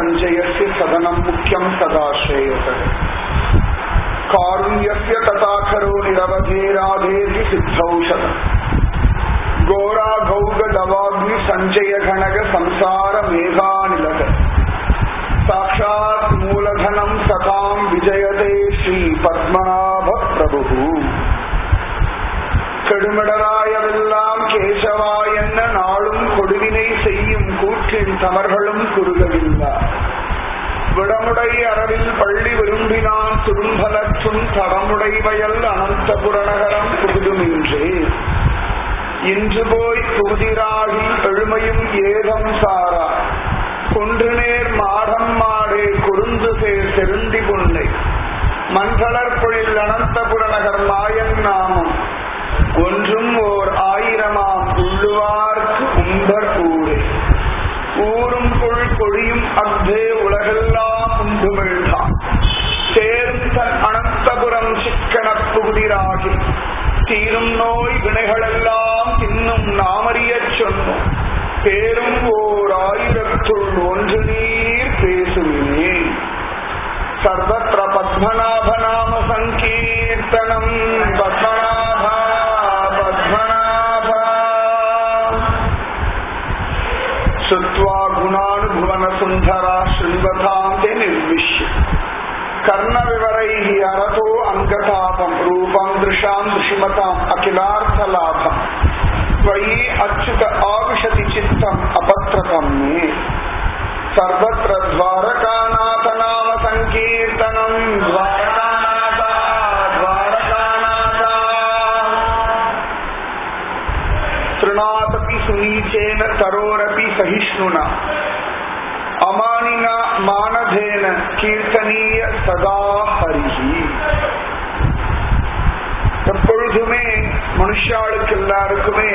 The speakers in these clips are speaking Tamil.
सञ्जयस्य सदनं मुख्यं सदा श्रेयसः कारुण्यस्य तथाखरो निरवधेराधेति सिद्धौषधम् घोराघौगदवाग्नि सञ्जय घनग संसार मेघानिलग साक्षात् मूलधनं सतां विजयते श्री पद्मनाभ प्रभुः கெடுமிடராயவெல்லாம் கேசவா என்ன நாளும் கொடுவினை செய்யும் கூற்றின் தமர்களும் குறுகவில்லா விடமுடை அரவில் பள்ளி விரும்பினான் துரும்பலற்றும் தடமுடை வயல் அனந்த புறநகரம் புகுதுமின்றே இன்று போய் புகுதிராகி எழுமையும் ஏகம் சாரா கொன்று நேர் மாடம் மாடே குறுந்து சேர் செருந்தி புன்னை மண்கலற்பொழில் அனந்தபுர நகர் மாயன் நாமம் ஒன்றும் ஓர் ஆயிரமாம் உள்ளுவார்க்கு உம்பர் ஊரே ஊரும் புல் கொழியும் அக்தே உலகெல்லாம் உண்டுமிழ்தான் சேரும் தன் அனந்தபுரம் சிக்கனப் புகுதிராகி தீரும் நோய் வினைகளெல்லாம் இன்னும் நாமறியச் சொன்னோம் பேரும் ஓர் ஆயிரத்துள் ஒன்று நீர் பேசுவினே சர்வத்திர பத்மநாப நாம சங்கீர்த்தனம் பத்மநாபா பத்மநாபா श्रुत्वा गुणानुभुवन सुन्दरा शृण्वताम् ते निर्विश्य कर्णविवरैः अरतो अङ्गतापम् रूपम् दृशाम् दृशिमताम् अखिलार्थलाभम् त्वयि अच्युत आविशति चित्तम् अपत्रतम् मे सर्वत्र द्वारकानाथ नाम सङ्कीर्तनम् द्वारकानाथ द्वारकानाथ तृणादपि सुनीचेन तरोरपि सहिष्णुना अमानिना मानधेन कीर्तनीय सदा हरिஹி எப்பொழுதுமே மனுஷாளுக்கு எல்லாருக்குமே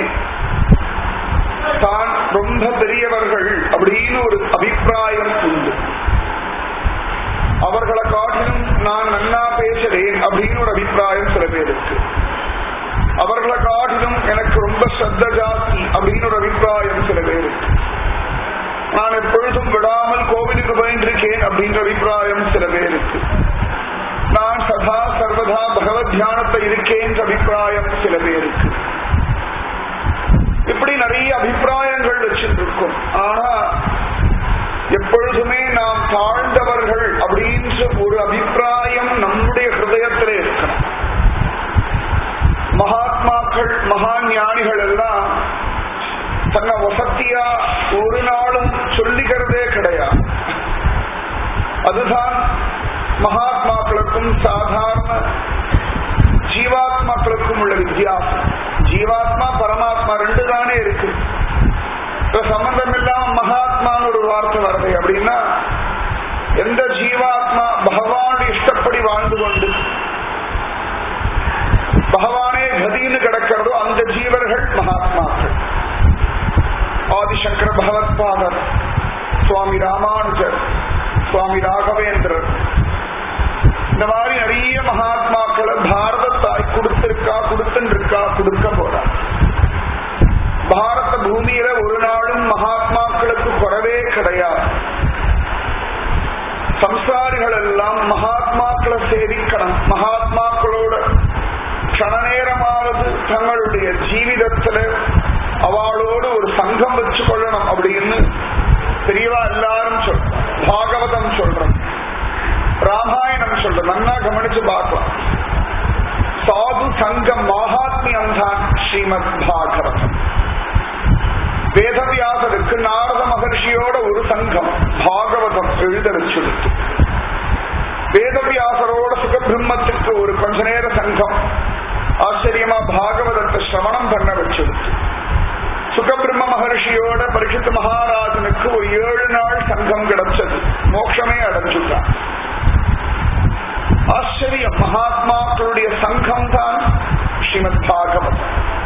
தான் ரொம்ப பெரியவர்கள் அப்படின்னு ஒரு அபிப்பிராயம் உண்டு அவர்களை காட்டிலும் நான் நன்னா பேசுறேன் அப்படின்னு ஒரு அபிப்பிராயம் சில பேருக்கு அவர்களை காட்டிலும் எனக்கு ரொம்ப சத்த ஜாஸ்தி அப்படின்னு ஒரு அபிப்பிராயம் சில பேருக்கு நான் எப்பொழுதும் விடாமல் கோவிலுக்கு பயின்றிருக்கேன் அப்படின்ற அபிப்பிராயம் சில பேருக்கு நான் சதா சர்வதா பகவத் தியானத்தை இருக்கேன் அபிப்பிராயம் சில பேருக்கு இப்படி நிறைய அபிப்பிராயங்கள் வச்சிருக்கும் ஆனா எப்பொழுதுமே நாம் தாழ்ந்தவர்கள் அப்படின்ற ஒரு அபிப்பிராயம் நம்முடைய ஹிருதயத்திலே இருக்கணும் மகாத்மாக்கள் மகா ஞானிகள் எல்லாம் தன்னை வசத்தியா ஒரு நாளும் சொல்லிக்கிறதே கிடையாது அதுதான் மகாத்மாக்களுக்கும் சாதாரண ஜீவாத்மாக்களுக்கும் உள்ள வித்தியாசம் ஜீவாத்மா பரமாத்மா ரெண்டு தானே இருக்கு இப்ப சம்பந்தம் இல்லாம மகாத்மான்னு ஒரு வார்த்தை வருது அப்படின்னா எந்த ஜீவாத்மா பகவான் இஷ்டப்படி வாழ்ந்து கொண்டு பகவானே கதின்னு கிடக்கிறதோ அந்த ஜீவர்கள் மகாத்மாக்கள் ஆதிசங்கர பகவத்பாதர் சுவாமி ராமானுஜர் சுவாமி ராகவேந்திரர் இந்த மாதிரி நிறைய மகாத்மாக்களை பாரத தாய் கொடுத்திருக்கா கொடுத்துன்னு இருக்கா கொடுக்க போறா பாரத பூமியில ஒரு நாளும் மகாத்மாக்களுக்கு குறவே கிடையாது சம்சாரிகள் எல்லாம் மகாத்மாக்களை சேவிக்கணும் மகாத்மாக்களோட கண நேரமாவது தங்களுடைய ஜீவிதத்துல அவளோடு ஒரு சங்கம் வச்சு கொள்ளணும் அப்படின்னு பெரியவா எல்லாரும் சொல்றோம் பாகவதம் சொல்றோம் ராமாயணம் சொல்றோம் நன்னா கவனிச்சு பார்க்கலாம் சாது சங்கம் மகாத்மியம் தான் ஸ்ரீமத் பாகவதம் வேதவியாசருக்கு நாரத மகர்ஷியோட ஒரு சங்கம் பாகவதம் எழுத வச்சுடுத்து வேதவியாசரோட சுகபிரம்மத்துக்கு ஒரு கொஞ்ச நேர சங்கம் ஆச்சரியமா பாகவதத்தை சிரவணம் பண்ண வச்சுடுத்து சுகபிரம்ம மகர்ஷியோட பரிசுத்த மகாராஜனுக்கு ஒரு ஏழு நாள் சங்கம் கிடைச்சது மோட்சமே அடைஞ்சுட்டான் ஆச்சரியம் மகாத்மாக்களுடைய சங்கம் தான் ஸ்ரீமத் பாகவத்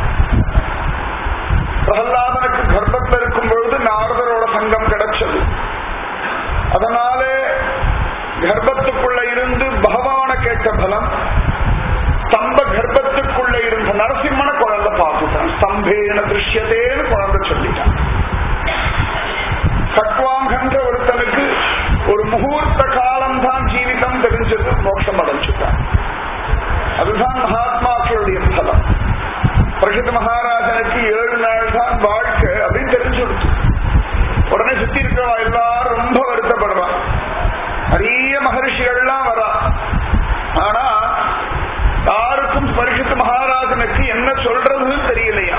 பிரகலாதனுக்கு கர்ப்பத்தில் இருக்கும் பொழுது நாரதரோட சங்கம் கிடைச்சது அதனால கர்ப்பத்துக்குள்ள இருந்து பகவான கேட்ட பலம் ஸ்தம்ப கர்ப்பத்துக்குள்ள இருந்த நரசிம்மன குழந்தை பார்த்துட்டான் ஸ்தம்பேன திருஷ்யத்தேன்னு குழந்தை சொல்லிட்டான் கட்வாங்கன்ற ஒருத்தனுக்கு முகூர்த்த காலம் தான் ஜீவிதம் தெரிஞ்சது மோட்சம் அடைஞ்சுட்டான் அதுதான் மகாத்மாக்களுடைய பலம் பிரசித்த மகாராஜனுக்கு ஏழு நாள் தான் வாழ்க்கை அப்படின்னு தெரிஞ்சுடுச்சு உடனே சுத்தி இருக்கிறவா எல்லாரும் ரொம்ப வருத்தப்படுறான் நிறைய மகர்ஷிகள்லாம் வரா ஆனா யாருக்கும் பரிசுத்த மகாராஜனுக்கு என்ன சொல்றதுன்னு தெரியலையா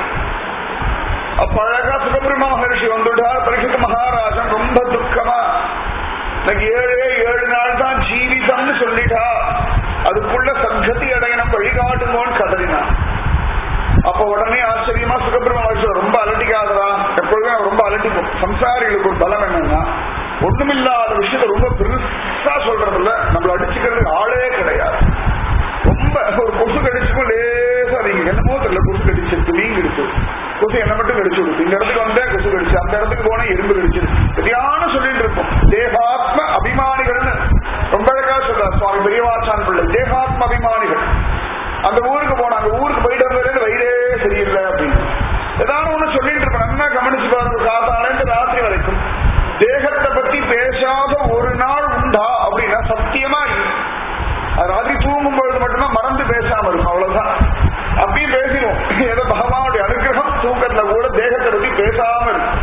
அப்ப அழகா சுகபிரம மகர்ஷி வந்துட்டார் பரிசுத்த மகாராஜன் ரொம்ப துக்கமா எனக்கு ஏழே ஏழு நாள் தான் ஜீவிதம்னு சொல்லிட்டா அதுக்குள்ள சங்கதி அடையணும் வழிகாட்டுமோன்னு கதறினான் அப்ப உடனே ஆச்சரியமா சுகபிரம மகர்ஷி ரொம்ப அலட்டிக்காததா எப்பொழுதுமே அவர் ரொம்ப அலட்டிக்கும் சம்சாரிகளுக்கு ஒரு பலம் என்னன்னா ஒண்ணுமில்லாத விஷயத்த ரொம்ப பெருசா சொல்றதில்ல நம்மள அடிச்சுக்கிறதுக்கு ஆளே கிடையாது ரொம்ப ஒரு கொசு கடிச்சுக்கும் லேசா நீங்க என்னமோ தெரியல கொசு கடிச்சிருக்கு வீங்க இருக்கு கொசு என்ன மட்டும் கடிச்சு கொடுத்து இந்த இடத்துக்கு வந்தே கொசு கடிச்சு அந்த இடத்துக்கு போனா எறும்பு கடிச்சிருக்கு சரியான சொல்லிட்டு இருப்போம் தேகாத்ம அபிமானிகள்னு ரொம்ப அழகா சொல்றார் சுவாமி பெரியவாச்சான் பிள்ளை தேகாத்ம அபிமானிகள் அந்த ஊருக்கு போனா அந்த ஊருக்கு போயிட்டு வந்தது வயிறே சரியில்லை அப்படின்னு ஏதாவது ஒண்ணு சொல்லிட்டு இருப்பேன் நல்லா கவனிச்சு பாருங்க காத்தாலேருந்து ராத்திரி வரைக்கும் தேகத்தை பத்தி பேசாத ஒரு நாள் உண்டா அப்படின்னா சத்தியமா இல்லை அது ராத்திரி தூங்கும் பொழுது மட்டும்தான் மறந்து பேசாம இருக்கும் அவ்வளவுதான் அப்பயும் பேசிடுவோம் ஏதோ பகவானுடைய அனுகிரகம் தூக்கத்துல கூட தேகத்தை பத்தி பேசாம இருக்கும்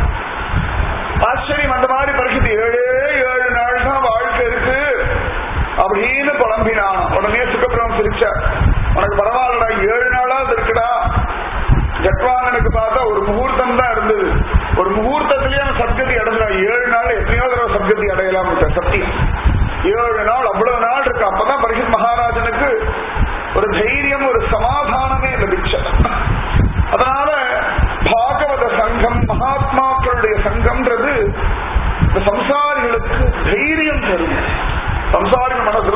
ஆச்சரியம் அந்த மாதிரி பரிசுத்தி ஏழே ஏழு நாள் தான் வாழ்க்கை இருக்கு அப்படின்னு புலம்பினான் உடனே சுக்கப்பிரமம் சிரிச்சார் உனக்கு பரவாயில்லடா ஏழு நாளாவது இருக்குடா ஜட்வாங்கனுக்கு பார்த்தா ஒரு முகூர்த்தம் தான் இருந்தது ஒரு முகூர்த்தத்திலேயே அவன் சத்கதி அடைஞ்சான் ஏழு நாள் எத்தனையோ தடவை சத்கதி அடையலாம் சத்தியம் ஏழு நாள் அவ்வளவு நாள் இருக்கு அப்பதான் பரிசுத் மகாராஜனுக்கு ஒரு தைரியம் ஒரு சமாதானமே லபிச்சது அதனால பாகவத சங்கம் மகாத்மாக்களுடைய சங்கம்ன்றது இந்த சம்சாரிகளுக்கு தைரியம் தரும் சம்சாரிகள் மனசுல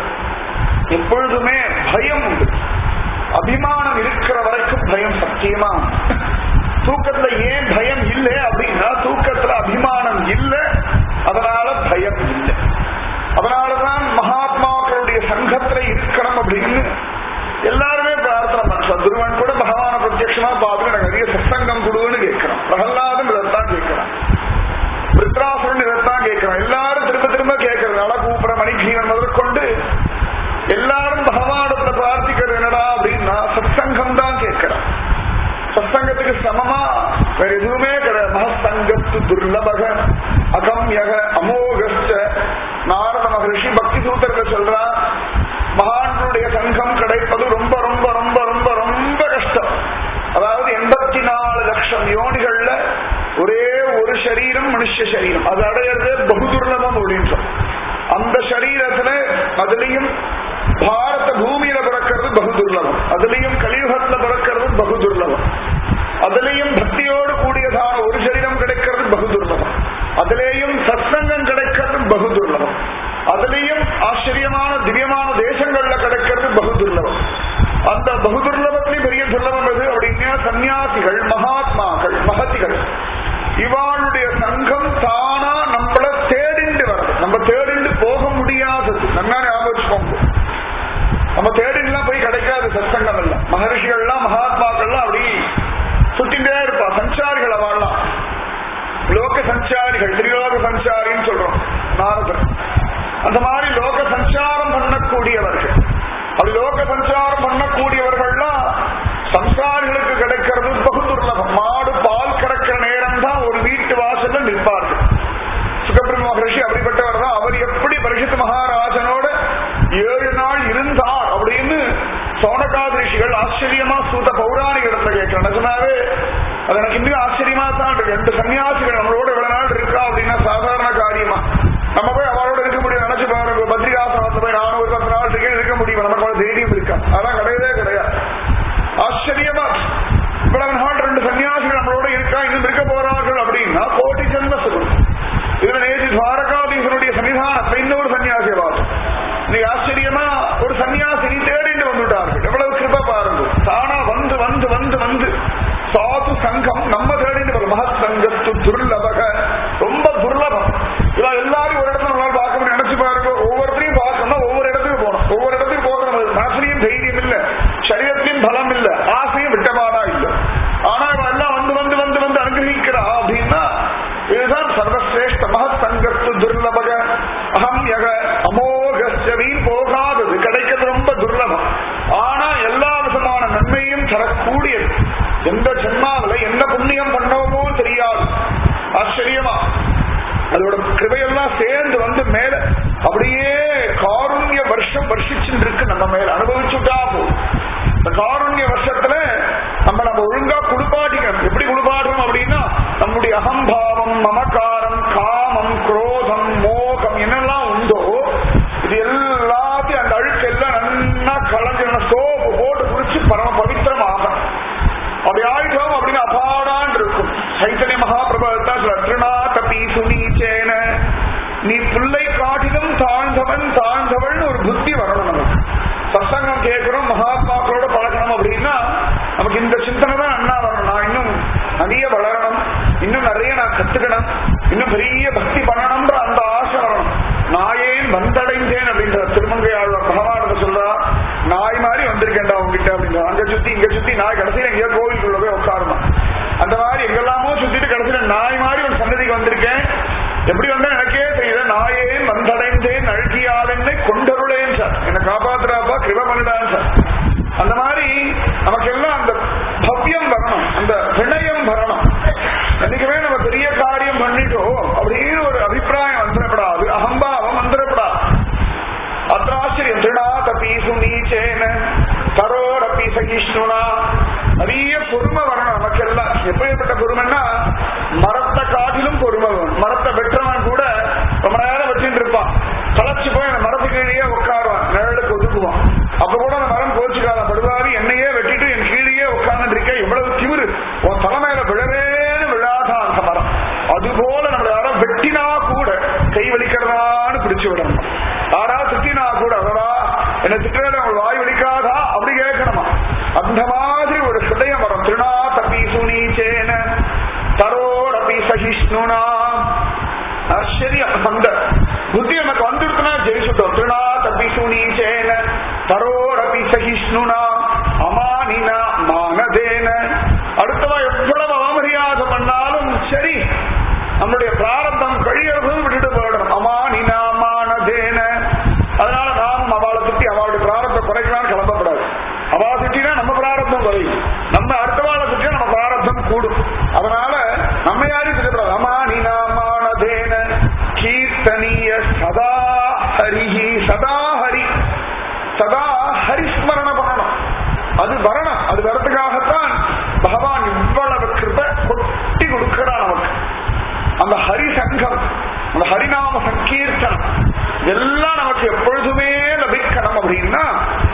எப்பொழுதுமே பயம் உண்டு அபிமானம் இருக்கிற வரைக்கும் பயம் சத்தியமா தூக்கத்துல ஏன் பயம் இல்லை அப்படின்னா தூக்கத்துல அபிமானம் இல்லை அதனால பயம் இல்லை அதனாலதான் மகாத்மாக்களுடைய சங்கத்துல இருக்கணும் அப்படின்னு எல்லாருமே பிரார்த்தனை பண்றோம் துருவன் கூட பகவான பிரத்யட்சமா பார்த்து எனக்கு நிறைய சத்சங்கம் கொடுன்னு கேட்கிறோம் பிரகலாதம் இதைத்தான் கேட்கிறான் விருத்ராசுரன் இதைத்தான் கேட்கிறான் எல்லாரும் திரும்ப திரும்ப கேட்கறதுனால கூப்பிட மணிகீரன் முதற்கொண்டு எல்லாரும் பகவானத்துல பிரார்த்திக்கிறது என்னடா அப்படின்னா சத்சங்கம் தான் கேட்கிறான் சத்சங்கத்துக்கு சமமா வேற எதுவுமே கிடையாது மகசங்கத்து துர்லபக அகம்யக அமோகஸ்ட நாரத மகரிஷி பக்தி சூத்திரத்தை சொல்றா மகான்களுடைய சங்கம் கிடைப்பது ரொம்ப ரொம்ப ரொம்ப ரொம்ப ரொம்ப கஷ்டம் அதாவது எண்பத்தி நாலு லட்சம் யோனிகள்ல ஒரே ஒரு சரீரம் மனுஷ சரீரம் அது அடையிறது பகுதுர்லபம் அப்படின்றோம் அந்த சரீரத்துல அதுலயும் பாரத பூமியில பிறக்கிறது பகுதுர்லபம் அதுலயும் கலியுகத்துல பிறக்கிறது பகுதுர்லபம் அதுலயும் பக்தியோடு கூடியதான ஒரு சரீரம் கிடைக்கிறது பகுதுர்லபம் அதுலேயும் சத்சங்கம் கிடைக்கிறது பகுதுர்லபம் அதுலயும் ஆச்சரியமான திவ்யமான தேசங்கள்ல கிடைக்கிறது பகுதுர்லபம் அந்த பகுதுர்லபத்திலேயும் பெரிய துர்லபம் எது அப்படின்னா சன்னியாசிகள் மகாத்மாக்கள் மகதிகள் இவாளுடைய சங்கம் தானா நம்மள தேடிண்டு வருது நம்ம தேடிண்டு போக முடியாதது நல்லா ஞாபகம் நம்ம தேடிலாம் போய் கிடைக்காது சத்சங்கம் எல்லாம் மகர்ஷிகள்லாம் மகாத்மாக்கள்லாம் அப்படி சுத்திட்டே இருப்பா சஞ்சாரிகள் அவள்லாம் லோக சஞ்சாரிகள் திரிலோக சஞ்சாரின்னு சொல்றோம் நாரதர் அந்த மாதிரி லோக சஞ்சாரம் பண்ணக்கூடியவர்கள் அப்படி லோக சஞ்சாரம் பண்ணக்கூடியவர்கள்லாம் சம்சாரிகளுக்கு கிடைக்கிறது பகுதுர்லபம் மாடு பால் கறக்கிற நேரம் தான் ஒரு வீட்டு வாசல்ல நிற்பார்கள் சுகபிரம்ம மகர்ஷி அப்படிப்பட்டவர் தான் அவர் எப்படி பரிசுத்த மகாராஜனோட ஏழு நாள் இருந்தார் அப்படின்னு சோனகாத ரிஷிகள் ஆச்சரியமா சூத பௌராணிக இடத்துல கேட்கிறேன் நிஜமாவே அது எனக்கு இன்னும் ஆச்சரியமா தான் இருக்கு ரெண்டு சன்னியாசிகள் நம்மளோட இவ்வளவு நாள் இருக்கா அப்படின்னா சாதாரண காரியமா நம்ம போய் அவளோட இருக்க முடியும் நினைச்சு பாருங்க பத்ரிகாசனத்துல போய் நானும் ஒரு பத்து நாள் இருக்கேன் இருக்க முடியும் நமக்கு அவ்வளவு தைரியம் இருக்கா அதான் கிடையவே கிடையாது ஆச்சரியமா இவ்வளவு நாள் ரெண்டு சன்னியாசிகள் நம்மளோட இருக்கா இன்னும் இருக்க போறார்கள் அப்படின்னா கோட்டி ஜென்ம சுகம் இதுல நேற்று துவாரகாதீசனுடைய சன்னிதானத்தை இன்னொரு சன்னியாசியை பார்த்தோம் இன்னைக்கு ஆச்சரியமா ஒரு சன்னியாசினி தேடிட்டு வந்துட்டார்கள் எவ்வளவு கிருப பாருங்க தானா வந்து வந்து வந்து வந்து சாது சங்கம் நம்ம தேடிட்டு வரும் மகத் சங்கத்து துர்லபக ரொம்ப துர்லபம் இவா எல்லாரும் ஒரு இடத்துல நம்மளால பார்க்க முடியும் நினைச்சு பாருங்க ஒவ்வொருத்தரையும் பார்க்கணும்னா ஒவ்வொரு இடத்துக்கு போகணும் ஒவ்வொரு இடத்துக்கு போகணும் மனசுலயும் தைரியம் இல்ல சரீரத்திலையும் பலம் இல்ல ஆசையும் விட்டமாடா இல்ல ஆனா இவ எல்லாம் வந்து வந்து வந்து வந்து அனுகிரகிக்கிறா அப்படின்னா இதுதான் சர்வசிரேஷ்ட மகத் சங்கத்து துர்லபக எல்லாம் சேர்ந்து வந்து மேல அப்படியே காருண்ய வருஷம் வருஷிச்சுட்டு இருக்கு நம்ம மேல அனுபவிச்சுட்டா போதும் இந்த காருண்ய வருஷத்துல நம்ம நம்ம ஒழுங்கா குளிப்பாட்டிக்கணும் எப்படி குளிப்பாடுறோம் அப்படின்னா நம்முடைய அகம்பாவம் மமக்காரம் காமம் குரோதம் மோகம் என்னெல்லாம் உண்டோ இது எல்லாத்தையும் அந்த அழுக்கு எல்லாம் நல்லா கலந்து சோப்பு போட்டு குடிச்சு பரம பவித்திரமாகும் அப்படி ஆயிட்டோம் அப்படின்னு அபாடான் இருக்கும் சைத்தன்ய மகாபிரபுத்தா திருநா தப்பி சுனீச்சேன நீ பிள்ளை காட்டிலும் தாழ்ந்தவன் தாழ்ந்தவள் ஒரு புத்தி வரணும் நமக்கு சத்சங்கம் கேட்கிறோம் மகாத்மாக்களோட பழகணும் அப்படின்னா நமக்கு இந்த சிந்தனை தான் அண்ணா வரணும் நான் இன்னும் நிறைய வளரணும் இன்னும் நிறைய நான் கத்துக்கணும் இன்னும் பெரிய பக்தி பண்ணணும்ன்ற அந்த ஆசை வரணும் நாயேன் வந்தடைந்தேன் அப்படின்ற திருமங்கை ஆழ்வார் பகவானத்தை சொல்றா நாய் மாதிரி வந்திருக்கேன்டா உங்ககிட்ட அப்படின்ற அங்க சுத்தி இங்க சுத்தி நாய் கடைசியில எங்கேயோ கோவிலுக்குள்ள போய் உட்காருமா அந்த மாதிரி எங்கெல்லாமோ சுத்திட்டு கடைசியில நாய் மாதிரி ஒரு சன்னதிக்கு வந்திருக்கேன் எப்படி வந்தா எனக்கே தெரியல நாயேன் வந்தடைந்தேன் அழுகியால் என்னை கொண்டருளேன் சார் என்னை காப்பாத்துறாப்பா கிருப பண்ணிடான் சார் அந்த மாதிரி நமக்கெல்லாம் அந்த பவ்யம் வரணும் அந்த வினயம் வரணும் என்னைக்குமே நம்ம பெரிய காரியம் பண்ணிட்டோம் அப்படின்னு ஒரு அபிப்பிராயம் வந்துடப்படாது அகம்பாவம் வந்துடப்படாது அத்ராச்சரியம் திருடாதபி சுனீச்சேன தரோரப்பி சகிஷ்ணுனா நிறைய பொறுமை வரணும் நமக்கெல்லாம் எப்படிப்பட்ட பொறுமைன்னா மரத்தை காட்டிலும் பொறுமை வேணும் மரத்தை வெட்டுறவன் கூட ரொம்ப நேரம் வச்சுட்டு இருப்பான் களைச்சு போய் அந்த மரத்துக்கு கீழே உட்காருவான் நிழலுக்கு ஒதுக்குவான் அப்ப கூட அந்த மரம் கோச்சுக்காத படுவாரி என்னையே வெட்டிட்டு என் கீழே உட்கார்ந்து இருக்க இவ்வளவு திமிரு உன் தலைமையில விழவேன்னு விழாத அந்த மரம் அதுபோல நம்மள யாரும் வெட்டினா கூட கை வலிக்கிறதான்னு பிடிச்சு விடணும் யாரா திட்டினா கூட அதடா என்ன திட்டுறது அவங்க வாய் வலிக்காதா அப்படி கேட்கணுமா அந்த மாதிரி ஒரு ஹிருதயம் வரும் திருநா தப்பி சுனீச்சேன தரோரபி சகிஷ்ணுனா ஆச்சரியம் அந்த புத்தி நமக்கு வந்துருக்குன்னா ஜெயிச்சுட்டோம் திருநா தப்பி சுனீச்சேன தரோரபி சகிஷ்ணுனா அமானினா மானதேன அடுத்தவா எவ்வளவு அவமரியாதை பண்ணாலும் சரி நம்மளுடைய பிராரத்தம் கழியறதும் விட்டுட்டு போயிடும் அமானினா மானதேன அதனால நாமும் அவளை திட்டி அவளுடைய பிராரத்தை குறைக்கலாம்னு கிளம்பப்படாது அவா திட்டினா நம்ம பிராரத்தம் குறையும் நம்ம அடுத்த வாழை திட்டினா நம்ம பிராரத்தம் கூடும் அதனால நம்ம யாரையும் திட்டப்படாது அமானினா மானதேன கீர்த்தனிய சதா ஹரிஹி சதா ஹரி சதா ஹரிஸ்மரண பண்ணணும் அது வரணும் அது வரதுக்காகத்தான் பகவான் இவ்வளவு கிருப கொட்டி கொடுக்கிறான் நமக்கு அந்த ஹரி சங்கம் அந்த ஹரிநாம சங்கீர்த்தனம் எல்லாம் நமக்கு எப்பொழுதுமே லபிக்கணும் அப்படின்னா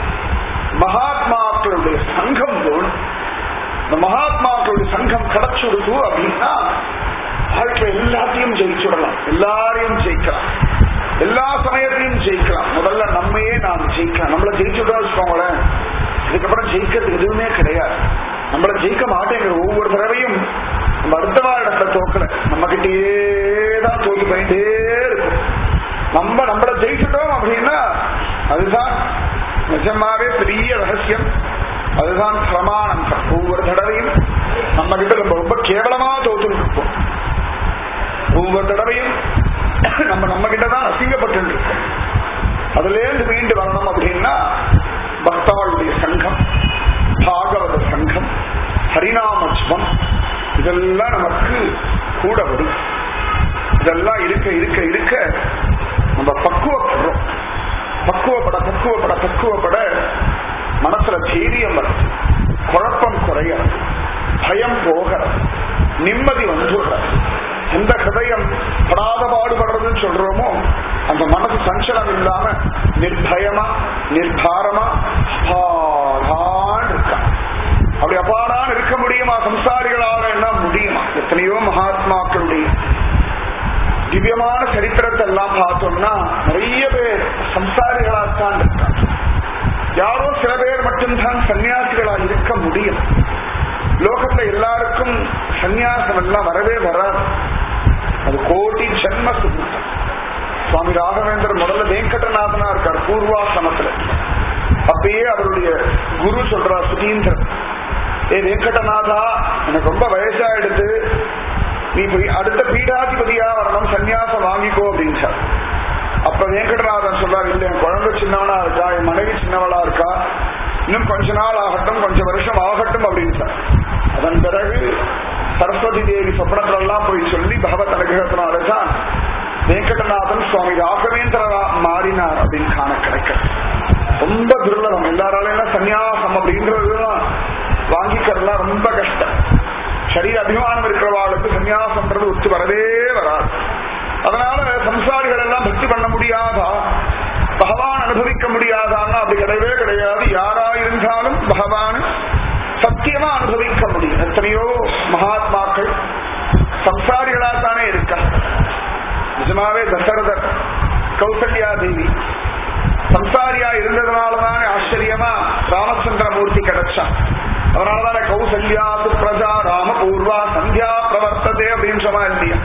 மகாத்மாக்களுடைய சங்கம் வேணும் இந்த மகாத்மாக்களுடைய சங்கம் கிடைச்சுடுது அப்படின்னா வாழ்க்கை எல்லாத்தையும் ஜெயிச்சுடலாம் எல்லாரையும் ஜெயிக்கலாம் எல்லா சமயத்தையும் ஜெயிக்கலாம் முதல்ல நம்மையே நாம் ஜெயிக்கலாம் நம்மள ஜெயிச்சுட்டா வச்சுக்கோங்களேன் இதுக்கப்புறம் ஜெயிக்கிறதுக்கு எதுவுமே கிடையாது நம்மள ஜெயிக்க மாட்டேங்கிற ஒவ்வொரு தடவையும் நம்ம அடுத்த இடத்துல தோக்கல நம்ம கிட்டயே தான் தோத்து போயிட்டே இருக்கும் நம்ம நம்மள ஜெயிச்சிட்டோம் அப்படின்னா அதுதான் நிஜமாவே பெரிய ரகசியம் அதுதான் பிரமாணம் ஒவ்வொரு தடவையும் நம்ம கிட்ட நம்ம ரொம்ப கேவலமா தோத்து இருப்போம் ஒவ்வொரு தடவையும் நம்ம நம்ம கிட்ட தான் அசிங்கப்பட்டு இருக்கோம் அதுல இருந்து மீண்டு வரணும் அப்படின்னா பக்தாளுடைய சங்கம் பாகவத சங்கம் ஹரிநாமஸ்வம் இதெல்லாம் நமக்கு கூட வரும் இதெல்லாம் இருக்க இருக்க இருக்க நம்ம பக்குவப்படுறோம் பக்குவப்பட பக்குவப்பட பக்குவப்பட மனசுல தைரியம் வரும் குழப்பம் குறைய பயம் போக நிம்மதி வந்துடுற எந்த ஹிருதயம் படாத பாடுபடுறதுன்னு சொல்றோமோ அந்த மனசு சஞ்சலம் இல்லாம நிர்பயமா நிர்பாரமா அப்பாடான் இருக்கா அப்படி அப்பாடான் இருக்க முடியுமா சம்சாரிகளாக என்ன முடியுமா எத்தனையோ மகாத்மாக்களுடைய திவ்யமான சரித்திரத்தை எல்லாம் பார்த்தோம்னா நிறைய பேர் சம்சாரிகளாகத்தான் இருக்காங்க யாரோ சில பேர் மட்டும்தான் சன்னியாசிகளாக இருக்க முடியும் லோகத்துல எல்லாருக்கும் சந்நியாசம் எல்லாம் வரவே வராது அது கோடி ஜென்ம சுத்தம் சுவாமி ராகவேந்தர் முதல்ல வெங்கடநாதனா இருக்கார் பூர்வாசிரமத்துல அப்பயே அவருடைய குரு சொல்றார் சுதீந்திரன் ஏ வெங்கடநாதா எனக்கு ரொம்ப வயசாயிடுது நீ போய் அடுத்த பீடாதிபதியா வரணும் சன்னியாசம் வாங்கிக்கோ அப்படின்னு சார் அப்ப வெங்கடநாதன் சொல்றாரு இல்ல என் குழந்தை சின்னவனா இருக்கா என் மனைவி சின்னவளா இருக்கா இன்னும் கொஞ்ச நாள் ஆகட்டும் கொஞ்சம் வருஷம் ஆகட்டும் அப்படின்னு சார் அதன் பிறகு சரஸ்வதி தேவி சொப்பனத்துல எல்லாம் போய் சொல்லி பகவத் அனுகிரகத்தினால தான் வெங்கடநாதன் சுவாமி ராகவேந்திரரா மாறினார் அப்படின்னு காண கிடைக்கிறது ரொம்ப துர்லபம் எல்லாராலையும் சன்னியாசம் அப்படின்றதுலாம் வாங்கிக்கிறதுலாம் ரொம்ப கஷ்டம் சரீர அபிமானம் இருக்கிறவாளுக்கு சன்னியாசம்ன்றது ஒத்து வரவே வராது அதனால சம்சாரிகள் எல்லாம் பக்தி பண்ண முடியாதா பகவான் அனுபவிக்க முடியாதான்னா அப்படி கிடையவே கிடையாது யாரா இருந்தாலும் பகவான் சத்தியமா அனுபவிக்க முடியும் எத்தனையோ மகாத்மாக்கள் சம்சாரிகளா தானே இருக்க நிஜமாவே தசரதர் கௌசல்யா தேவி சம்சாரியா இருந்ததுனாலதானே ஆச்சரியமா ராமச்சந்திரமூர்த்தி கிடைச்சான் அதனாலதானே கௌசல்யாது பிரஜா ராம பூர்வா சந்தியா பிரவர்த்ததே அப்படின்னு சொன்னா இல்லையா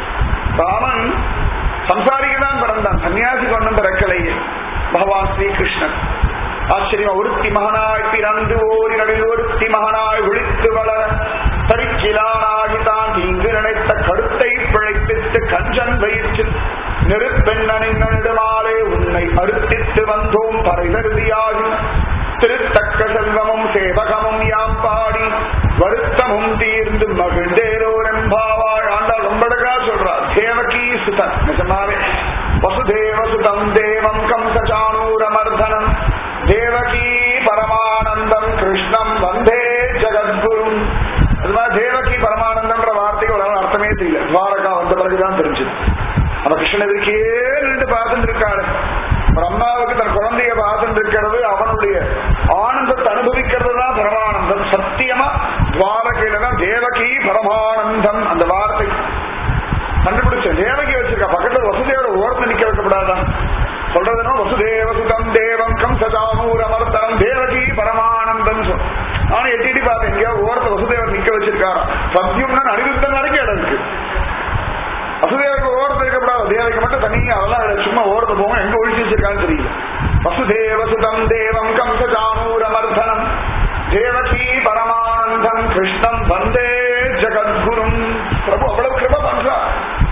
ராமன் சம்சாரிக்கு தான் பிறந்தான் சன்னியாசிக்கு ஒன்றும் பிறக்கலையே பகவான் ஸ்ரீகிருஷ்ணன் ஆச்சரியமா ஒருத்தி மகனாய் பிறந்து ஓரிரடில் ஒருத்தி மகனாய் விழித்து வளர தரிச்சிலானாகி தான் இங்கு நினைத்த கருத்தை பிழைப்பித்து கஞ்சன் வயிற்றில் நெருப்பெண்ணனின் நெடுமாலே உன்னை அறுத்தித்து வந்தோம் பறைதருதியாகி திருத்தக்க செல்வமும் சேவகமும் யாம் பாடி வருத்தமும் தீர்ந்து மகிழ்ந்தேரோர் எம்பாவாள் ஆண்டாள் ரொம்ப அழகா சொல்றார் தேவகி சுதன் நிஜமாவே வசுதேவ சுதம் தேவம் கம்சச்சானூரமர்தனம் தேவகி பரமானந்தம் கிருஷ்ணம் வந்தே ஜெகத்குரும் அது மாதிரி தேவகி பரமானந்தம்ன்ற வார்த்தைக்கு ஒரு அர்த்தமே தெரியல துவாரகா வந்த பிறகுதான் தெரிஞ்சது நம்ம கிருஷ்ணன் இருக்கே நின்று பார்த்துட்டு இருக்காரு ஒரு அம்மாவுக்கு தன் குழந்தைய பார்த்துட்டு இருக்கிறது அவனுடைய ஆனந்தத்தை அனுபவிக்கிறது தான் பரமானந்தம் சத்தியமா துவாரகையில தான் தேவகி பரமானந்தம் அந்த வார்த்தை கண்டுபிடிச்சேன் தேவகி வச்சிருக்கா பக்கத்துல வசுதேவர ஓரத்தை நிக்க வைக்கப்படாதா சொல்றதுன்னா வசுதேவ சுதம் தேவம் கம்சதாமூர் அமர்த்தனம் தேவகி பரமானந்தம் சொல் நானும் எட்டி எட்டி பார்த்தேன் எங்கேயோ ஓரத்தை வசுதேவர் நிக்க வச்சிருக்காராம் சத்தியம்னா அனிருத்தன் வரைக்கும் இடம் இருக்கு வசுதேவருக்கு ஓரத்தை இருக்கப்படாது தேவகி மட்டும் தனியா அதெல்லாம் இல்ல. சும்மா ஓரத்தை போங்க எங்க ஒழிச்சு வச்சிருக்கான்னு தெரியல வசுதேவ சுதம் தேவம் கம்சதாமூர் அமர்த்தனம் தேவகி பரமானந்தம் கிருஷ்ணம் வந்தே ஜெகத்குரும் பிரபு அவ்வளவு கிருப பண்றார்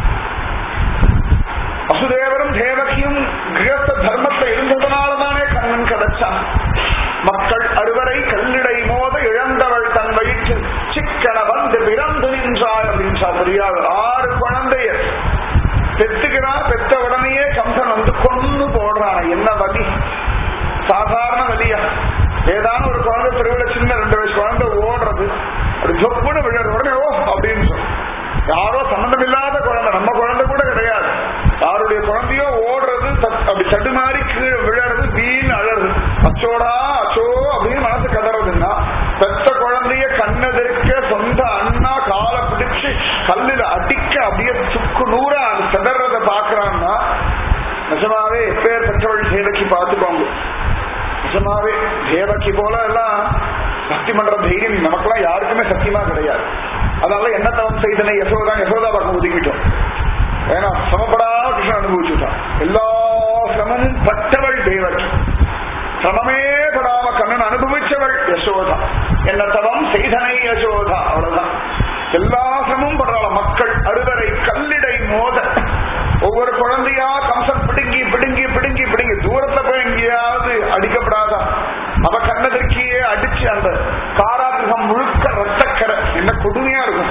வசுதேவரும் தேவகியும் கிரகஸ்த தர்மத்தை இருந்ததுனாலதானே கண்ணன் கிடைச்சான் மக்கள் அறுவரை கல்லிடை மோத இழந்தவள் தன் வயிற்றில் சிக்கன வந்து பிறந்து நின்றாள் அப்படின்றா தெரியாது ஆறு குழந்தைய பெத்துக்கிறா பெத்த உடனேயே கம்சன் வந்து கொண்டு போடுறான் என்ன வலி சாதாரண வலியா ஏதாவது ஒரு குழந்தை தெருவில் சின்ன ரெண்டு வயசு குழந்தை ஓடுறது அப்படி சொப்புன்னு விழுற உடனே ஓ அப்படின்னு சொல்லு யாரோ சம்பந்தம் இல்லாத குழந்தை நம்ம குழந்தை கூட கிடையாது யாருடைய குழந்தையோ ஓடுறது தத்- அப்படி தடுமாறி கீழே விழறது வீண் அழறது அச்சோடா அச்சோ அப்படின்னு மனசு கதறதுன்னா பெத்த குழந்தைய கண்ணெதிர்க்க சொந்த அண்ணா காலை பிடிச்சு கல்லுல அடிக்க அப்படியே சுக்கு நூறா அது சிதறத பாக்குறான்னா நிஜமாவே எப்பேர் பெற்றவள் தேவக்கி பார்த்துக்கோங்க நிஜமாவே தேவக்கி போல எல்லாம் பக்தி பண்ற தைரியம் நமக்கெல்லாம் யாருக்குமே சத்தியமா கிடையாது அதனால என்ன தவம் செய்தனை யசோதா யசோதா பக்கம் ஒதுக்கிட்டோம் ஏன்னா சமப்படாத கிருஷ்ணன் அனுபவிச்சுட்டான் எல்லா சிரமமும் பட்டவள் தேவகி சிரமமே படாம கண்ணன் அனுபவிச்சவள் யசோதா என்ன தவம் செய்தனை யசோதா அவ்வளவுதான் எல்லா சிரமமும் படுறாள மக்கள் அறுவரை கல்லிடை மோத ஒவ்வொரு குழந்தையா கம்சன் பிடுங்கி பிடுங்கி பிடுங்கி பிடுங்கி தூரத்துல போய் எங்கேயாவது அடிக்கப்படாதா அவ கண்ணதற்கியே அடிச்சு அந்த காராகிரகம் முழுக்க ரத்தக்கரை என்ன கொடுமையா இருக்கும்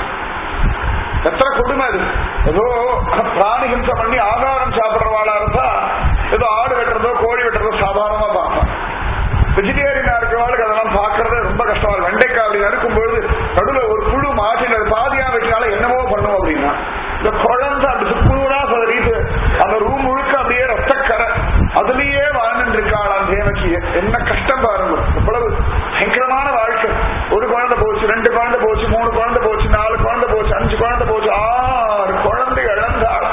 எத்தனை கொடுமை அது ஏதோ பிராணி ஹிம்சை பண்ணி ஆகாரம் சாப்பிடுறவாளா இருந்தா ஏதோ ஆடு வெட்டுறதோ கோழி வெட்டுறதோ சாதாரணமா பார்ப்பான் வெஜிடேரியனா இருக்கிறவாளுக்கு அதெல்லாம் பாக்குறது ரொம்ப கஷ்டம் இருக்கு. வெண்டைக்காய் அப்படி நறுக்கும்பொழுது நடுவில் ஒரு புழு மாட்டின பாதியா வச்சால என்னமோ பண்ணும் அப்படின்னா இந்த குழந்தை அப்படி சுக்குநூறா சதறிட்டு அந்த ரூம் முழுக்க அப்படியே ரத்தக்கரை அதுலயே வாழ்ந்துட்டு இருக்காளாம் தேவகி என்ன கஷ்டம் பாருங்க எவ்வளவு பயங்கரமான வாழ்க்கை ஒரு குழந்தை போச்சு ரெண்டு குழந்தை போச்சு மூணு குழந்தை போச்சு நாலு குழந்தை போச்சு அஞ்சு குழந்தை போச்சு ஆறு குழந்தை இழந்தாள்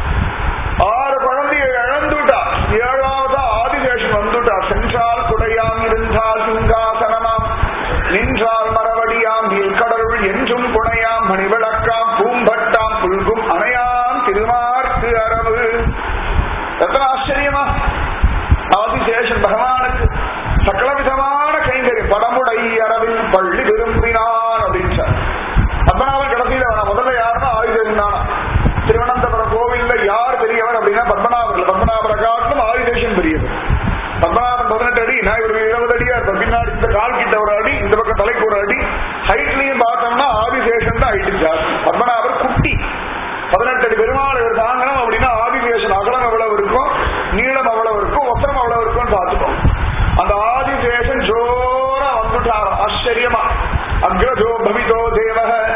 ஆறு குழந்தையை இழந்துட்டா ஏழாவது ஆதிசேஷன் வந்துட்டா சென்றால் குடையாம் இருந்தால் சிங்காசனமாம் நின்றால் மரவடியாம் நீல்கடலுள் என்றும் குணையாம் மணிவிளக்காம் பூம்பட்டாம் புல்கும் அணையாம் திருமார்க்கு அரவு எத்தனை ஆச்சரியமா ஆதிசேஷன் பகவானுக்கு சகல விதமான கைங்கறி படமுடை அரவில் பள்ளி விரும்பினான் அப்படின்னு சொன்னார். பத்மநாபன் கடைசியில வேணாம் முதல்ல யாருன்னா ஆயுதேசன் தானா திருவனந்தபுரம் கோவில்ல யார் பெரியவர் அப்படின்னா பத்மநாபர் பத்மநாபரை காட்டிலும் ஆயுதேசன் பெரியவர் பத்மநாபன் பதினெட்டு அடி நான் இவருக்கு இருபது அடியா இருப்பேன் பின்னாடி இந்த கால் கிட்ட ஒரு அடி இந்த பக்கம் தலைக்கு ஒரு அடி ஹைட்லயும் பார்த்தோம்னா ஆதிசேஷன் தான் ஹைட் ஜாஸ்தி பத்மநாபர் குட்டி பதினெட்டு அடி பெருமாள் இவர் தாங்கணும் அப்படின்னா ஆதிசேஷன் அக்ரஜோ பவிதோ தேவ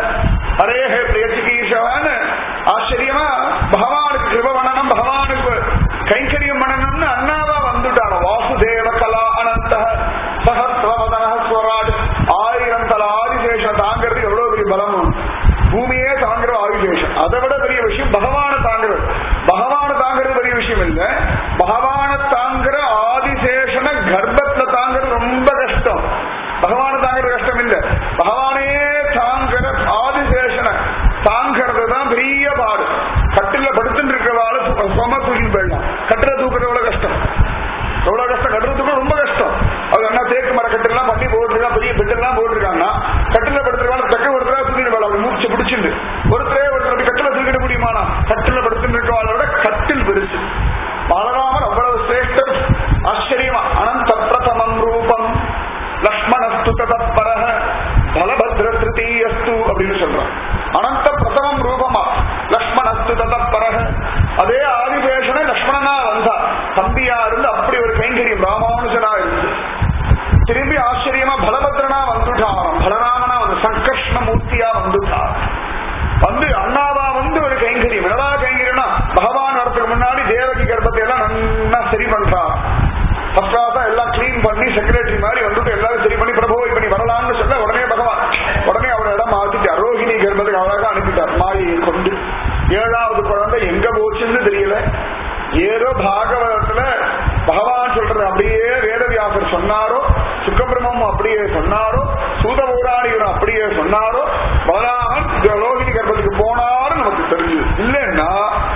ஹரேஹே பிரியச்சிகீஷவான்னு ஆச்சரியமா பகவானுக்கு கிருப பண்ணணும் பகவானுக்கு கைங்கரியம் பண்ணணும்னு அண்ணாவா வந்துட்டாங்க வாசுதேவ கலா அனந்த சகசிரவதன ஸ்வராட் ஆயிரம் தல ஆதிசேஷம் தாங்கிறது எவ்வளவு பெரிய பலம் பூமியே தாங்குற ஆதிசேஷம் அதை விட பெரிய விஷயம் பகவான தாங்குறது பகவான தாங்குறது பெரிய விஷயம் இல்ல பகவான தாங்குற ஆதிசேஷன கர்ப்பத்துல தாங்குறது ரொம்ப கஷ்டம் பகவான தாங்குறது கஷ்டம் இல்ல பகவானே தாங்குற ஆதிசேஷன தாங்கிறது தான் பெரிய பாடு கட்டில படுத்துட்டு இருக்கிறவாள் சும தூக்கி போயிடலாம் கட்டில தூக்குறது எவ்வளவு கஷ்டம் எவ்வளவு கஷ்டம் கட்டுறதுக்கு ரொம்ப கஷ்டம் அது என்ன தேக்கு மர கட்டெல்லாம் பண்ணி போட்டுருக்கான் பெரிய பெட்டெல்லாம் போட்டிருக்காங்கன்னா கட்டில படுத்துருக்காங்க தக்க ஒருத்தரா தூக்கிட்டு அவர் மூச்சு பிடிச்சிட்டு ஒருத்தரே ஒருத்தர் அப்படி கட்டில தூக்கிட முடியுமானா கட்டில படுத்துட்டு இருக்கவாளோட கட்டில் பெருசு பாலராமர் அவ்வளவு சிரேஷ்டர் ஆச்சரியமா அனந்த பிரதமம் ரூபம் லக்ஷ்மணஸ்து ததப்பரக பலபத்ர திருத்தீயஸ்து அப்படின்னு சொல்றான் அனந்த பிரதமம் ரூபமா லக்ஷ்மணஸ்து ததப்பரக அதே ஆதிசேஷனை லக்ஷ்மணனா வந்தா தம்பியா இருந்து அப்படி ஒரு கைங்கரியம் ராமானுஜனா இருந்து திரும்பி ஆச்சரியமா பலபத்ரனா வந்துட்டாராம் பலராமனா வந்து சங்கர்ஷ்ண மூர்த்தியா வந்துட்டார் வந்து அண்ணாவா வந்து ஒரு கைங்கரியம் என்னடா கைங்கரியம்னா பகவான் வரத்துக்கு முன்னாடி தேவகி கர்ப்பத்தை எல்லாம் நல்லா சரி பண்றான் ஃபர்ஸ்ட் கிளாஸா எல்லாம் கிளீன் பண்ணி செக்ரட்டரி மாதிரி வந்துட்டு எல்லாரும் சரி பண்ணி பிரபு இப்ப நீ வரலாம்னு சொல்ல உடனே பகவான் உடனே அவர் இடம் மாத்திட்டார் ரோஹிணி கர்ப்பத்துக்கு அழகா அனுப்பிட்டார் மாயை கொண்டு ஏழாவது குழந்தை எங்க போச்சுன்னு தெரியல ஏதோ பாகவதத்துல பகவான் சொல்றது அப்படியே வேதவியாசர் சொன்னாரோ சுக்கபிரமம் அப்படியே சொன்னாரோ சூத பௌராணிகரும் அப்படியே சொன்னாரோ பலராமன் ரோஹிணி கர்ப்பத்துக்கு போனாரும் நமக்கு தெரிஞ்சது இல்லைன்னா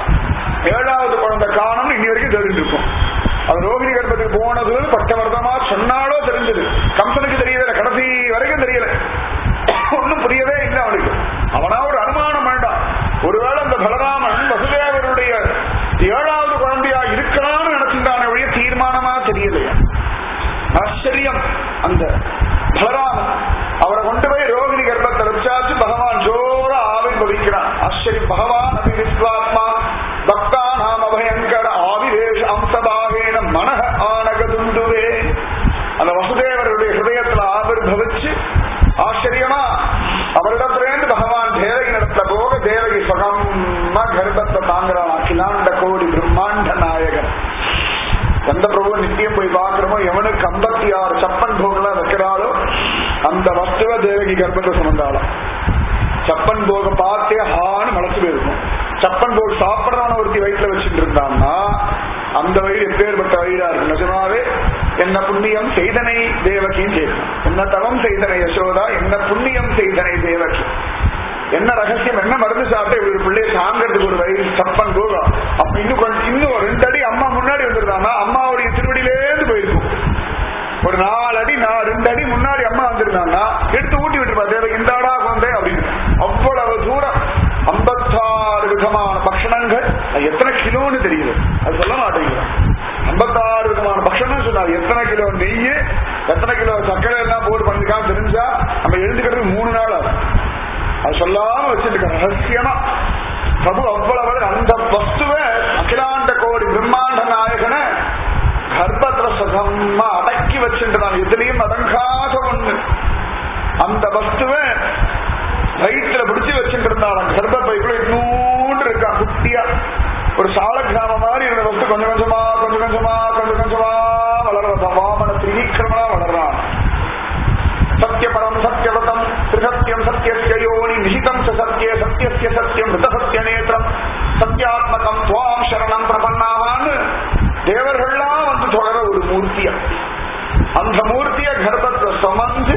ஏழாவது குழந்தை காணும்னு இன்னி வரைக்கும் தெரிஞ்சிருக்கும் அது ரோகிணி கர்ப்பத்துக்கு போனது பட்டவர்த்தமா சொன்னாலோ தெரிஞ்சது கம்சனுக்கு தெரியல கடைசி வரைக்கும் தெரியல ஒன்னும் புரியவே இல்லை அவனுக்கு அவனா ஒரு அனுமானம் வேண்டாம் ஒருவேளை அந்த பலராமன் வசுதேவருடைய ஏழாவது குழந்தையா இருக்கலாம்னு நினைச்சிருந்தான ஒழிய தீர்மானமா தெரியலையா ஆச்சரியம் அந்த பலராமன் அவரை கொண்டு போய் ரோகிணி கர்ப்பத்தை வச்சாச்சு பகவான் ஜோர ஆவிர்வவிக்கிறான் ஆச்சரியம் பகவான் அபி விஸ்வாத்மா பக்தா நாம பயங்கர ஆவிரேஷ அம்சபாகேன மனக ஆனகதுண்டுவே அந்த வசுதேவருடைய ஹிருதயத்துல ஆவிர்வவிச்சு ஆச்சரியமா அவரிடத்திலேருந்து பகவான் தேவகி நடத்த போக தேவகி சுகமா கர்ப்பத்தை தாங்குறான் அகிலாண்ட கோடி பிரம்மாண்ட நாயகன் எந்த பிரபு நித்தியம் போய் பாக்குறோமோ எவனுக்கு ஐம்பத்தி ஆறு சப்பன் போகலாம் வைக்கிறாளோ அந்த வஸ்துவ தேவகி கர்ப்பத்தை சுமந்தாளாம் சப்பன் போக பார்த்தே ஹான்னு மலைச்சு போயிருக்கும் சப்பன் போக சாப்பிடறவன ஒருத்தி வயிற்றுல வச்சுட்டு இருந்தான்னா அந்த வயிறு எப்பேற்பட்ட வயிறா இருக்கு நிஜமாவே என்ன புண்ணியம் செய்தனை தேவகின்னு கேட்கும் என்ன தவம் செய்தனை யசோதா என்ன புண்ணியம் செய்தனை தேவகி என்ன ரகசியம் என்ன மருந்து சாப்பிட்டு இப்படி ஒரு பிள்ளைய சாங்கிறதுக்கு ஒரு வயிறு சப்பன் போகும் அப்ப இன்னும் கொஞ்சம் இன்னும் ஒரு ரெண்டு அடி அம்மா முன்னாடி வந்திருந்தாங்கன்னா அம்மாவுடைய திருவடியிலேருந்து போயிருக்கும் ஒரு நாலு அடி நான் ரெண்டு அடி முன்னாடி அம்மா வந்திருந்தாங்கன்னா எடுத்து ஊட்டி விட்டுருப்பா தேவை இந்தாடா கொண்டே அப்படின்னு அவ்வளவு தூரம் ஐம்பத்தாறு விதமான பக்ஷணங்கள் அது எத்தனை கிலோன்னு தெரியுது அது சொல்ல மாட்டேங்குது ஐம்பத்தாறு விதமான பக்ஷணம் சொன்னார் எத்தனை கிலோ நெய் எத்தனை கிலோ சர்க்கரை எல்லாம் போட்டு பண்ணிருக்கான்னு தெரிஞ்சா நம்ம எழுந்துக்கிறதுக்கு மூணு நாள் ஆகும் அது சொல்லாம வச்சிருக்க ரகசியமா பிரபு அவ்வளவு அந்த வஸ்துவை அகிலாண்ட கோடி பிரம்மாண்ட நாயகனை கர்ப்பத்துல சுகமா அடக்கி வச்சுட்டான் எதுலயும் அடங்காத ஒண்ணு அந்த வஸ்துவை வயிற்றுல பிடிச்சு வச்சுட்டு இருந்தாலும் கர்ப்ப பைக்குள்ள இன்னூண்டு இருக்கா குட்டியா ஒரு சால கிராமம் மாதிரி இருந்த வஸ்து கொஞ்சம் கொஞ்சமா கொஞ்சம் கொஞ்சமா கொஞ்சம் கொஞ்சமா வளர்றதான் வாமன திரிவிக்கிரமனா வளர்றான் சத்யபரம் சத்யவதம் திரிசத்தியம் சத்யஸ்ய யோனி நிஷிதம் ச சத்யே சத்யஸ்ய சத்யம் ரித சத்ய நேத்திரம் சத்யாத்மகம் துவாம் சரணம் பிரபன்னாவான்னு தேவர்கள்லாம் வந்து தொடர ஒரு மூர்த்தியா அந்த மூர்த்திய கர்ப்பத்தை சுமந்து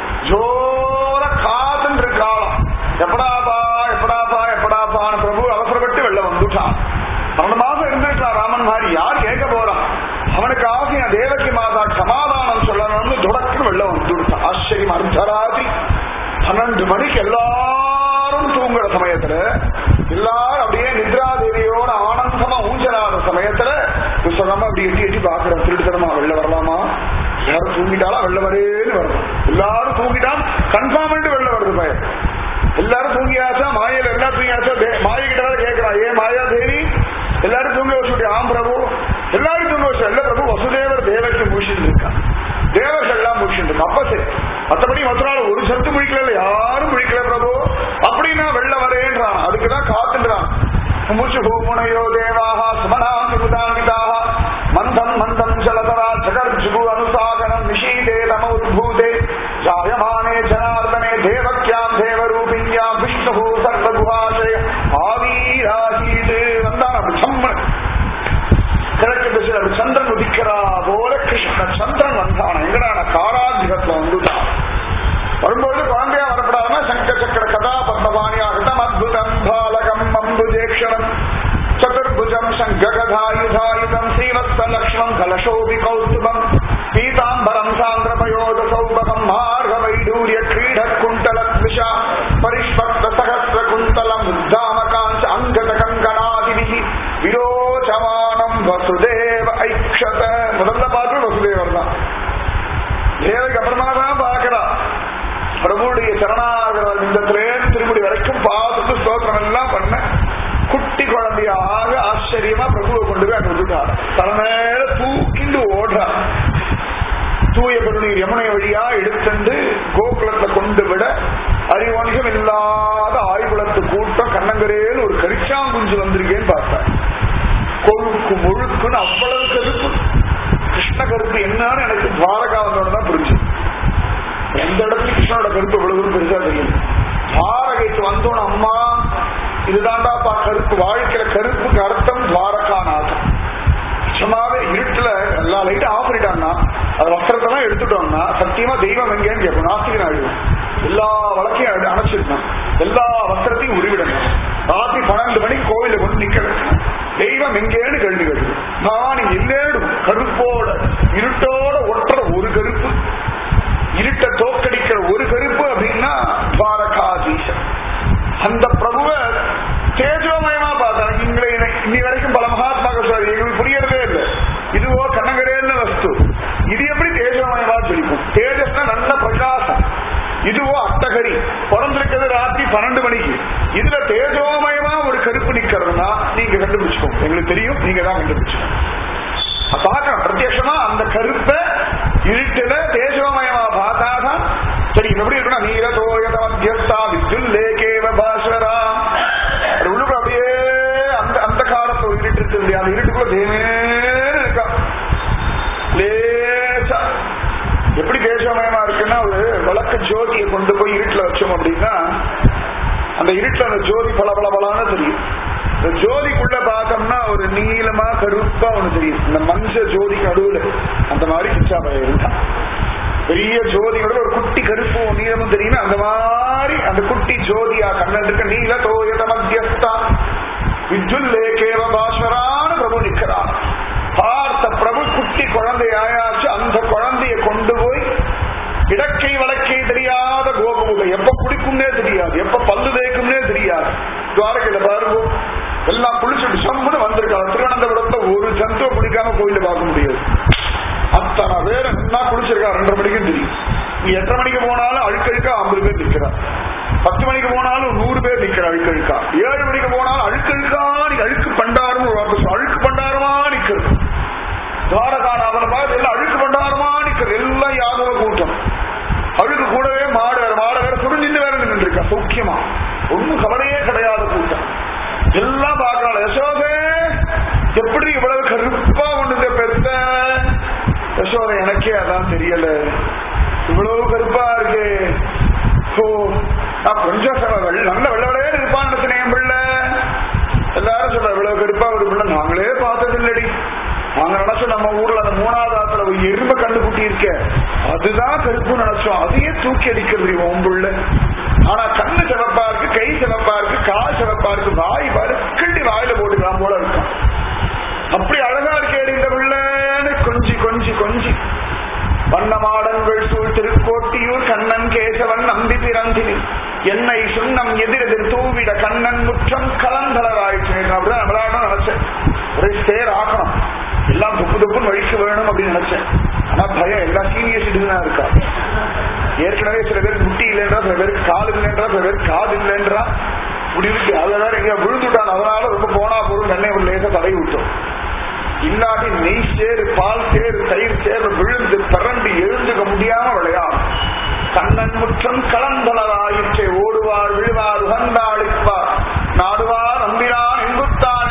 ஜோர காத்துன்னு இருக்காளாம் எப்படாப்பா எப்படாப்பா எப்படாப்பான்னு பிரபு அவசரப்பட்டு வெளில வந்துட்டான் பன்னெண்டு மாசம் இருந்திருக்கான் ராமன் மாதிரி யார் கேட்க போறான் அவனுக்கு ஆசையா தேவகி மாதா சமாதானம் சொல்லணும்னு தொடக்கு வெளில வந்துட்டான் ஆச்சரியம் அர்த்தராதி பன்னெண்டு மணிக்கு எல்லாரும் தூங்குற சமயத்துல எல்லாரும் அப்படியே நித்ரா தேவியோட ஆனந்தமா ஊஞ்சலாத சமயத்துல புஸ்தகமா அப்படி எட்டி எட்டி பாக்குற திருட்டுத்தனமா வெளில வரலாமா எல்லாரும் தூங்கிட்டாலா வெளில வரேன்னு வருது எல்லாரும் தூங்கிட்டான் கன்ஃபார்ம் பண்ணிட்டு வெளில வருது பையன் எல்லாரும் தூங்கியாச்சா மாயையில எல்லாம் தூங்கியாச்சா தே- மாயை கிட்ட வேற கேட்கிறான் ஏன் மாயா தேவி எல்லாரும் தூங்க வச்சுட்டு ஆம் பிரபு எல்லாரும் தூங்க வச்சு இல்ல பிரபு வசுதேவர் தேவருக்கு முடிச்சுட்டு இருக்கான் தேவர்கள் எல்லாம் முடிச்சுட்டு இருக்கு அப்ப சரி மற்றபடி மற்ற நாள் ஒரு சத்து முடிக்கல ऊचुः मुनयो देवाः सुमनामि मुदान्विताः मन्दम् मन्दम् जलतरा जगर्जुगु अनुसागरम् निशीते तमोद्भूते जायमाने जनार्दने देवक्याम् देवरूपिण्याम् विष्णुः सर्वगुहाशय ஆவீராசீது வந்தான் அப்படி சம்மன் கிழக்கு திசையில் அப்படி சந்திரன் உதிக்கிறா போல கிருஷ்ண சந்திரன் வந்தான் எங்கடான காராகிரத்துல வந்துட்டான் வரும்போது குழந்தையா வரப்படாதுன்னா சங்க சக்கர கதா பத்மபாணியாகட்டும் அத்புதம் பாலகம் அம்புஜேக்ஷரம் சதுர்புஜம் சங்ககதாயுதாயுதம் ஸ்ரீவத்ஸ லக்ஷ்மம் கலசோபி கௌஸ்துபம் பீதாம்பரம் சாந்திரபயோத சௌபகம் மார்க வைடூரிய கிரீட குண்டலத்விஷா பரிஷ்பக்த சகசிர குந்தலம் உத்தாமகாஞ்ச அங்கத கங்கனாதிபிகி விரோச்சமானம் வசுதேவ ஐக்ஷத முதல்ல பார்த்து வசுதேவர் தான் தேவைக்கு அப்புறமா தான் பார்க்கலாம் பிரபுடைய சரணாகர விந்தத்திலே திருமுடி வரைக்கும் பார்த்துட்டு ஸ்தோத்திரம் எல்லாம் பண்ண குட்டி குழந்தையாக ஆச்சரியமா பிரபுவை கொண்டு போய் அங்க விட்டுட்டார் தலைமையில தூக்கிண்டு ஓடுறார் தூய பெருநீர் யமுனை வழியா எடுத்துண்டு கோகுலத்தை கொண்டு விட அறிவணிகம் இல்லாத ஆய்குலத்து கூட்டம் கண்ணங்கரேல் ஒரு கரிச்சாங்குஞ்சு வந்திருக்கேன்னு பார்த்தார் கொழுக்கு முழுக்குன்னு அவ்வளவு கருப்பு கிருஷ்ண கருப்பு என்னன்னு எனக்கு துவாரகா வந்தோட தான் புரிஞ்சு எந்த இடத்துல கிருஷ்ணனோட கருப்பு எவ்வளவு பெருசா தெரியும் துவாரகைக்கு வந்தோம் அம்மா இதுதான்டாப்பா கருப்பு வாழ்க்கையில கருப்புக்கு அர்த்தம் துவாரகா நாதம் சும்மாவே இருட்டுல எல்லா லைட்டும் ஆஃப் பண்ணிட்டாங்கன்னா அது வஸ்திரத்தெல்லாம் எடுத்துட்டோம்னா சத்தியமா தெய்வம் எங்கேன்னு கேட்போம் நாஸ்திகன் ஆயிடுவோம் எல்லா வழக்கையும் அடை- அணைச்சிடணும் எல்லா வஸ்திரத்தையும் உருவிடணும் ராத்திரி பன்னெண்டு மணிக்கு கோவில கொண்டு நிக்க வைக்கணும் தெய்வம் எங்கேன்னு கேள்வி கேட்குது நான் இல்லேடும் கருப்போட இருட்டோட ஒட்டுற ஒரு கருப்பு இருட்ட தோக்கடிக்கிற ஒரு கருப்பு அப்படின்னா துவாரகாதீசன் அந்த பிரபுவை தேஜோமயமா பார்த்தாங்க இங்களை இன்னி வரைக்கும் பல மகாத்மாக்கள் சொல்றாரு எங்களுக்கு புரியறதே இல்லை இதுவோ கண்ணங்கரேன்னு வஸ்து இது எப்படி தேஜோமயமா ஜொலிக்கும் தேஜஸ்னா நல்ல பிரகாசம் இதுவோ அட்டகரி பிறந்திருக்கிறது ராத்திரி பன்னெண்டு மணிக்கு இதுல தேஜோமயமா ஒரு கருப்பு நிக்கிறதுனா நீங்க கண்டுபிடிச்சுக்கோங்க எங்களுக்கு தெரியும் நீங்க தான் கண்டுபிடிச்சுக்கோங்க பார்க்கலாம் பிரத்யட்சமா அந்த கருப்பை இருட்டுல தேஜோமயமா பார்த்தாதான் சரி இது எப்படி இருக்கணும் நீல தோயத மத்தியஸ்தா வித்துல் லேகேவ பாஸ்வரா அது உள்ளுக்குள்ள அப்படியே அந்த அந்த காலத்துல ஒரு இருட்டு இருக்கு இல்லையா அந்த இருட்டுக்குள்ள தேவேன்னு இருக்கா லேசா எப்படி தேஜோமயமா இருக்குன்னா ஒரு விளக்கு ஜோதியை கொண்டு போய் இருட்டுல வச்சோம் அப்படின்னா அந்த இருட்டுல அந்த ஜோதி பல பல பலான்னு தெரியும் இந்த ஜோதிக்குள்ள பார்த்தோம்னா ஒரு நீளமா கருப்பா ஒண்ணு தெரியும் இந்த மஞ்ச ஜோதிக்கு நடுவுல அந்த மாதிரி கிச்சாபய இருந்தான் பெரிய ஜோதியோட ஒரு குட்டி கருப்பு நீளமும் தெரியுமே அந்த மாதிரி அந்த குட்டி ஜோதியா கண்ணதுக்கு நீல தோயத மத்தியஸ்தா விஜுல்லே கேவ பாஸ்வரான பிரபு நிற்கிறான் பார்த்த பிரபு குட்டி குழந்தை ஆயாச்சு அந்த குழந்தைய கொண்டு போய் இடக்கை வழக்கை தெரியாத கோபமுக எப்ப குடிக்கும்னே தெரியாது எப்ப பல்லு தேய்க்கும்னே தெரியாது துவாரகையில பாருங்க எல்லாம் குளிச்சுட்டு சம்முன்னு வந்திருக்காங்க திருவனந்தபுரத்துல ஒரு ஜந்துவை குடிக்காம கோயில பார்க்க முடியாது அத்தனை பேர் என்ன குளிச்சிருக்கா ரெண்டரை மணிக்கும் தெரியும் நீ எத்தனை மணிக்கு போனாலும் அழுக்கழுக்கா ஐம்பது பேர் நிக்கிறா பத்து மணிக்கு போனாலும் நூறு பேர் நிக்கிற அழுக்கழுக்கா ஏழு மணிக்கு போனாலும் அழுக்கழுக்கா நீ அழுக்கு பண்டாரம் ஒரு வார்த்தை சொல்லு. அழுக்கு பண்டாரமா நிக்கிறது துவாரகாநாதனை பார்த்து எல்லாம் அழுக்கு பண்டாரமா நிக்கிறது எல்லாம் யாதவ கூட்டம் அழுக்கு கூடவே மாடு வேற மாடு வேற சுருஞ்சின்னு வேற நின்று இருக்கா சௌக்கியமா ஒண்ணும் கவலையே கிடையாத கூட்டம் எல்லாம் பார்க்கலாம் யசோதே எப்படி இவ்வளவு கருப்பா கொண்டு பெத்த யசோதை எனக்கே அதான் தெரியல இவ்வளவு கருப்பா இருக்கு ஓ நான் கொஞ்சம் ச- வெள்ள- நல்ல வெள்ள வெள்ளையே இருப்பான்னு நினைச்சேன் பிள்ளை எல்லாரும் சொல்ற இவ்வளவு கருப்பா ஒரு பிள்ளை நாங்களே பார்த்தது இல்லடி நாங்க நினைச்சோம் நம்ம ஊர்ல அந்த மூணாவது ஆத்துல ஒரு எறும்பு கண்டுபிட்டி இருக்க அதுதான் கருப்பு நினைச்சோம் அதையே தூக்கி அடிக்கிறது உன் புள்ள ஆனா கண்ணு சிவப்பா இருக்கு கை சிவப்பா இருக்கு கால் சிவப்பா இருக்கு வாய் பாரு கிண்டி வாயில போட்டுக்கலாம் போல இருக்கும் அப்படி அழகா இருக்கேடி இந்த பிள்ளைன்னு கொஞ்சி கொஞ்சி கொஞ்சி வண்ணமாடங்கள் சூழ் திருக்கோட்டியூர் கண்ணன் கேசவன் நம்பி பிறந்தினி என்னை சுண்ணம் எதிரெதிர் தூவிட கண்ணன் முற்றம் கலந்தளராயிற்று அப்படிதான் நம்மளாடும் நினைச்சேன் ஒரே சேர் ஆக்கணும் எல்லாம் துப்பு துப்புன்னு வழிக்கு வேணும் அப்படின்னு நினைச்சேன் ஆனா பயம் எல்லா சீனியர் சிட்டிசனா இருக்கா ஏற்கனவே சில பேருக்கு முட்டி இல்லைன்றா சில பேருக்கு கால் இல்லைன்றா சில பேருக்கு காது இல்லைன்றா இப்படி இருக்கு அதுல வேற எங்க விழுந்துட்டான் அதனால ரொம்ப போனா போதும் கண்ணை ஒரு லேசா தடவி விட்டோம் இல்லாட்டி நெய் சேரு பால் சேரு தயிர் சேரு விழுந்து பிறண்டு எழுந்துக்க முடியாம விளையாடும் கண்ணன் முற்றம் கலந்தளராயிற்றை ஓடுவார் விழுவார் உகந்தாளிப்பார் நாடுவார் நம்பினான் எங்குத்தான்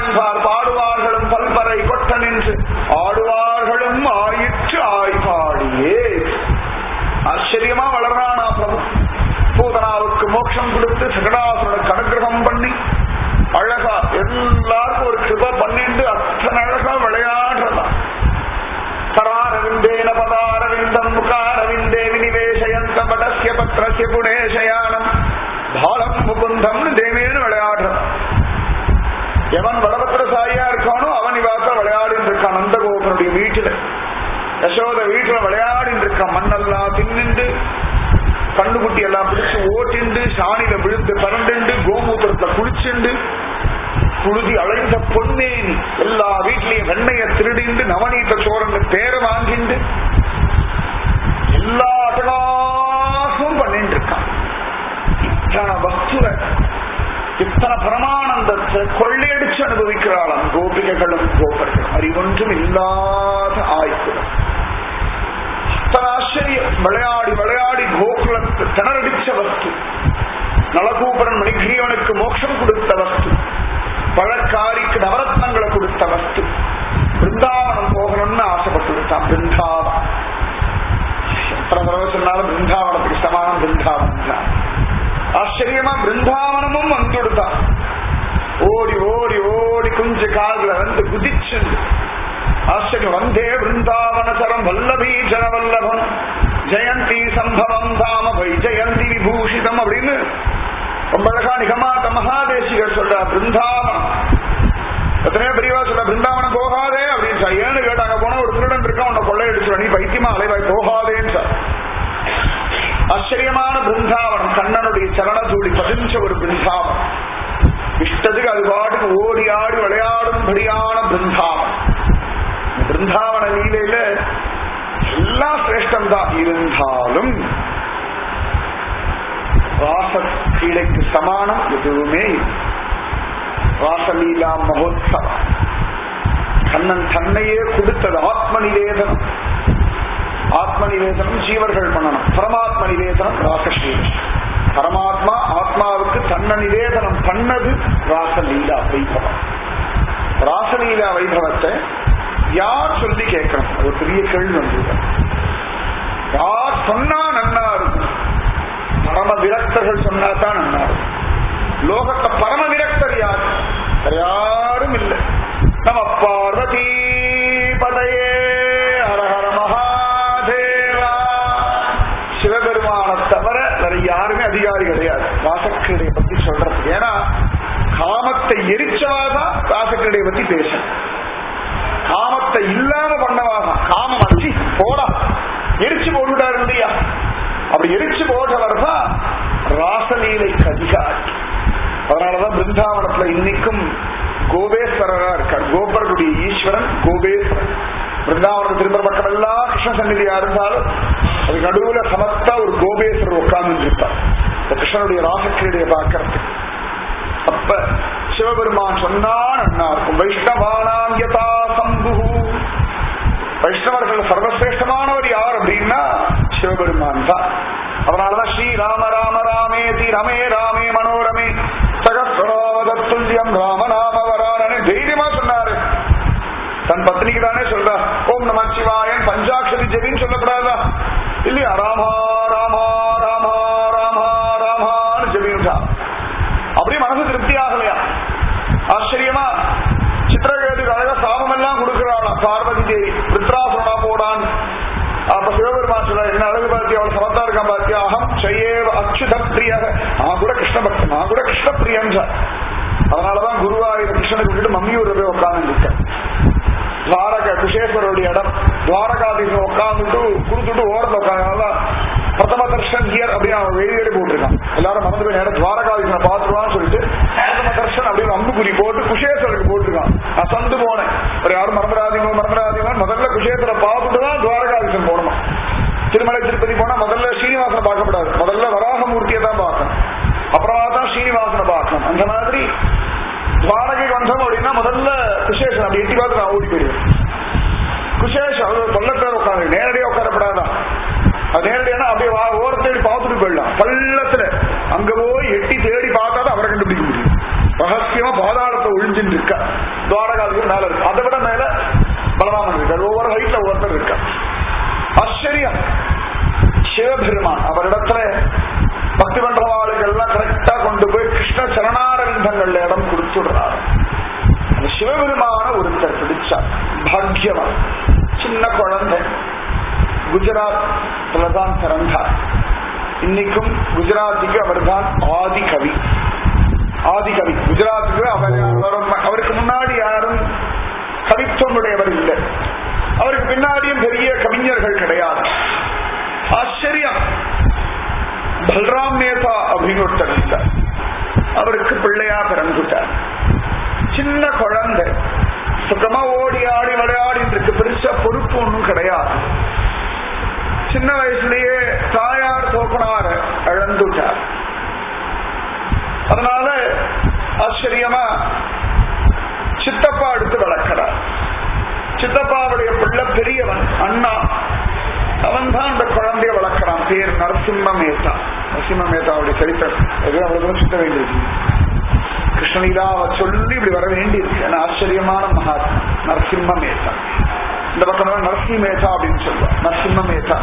ஆச்சரியமா வளர்றானா பிரபு பூதனாவுக்கு மோட்சம் கொடுத்து சகடாசுரனுக்கு அனுகிரகம் பண்ணி அழகா எல்லாருக்கும் ஒரு கிருப பண்ணிட்டு அத்தனை அழகா விளையாடுறதா கராரவிந்தேன பதாரவிந்தம் முகாரவிந்தே வினிவேஷயந்த படஸ்ய பத்ரஸ்ய புணேஷயானம் பாலம் முகுந்தம்னு தேவேன்னு விளையாடுறான் எவன் வடபத்திர சாயியா இருக்கானோ அவன் இவாத்த விளையாடிட்டு இருக்கான் நந்தகோபனுடைய வீட்டுல யசோத வீட்டுல விளையாடிட்டு இருக்கான் மண்ணெல்லாம் தின்னுண்டு கண்ணுக்குட்டி எல்லாம் பிடிச்சு ஓட்டிண்டு சாணியில விழுந்து பரண்டுண்டு கோமூத்திரத்துல குளிச்சுண்டு புழுதி அழைந்த பொன்னேனி எல்லா வீட்லயும் வெண்ணைய திருடிண்டு நவநீத சோரன்னு பேரை வாங்கிண்டு எல்லா அட்டகாசமும் பண்ணிட்டு இருக்கான் இத்தனை வஸ்துவ இத்தனை பரமானந்தத்தை கொள்ளையடிச்சு அனுபவிக்கிறாளாம் கோபிகைகளும் கோபர்களும் அறிவொன்றும் இல்லாத ஆய்க்குலம் இத்தனை ஆச்சரியம் விளையாடி விளையாடி கோகுலத்து திணறடிச்ச வஸ்து நலகூபரன் மணிகிரியவனுக்கு மோட்சம் கொடுத்த வஸ்து பழக்காரிக்கு நவரத்னங்களை கொடுத்த வஸ்து பிருந்தாவனம் போகணும்னு ஆசைப்பட்டு விட்டான் பிருந்தாவனம் எத்தனை தடவை சொன்னாலும் பிருந்தாவனத்துக்கு சமானம் பிருந்தாவனம் தான் ஆச்சரியமா பிருந்தாவனமும் வந்துடுதான் ஓடி ஓடி ஓடி குஞ்சு கால்ல வந்து குதிச்சு ஆச்சரியம் வந்தே பிருந்தாவனசரம் வல்லபீஜன வல்லபம் ஜெயந்தி சம்பவம் தாம வை ஜெயந்தி விபூஷிதம் அப்படின்னு ரொம்ப அழகா நிகமாத்த மகாதேசிகர் சொல்ற பிருந்தாவனம் எத்தனையோ பெரியவா சொல்ற பிருந்தாவனம் போகாதே அப்படின்னு சார் ஏன்னு கேட்டாங்க போனா ஒரு திருடன் இருக்கான் உன்னை கொள்ளையடிச்சு நீ பைத்தியமா அலைவாய் போகாதேன்னு சார் ஆச்சரியமான பிருந்தாவனம் கண்ணனுடைய சரணதூடி பதிஞ்ச ஒரு பிருந்தாவனம் இஷ்டத்துக்கு அது பாட்டுக்கு ஓடி ஆடி விளையாடும்படியான பிருந்தாவனம் இந்த பிருந்தாவன லீலையில எல்லாம் சிரேஷ்டம் தான் இருந்தாலும் ராச கீழைக்கு சமானம் எதுவுமே இல்லை ராசலீலா மகோத்சவம் கண்ணன் தன்னையே கொடுத்தது ஆத்ம நிவேதனம் ஆத்ம நிவேதனம் ஜீவர்கள் பண்ணணும் பரமாத்ம நிவேதனம் ராசஸ்ரீலம் பரமாத்மா ஆத்மாவுக்கு தன்னை நிவேதனம் பண்ணது ராசலீலா வைபவம் ராசலீலா வைபவத்தை யார் சொல்லி கேட்கணும் அது ஒரு பெரிய கேள்வி வந்து யார் சொன்னா நன்னா இருக்கும் பரம விரக்தர்கள் சொன்னா தான் நன்னா இருக்கும் லோகத்தை பரம விரக்தர் யார் வேற யாரும் இல்லை நம பார்வதி பதையே ஹரஹர மகாதேவா சிவபெருமான தவிர வேற யாருமே அதிகாரி கிடையாது வாசக்கிரடைய பத்தி சொல்றது ஏன்னா காமத்தை எரிச்சவாதான் வாசக்கிரடைய பத்தி பேசணும் காமத்தை இல்லாம பண்ணவாதான் காமம் அடிச்சு போடா எரிச்சு போட்டுட்டாரு இல்லையா அப்படி எரிச்சு போட்டவர் தான் ராசலீலைக்கு அதிகாரி அதனாலதான் பிருந்தாவனத்துல இன்னைக்கும் கோபேஸ்வரரா இருக்கார் கோபர்களுடைய ஈஸ்வரன் கோபேஸ்வரன் பிருந்தாவனத்து திரும்ப பக்கம் எல்லாம் கிருஷ்ண சந்நிதியா இருந்தாலும் அது நடுவுல சமத்தா ஒரு கோபேஸ்வரர் உட்கார்ந்து இருப்பார் இந்த கிருஷ்ணனுடைய ராசக்கிரீடைய பார்க்கறது அப்ப சிவபெருமான் சொன்னா நன்னா இருக்கும் வைஷ்ணவானாம் யதா சம்பு வைஷ்ணவர்கள் சர்வசிரேஷ்டமானவர் யார் அப்படின்னா சிவபெருமான் தான் அதனாலதான் ஸ்ரீ ராம ராம ராமே தி ரமே ராமே மனோரமே சகஸ்வராவதத்துல்யம் ராம நாம வரானே தைரியமா சொன்னாரு தன் பத்னிக்கு தானே சொல்றா ஓம் நம சிவாயன் பஞ்சாட்சரி ஜெபின்னு சொல்லக்கூடாதா இல்லையா ராமா ராமா ராமா ராமா ராமான்னு ஜெபின்ட்டா அப்படியே மனசு திருப்தி ஆகலையா ஆச்சரியமா சித்திரகேதுக்கு அழகா சாபம் எல்லாம் கொடுக்கிறாளாம் பார்வதி தேவி வித்ராசுரனா போடான் அப்ப சிவபெருமான் சொல்ல என்ன அழகு பார்த்தி அவள் சமத்தா இருக்கான் பார்த்தியா அகம் செய்யேவ அச்சுத பிரிய நான் கூட கிருஷ்ண பக்தன் நான் கூட கிருஷ்ண பிரியன் அதனாலதான் குருவாயூர் கிருஷ்ணனுக்கு விட்டுட்டு மம்மியூர் போய் உட்கார்ந்து இருக்கேன் துவாரக குஷேஸ்வரருடைய இடம் துவாரகாதீசம் உட்காந்துட்டு குடுத்துட்டு ஓரத்தில் உட்காந்து பிரதம தர்ஷன் ஹியர் அப்படின்னு அவன் வெளியேறி போட்டிருக்கான் எல்லாரும் மறந்து போய் நேரம் துவாரகாதீசனை பார்த்துருவான்னு சொல்லிட்டு பிரதம தர்ஷன் அப்படின்னு அம்புக்குறி போட்டு குஷேஸ்வரருக்கு போட்டிருக்கான் நான் சந்து போனேன் ஒரு யாரும் மறந்துடாதீங்க மறந்துடாதீங்க முதல்ல குஷேஸ்வரை பார்த்துட்டு தான் துவாரகாதீசன் போடணும் திருமலை திருப்பதி போனா முதல்ல ஸ்ரீனிவாசனை பார்க்கப்படாது முதல்ல வராகமூர்த்தியை தான் பார்க்கணும் அப்புறமா தான் ஸ்ரீனிவாசனை பார்க்கணும் அந்த மாதிரி துவாரகை வந்தோம் அப்படின்னா முதல்ல குஷேஷன் அப்படி எட்டி பார்த்து நான் ஓடி போயிடுவேன் குஷேஷ் அவர் பள்ளத்தில் உட்காந்து நேரடியாக உட்காரப்படாதான் அது நேரடியான அப்படியே வா- ஓரத்தேடி பார்த்துட்டு போயிடலாம் பள்ளத்துல அங்க போய் எட்டி தேடி பார்த்தா தான் அவரை கண்டுபிடிக்க முடியும் ரகசியமா பாதாளத்தை ஒழிஞ்சுட்டு இருக்கா துவாரகாலுக்கு மேல இருக்கு அதை விட மேல பலராமன் இருக்கார் ஒவ்வொரு ஹைட்ல ஒவ்வொருத்தர் இருக்கா ஆச்சரியம் சிவபெருமான் அவரிடத்துல பக்தி பண்றவாளுக்கு எல்லாம் கரெக்டா கொண்டு போய் கிருஷ்ண சரணாரவிந்தங்கள்ல இடம் கொடுத்துடுறாரு அந்த சிவபெருமான ஒருத்தர் பிடிச்சார் பாக்யவான் சின்ன குழந்தை குஜராத்ல தான் பிறந்தார் இன்னைக்கும் குஜராத்துக்கு அவர்தான் ஆதி கவி ஆதி கவி குஜராத்துக்கு அவர் அவர்- அவருக்கு முன்னாடி யாரும் கவித்துவம் உடையவர் இல்லை அவருக்கு பின்னாடியும் பெரிய கவிஞர்கள் கிடையாது ஆச்சரியம் பல்ராம் மேதா அப்படின்னு ஒருத்தர் இருந்தார் அவருக்கு பிள்ளையா பிறந்துட்டார் சின்ன குழந்தை சுகமா ஓடி ஆடி விளையாடிட்டு இருக்கு பெருசா பொறுப்பு ஒன்றும் கிடையாது சின்ன வயசுலயே தாயார் தோப்பனார இழந்துட்டார் அதனால ஆச்சரியமா சித்தப்பா எடுத்து வளர்க்கிறார் சித்தப்பாவுடைய பிள்ளை பெரியவன் அண்ணா அவன் தான் அந்த குழந்தைய வளர்க்கிறான் பேர் நரசிம்ம மேத்தா நரசிம்ம மேத்தாவுடைய சரித்திரம் அது அவ்வளவு சுத்த வேண்டியிருக்கு கிருஷ்ணலீலாவை சொல்லி இப்படி வர வேண்டியிருக்கு ஏன்னா ஆச்சரியமான மகாத்மா நரசிம்ம மேத்தா இந்த பக்கம் நரசிம்ம மேத்தா அப்படின்னு சொல்லுவான் நரசிம்ம மேத்தா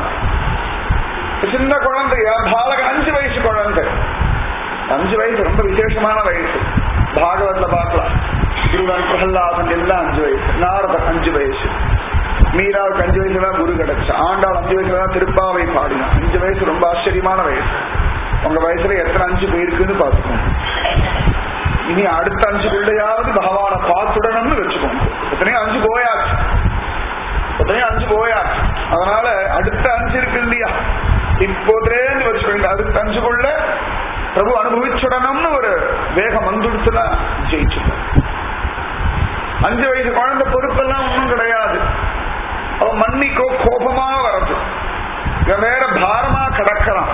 சின்ன குழந்தைய பாலகன் அஞ்சு வயசு குழந்தை அஞ்சு வயசு ரொம்ப விசேஷமான வயசு பாகவத்ல பார்க்கலாம் குருவன் பிரகல்லாதன் எல்லாம் அஞ்சு வயசு நாரதன் அஞ்சு வயசு மீராவுக்கு அஞ்சு வயசுல தான் குரு கிடைச்சா ஆண்டாள் அஞ்சு வயசுல தான் திருப்பாவை பாடினான் அஞ்சு வயசு ரொம்ப ஆச்சரியமான வயசு உங்க வயசுல எத்தனை அஞ்சு போயிருக்குன்னு பாத்துக்கோங்க இனி அடுத்த அஞ்சு பிள்ளையாவது பகவானை பார்த்துடணும்னு வச்சுக்கோங்க எத்தனையோ அஞ்சு போயாச்சு எத்தனையோ அஞ்சு போயாச்சு அதனால அடுத்த அஞ்சு இருக்கு இல்லையா இப்போதேன்னு வச்சுக்கோங்க அடுத்த அஞ்சுக்குள்ள பிரபு அனுபவிச்சுடணும்னு ஒரு வேகம் வந்துடுச்சுன்னா ஜெயிச்சுடும் அஞ்சு வயசு குழந்தை பொறுப்பெல்லாம் ஒன்றும் கிடையாது அவன் மன்னிக்கோ கோபமா வரது இவன் வேற பாரமா கிடக்கிறான்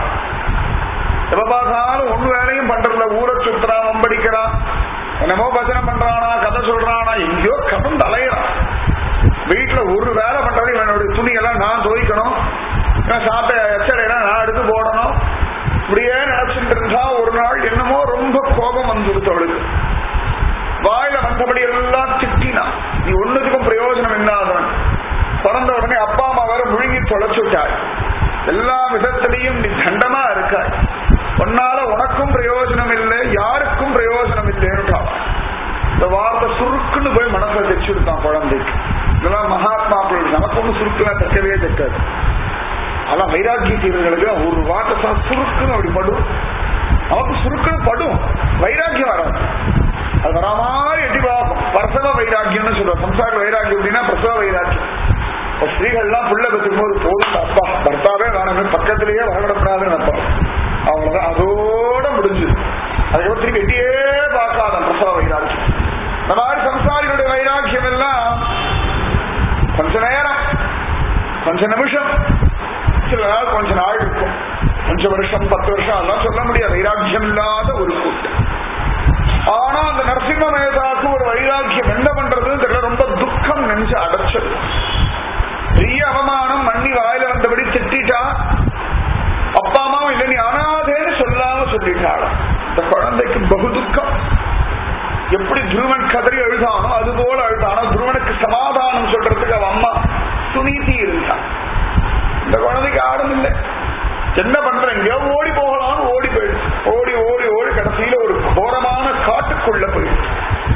எப்ப பார்த்தாலும் ஒண்ணு வேலையும் பண்றதுல ஊரை சுத்துறான் வம்படிக்கிறான் என்னமோ பஜனை பண்றானா கதை சொல்றானா எங்கேயோ கதம் தலையிறான் வீட்டுல ஒரு வேலை பண்றது இவனுடைய துணியெல்லாம் நான் துவைக்கணும் இவன் சாப்பிட்ட எச்சடையெல்லாம் நான் எடுத்து போடணும் இப்படியே நினைச்சிட்டு இருந்தா ஒரு நாள் என்னமோ ரொம்ப கோபம் வந்துடுத்து அவளுக்கு வாயில வந்தபடி எல்லாம் திட்டினான் நீ ஒண்ணுத்துக்கும் பிரயோஜனம் இல்லாதவன் பிறந்த உடனே அப்பா அம்மா வேற முழுங்கி தொலைச்சுட்டாள் எல்லா விதத்திலையும் நீ தண்டமா இருக்காய் உன்னால உனக்கும் பிரயோஜனம் இல்லை யாருக்கும் பிரயோஜனம் இல்லைன்றான் இந்த வார்த்தை சுருக்குன்னு போய் மனசுல தைச்சுடுத்தான் குழந்தைக்கு இதெல்லாம் மகாத்மாக்கள் நமக்கு ஒண்ணு சுருக்குலாம் தைக்கவே தைக்காது அதான் வைராக்கிய தீவர்களுக்கு ஒரு வார்த்தை சொன்னா சுருக்குன்னு அப்படி படும் நமக்கு சுருக்குன்னு படும் வைராக்கியம் வராது அது வரா மாதிரி எட்டி பார்க்கும் பிரசவ வைராக்கியம்னு சொல்லுவோம் சம்சார வைராக்கியம் அப்படின்னா பிரசவ வைராக்கியம் இப்ப ஸ்திரீகள்லாம் புள்ள பெற்றுக்கும் போது போதும் அப்பா பர்த்தாவே வேணும் பக்கத்திலேயே வரவிடப்படாதுன்னு நினைப்பாங்க அவ்வளவுதான் அதோட முடிஞ்சு அதுக்கப்புறம் திருப்பி எட்டியே பார்க்காத பிரசவ வைராக்கியம் இந்த மாதிரி சம்சாரிகளுடைய வைராக்கியம் எல்லாம் கொஞ்ச நேரம் கொஞ்ச நிமிஷம் சில நாள் கொஞ்ச நாள் இருக்கும் கொஞ்ச வருஷம் பத்து வருஷம் அதெல்லாம் சொல்ல முடியாது வைராக்கியம் இல்லாத ஒரு கூட்டம் ஆனா அந்த நரசிம்ம மேதாக்கு ஒரு வைராக்கியம் என்ன பண்றதுன்னு தெரியல ரொம்ப துக்கம் நெஞ்சு அடைச்சது பெரிய அவமானம் மண்ணி வாயில வந்தபடி திட்டா அப்பா அம்மாவும் இல்லை நீ அனாதேன்னு சொல்லாம சொல்லிட்டாளாம் இந்த குழந்தைக்கு பகு துக்கம் எப்படி துருவன் கதறி அழுதானோ அது போல அழுதானோ துருவனுக்கு சமாதானம் சொல்றதுக்கு அவன் அம்மா சுனீதி இருந்தான் இந்த குழந்தைக்கு ஆடும் இல்லை என்ன பண்ற எங்கேயோ ஓடி போகலாம்னு ஓடி போயிடுச்சு ஓடி ஓடி ஓடி கடைசியில ஒரு கோரமான காட்டுக்குள்ள போயிடுச்சு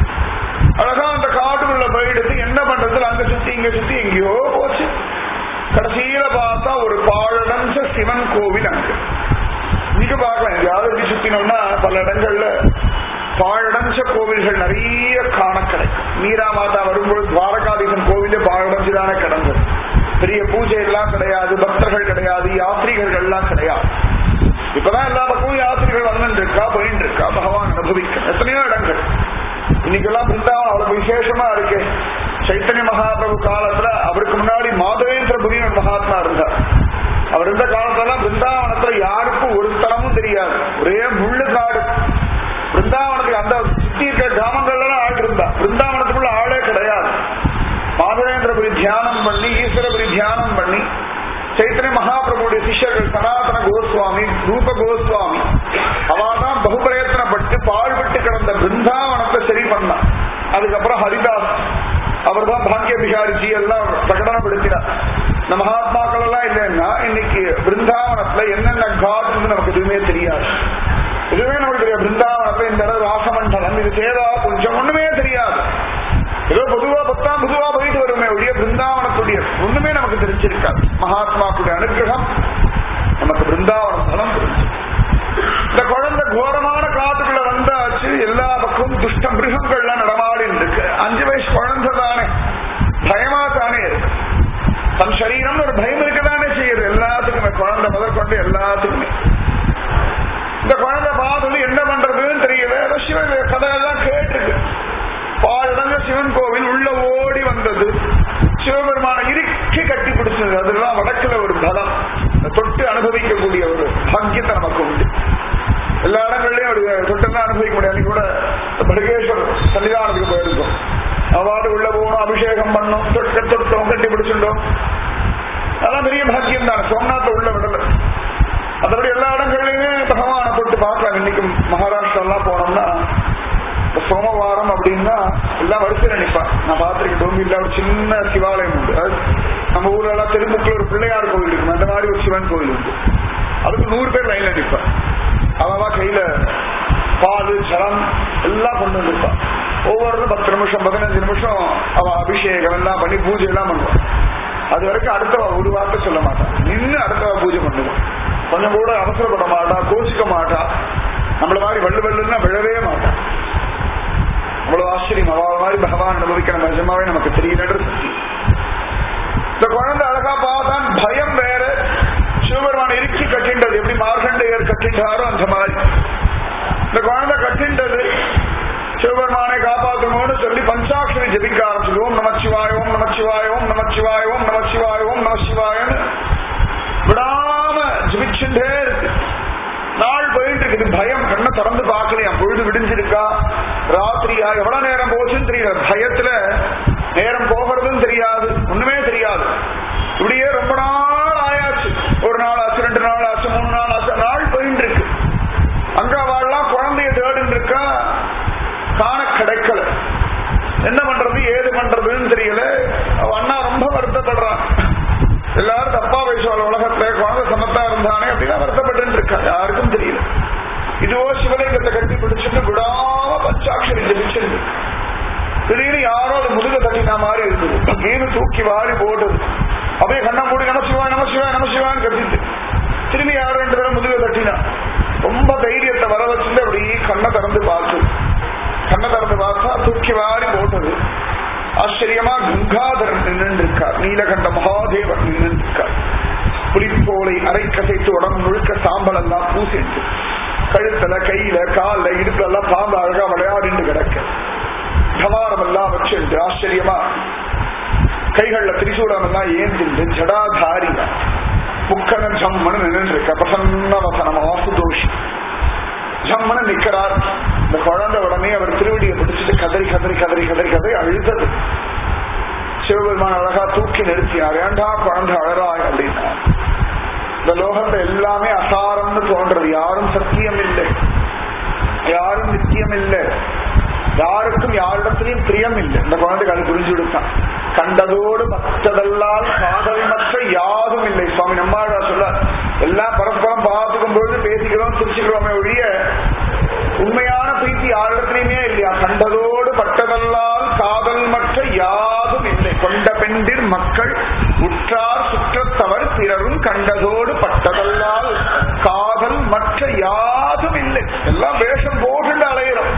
அழகா அந்த காட்டுக்குள்ள போயிடுது என்ன பண்றது அங்க சுத்தி இங்க சுத்தி எங்கேயோ போச்சு கடைசியில பார்த்தா ஒரு பாழடைஞ்ச சிவன் கோவில் அங்க நீங்க பார்க்கலாம் எங்கேயாவது இப்படி சுத்தினோம்னா பல இடங்கள்ல பாழடைஞ்ச கோவில்கள் நிறைய காண கிடைக்கும் மீரா மாதா வரும்போது துவாரகாதீசன் கோவிலே பாழடைஞ்சுதானே கிடந்தது பெரிய பூஜை எல்லாம் கிடையாது பக்தர்கள் கிடையாது யாத்ரீகர்கள் எல்லாம் கிடையாது இப்பதான் எல்லா பக்கமும் யாத்திரிகள் வந்துட்டு இருக்கா போயிட்டு இருக்கா பகவான் அனுபவிக்க எத்தனையோ இடங்கள் இன்னைக்கெல்லாம் பிருந்தாவனம் அவ்வளவு விசேஷமா இருக்கு சைத்தன்ய மகாபிரபு காலத்துல அவருக்கு முன்னாடி மாதவேந்திர புரியும் ஒரு மகாத்மா இருந்தார் அவர் இருந்த காலத்துல பிருந்தாவனத்துல யாருக்கும் ஒரு தலமும் தெரியாது ஒரே முள்ளு காடு பிருந்தாவனத்துக்கு அந்த சுத்தி இருக்கிற கிராமங்கள்ல ஆள் இருந்தா பிருந்தாவனத்துக்குள்ள ஆளே கிடையாது மாதவேந்திரபுரி தியானம் பண்ணி ஈஸ்வரபுரி தியானம் பண்ணி சைத்தன்ய மகாபிரபுடைய சிஷ்யர்கள் சனாதன கோஸ்வாமி ரூப கோஸ்வாமி அவதான் பகுபிரயத்தனப்பட்டு பாழ்பட்டு கிடந்த பிருந்தாவனத்தை சரி பண்ணான் அதுக்கப்புறம் ஹரிதாஸ் அவர் தான் பாக்கிய பிகாரிஜி எல்லாம் பிரகடனப்படுத்தினார் இந்த மகாத்மாக்கள் எல்லாம் இல்லைன்னா இன்னைக்கு பிருந்தாவனத்துல என்னென்ன காட் நமக்கு எதுவுமே தெரியாது எதுவுமே நமக்கு தெரியாது பிருந்தாவனத்துல இந்த இடம் ராசமண்டலம் இது சேதா கொஞ்சம் ஒண்ணுமே தெரியாது ஏதோ பொதுவா பத்தாம் பொதுவா போயிட்டு வருமே ஒழிய பிருந்தாவனத்துடைய ஒண்ணுமே நமக்கு தெரிஞ்சிருக்காது மகாத்மாக்குடைய அனுகிரகம் நமக்கு பிருந்தாவனம் தலம் புரிஞ்சு இந்த குழந்தை கோரமான காட்டுக்குள்ள வந்தாச்சு எல்லா பக்கமும் துஷ்ட மிருகங்கள்லாம் நடமாடின்னு இருக்கு அஞ்சு வயசு குழந்தை தானே பயமா தானே இருக்கு தன் சரீரம் ஒரு பயம் இருக்கதானே செய்யுது எல்லாத்துக்குமே குழந்தை முதற்கொண்டு எல்லாத்துக்குமே இந்த குழந்தை பார்த்து என்ன பண்றதுன்னு தெரியல ஏதோ சிவன் கதையெல்லாம் கேட்டிருக்கு பாழடைஞ்ச சிவன் கோவில் உள்ள ஓடி வந்தது சிவபெருமான இறுக்கி கட்டி பிடிச்சது அதெல்லாம் வடக்குல ஒரு பலம் தொட்டு அனுபவிக்கக்கூடிய ஒரு பாக்கியத்தை நமக்கு உண்டு எல்லா இடங்கள்லயும் ஒரு தொட்டெல்லாம் அனுபவிக்க முடியாது அன்னைக்கு கூட படுகேஸ்வரர் சன்னிதானத்துக்கு போயிருக்கோம் அவாடு உள்ள போகணும் அபிஷேகம் பண்ணோம் தொட்ட தொட்டோம் கட்டி பிடிச்சிட்டோம் அதெல்லாம் பெரிய பாக்கியம் தான் சோம்நாத்த உள்ள விடல அதோட எல்லா இடங்கள்லயுமே பகவானை தொட்டு பார்க்கலாம் இன்னைக்கு மகாராஷ்டிரா எல்லாம் போனோம்னா இந்த சோமவாரம் அப்படின்னா எல்லாம் வரிசையில் நினைப்பான் நான் பார்த்திருக்கேன் டோம்பியில் ஒரு சின்ன சிவாலயம் உண்டு அது நம்ம ஊர்ல எல்லாம் தெருமுக்கில் ஒரு பிள்ளையார் கோவில் இருக்கும் அந்த மாதிரி ஒரு சிவன் கோவில் உண்டு அதுக்கு நூறு பேர் லைன்ல நிற்பான் அவவா கையில பால் ஜலம் எல்லாம் கொண்டு வந்திருப்பான் ஒவ்வொரு பத்து நிமிஷம் பதினஞ்சு நிமிஷம் அவ அபிஷேகம் எல்லாம் பண்ணி பூஜை எல்லாம் பண்ணுவான் அது வரைக்கும் அடுத்தவ ஒரு வார்த்தை சொல்ல மாட்டான் நின்று அடுத்தவ பூஜை பண்ணுவான் கொஞ்சம் கூட அவசரப்பட மாட்டா கோச்சிக்க மாட்டா நம்மள மாதிரி வெள்ளு வெள்ளுன்னா விழவே மாட்டான் அவ்வளவு ஆச்சரியம் அவள மாதிரி பகவான் அனுபவிக்கிற நிஜமாவே நமக்கு தெரியலன்றது இந்த குழந்தை அழகா பார்த்தான் பயம் வேற சிவபெருமான் இறுக்கி கட்டின்றது எப்படி மார்கண்டையர் கட்டின்றாரோ அந்த மாதிரி இந்த குழந்தை கட்டின்றது சிவபெருமானை காப்பாற்றணும்னு சொல்லி பஞ்சாட்சரி ஜபிக்க ஆரம்பிச்சது ஓம் நமச்சிவாய ஓம் நமச்சிவாய ஓம் நமச்சிவாய ஓம் நமச்சிவாய ஓம் நமச்சிவாயன்னு விடாம ஜபிச்சுட்டே இருக்கு நாள் போயிட்டு இருக்குது பயம் கண்ணை திறந்து பார்க்கலையா பொழுது விடிஞ்சிருக்கா ராத்திரியா எவ்வளவு நேரம் போச்சுன்னு தெரியல பயத்துல நேரம் போகிறதும் தெரியாது ஒண்ணுமே தெரியாது இப்படியே ரொம்ப நாள் ஆயாச்சு ஒரு நாள் ஆச்சு ரெண்டு நாள் ஆச்சு மூணு நாள் ஆச்சு நாள் போயிட்டு இருக்கு அங்க வாழலாம் குழந்தைய தேடின்னு இருக்கா காண கிடைக்கல என்ன பண்றது ஏது பண்றதுன்னு தெரியல அவ அண்ணா ரொம்ப வருத்தப்படுறான் எல்லாரும் தப்பா பேசுவாள் உலகத்துல குழந்தை சமத்தா இருந்தானே அப்படின்னா வருத்தப்பட்டு இருக்கா யாருக்கும் தெரியல இதுவோ சிவலிங்கத்தை கட்டி பிடிச்சிட்டு விடாம பச்சாட்சரி ஜபிச்சிருந்து திடீர்னு யாரோ அது முதுக தட்டினா மாதிரி இருந்தது மீனு தூக்கி வாரி போடுது அப்படியே கண்ணா மூடி நமசிவாய் நமசிவாய் நமசிவான்னு கத்திட்டு திரும்பி யாரும் ரெண்டு பேரும் முதுக தட்டினா ரொம்ப தைரியத்தை வர வச்சுட்டு அப்படி கண்ணை திறந்து பார்த்து கண்ணை திறந்து பார்த்தா தூக்கி வாரி போட்டது ஆச்சரியமா கங்காதரன் நின்று இருக்கார் நீலகண்ட மகாதேவர் நின்று இருக்கார் புலித்தோலை அரை கசைத்து உடம்பு முழுக்க சாம்பல் எல்லாம் பூசிட்டு கழுத்துல கையில கால்ல இடுப்புல எல்லாம் பாம்பு அழகா விளையாடிட்டு கிடக்க கவாரம் எல்லாம் வச்சுட்டு ஆச்சரியமா கைகள்ல திரிசூலம் எல்லாம் ஏந்திண்டு ஜடாதாரி முக்கன ஜம்மனு நின்று இருக்க பிரசன்ன வசனம் வாசுதோஷி ஜம்மனு நிக்கிறார் இந்த குழந்தை உடனே அவர் திருவடியை பிடிச்சிட்டு கதறி கதறி கதறி கதறி கதறி அழுதது சிவபெருமான் அழகா தூக்கி நிறுத்தினார் ஏண்டா குழந்தை அழறாய் அப்படின்னா இந்த லோகத்தை எல்லாமே அசாரம்னு தோன்றது யாரும் சத்தியம் இல்லை யாரும் நித்தியம் இல்லை யாருக்கும் யாரிடத்திலையும் பிரியம் இல்லை இந்த குழந்தைக்கு அது புரிஞ்சு கொடுத்தான் கண்டதோடு மற்றதெல்லாம் காதல் மற்ற யாரும் இல்லை சுவாமி நம்மாழ்வா சொல்ல எல்லாம் பரஸ்பரம் பார்த்துக்கும் பொழுது பேசிக்கிறோம் சிரிச்சுக்கிறோமே ஒழிய உண்மையான பிரீத்தி யாரிடத்திலையுமே இல்லையா கண்டதோடு பட்டதல்லால் காதல் மற்ற யாதும் இல்லை கொண்ட பெண்டிர் மக்கள் உற்றார் சுற்றத்தவர் பிறரும் கண்டதோடு பட்டதல்லால் காதல் மற்ற யாதும் இல்லை எல்லாம் வேஷம் போட்டு அலையிறோம்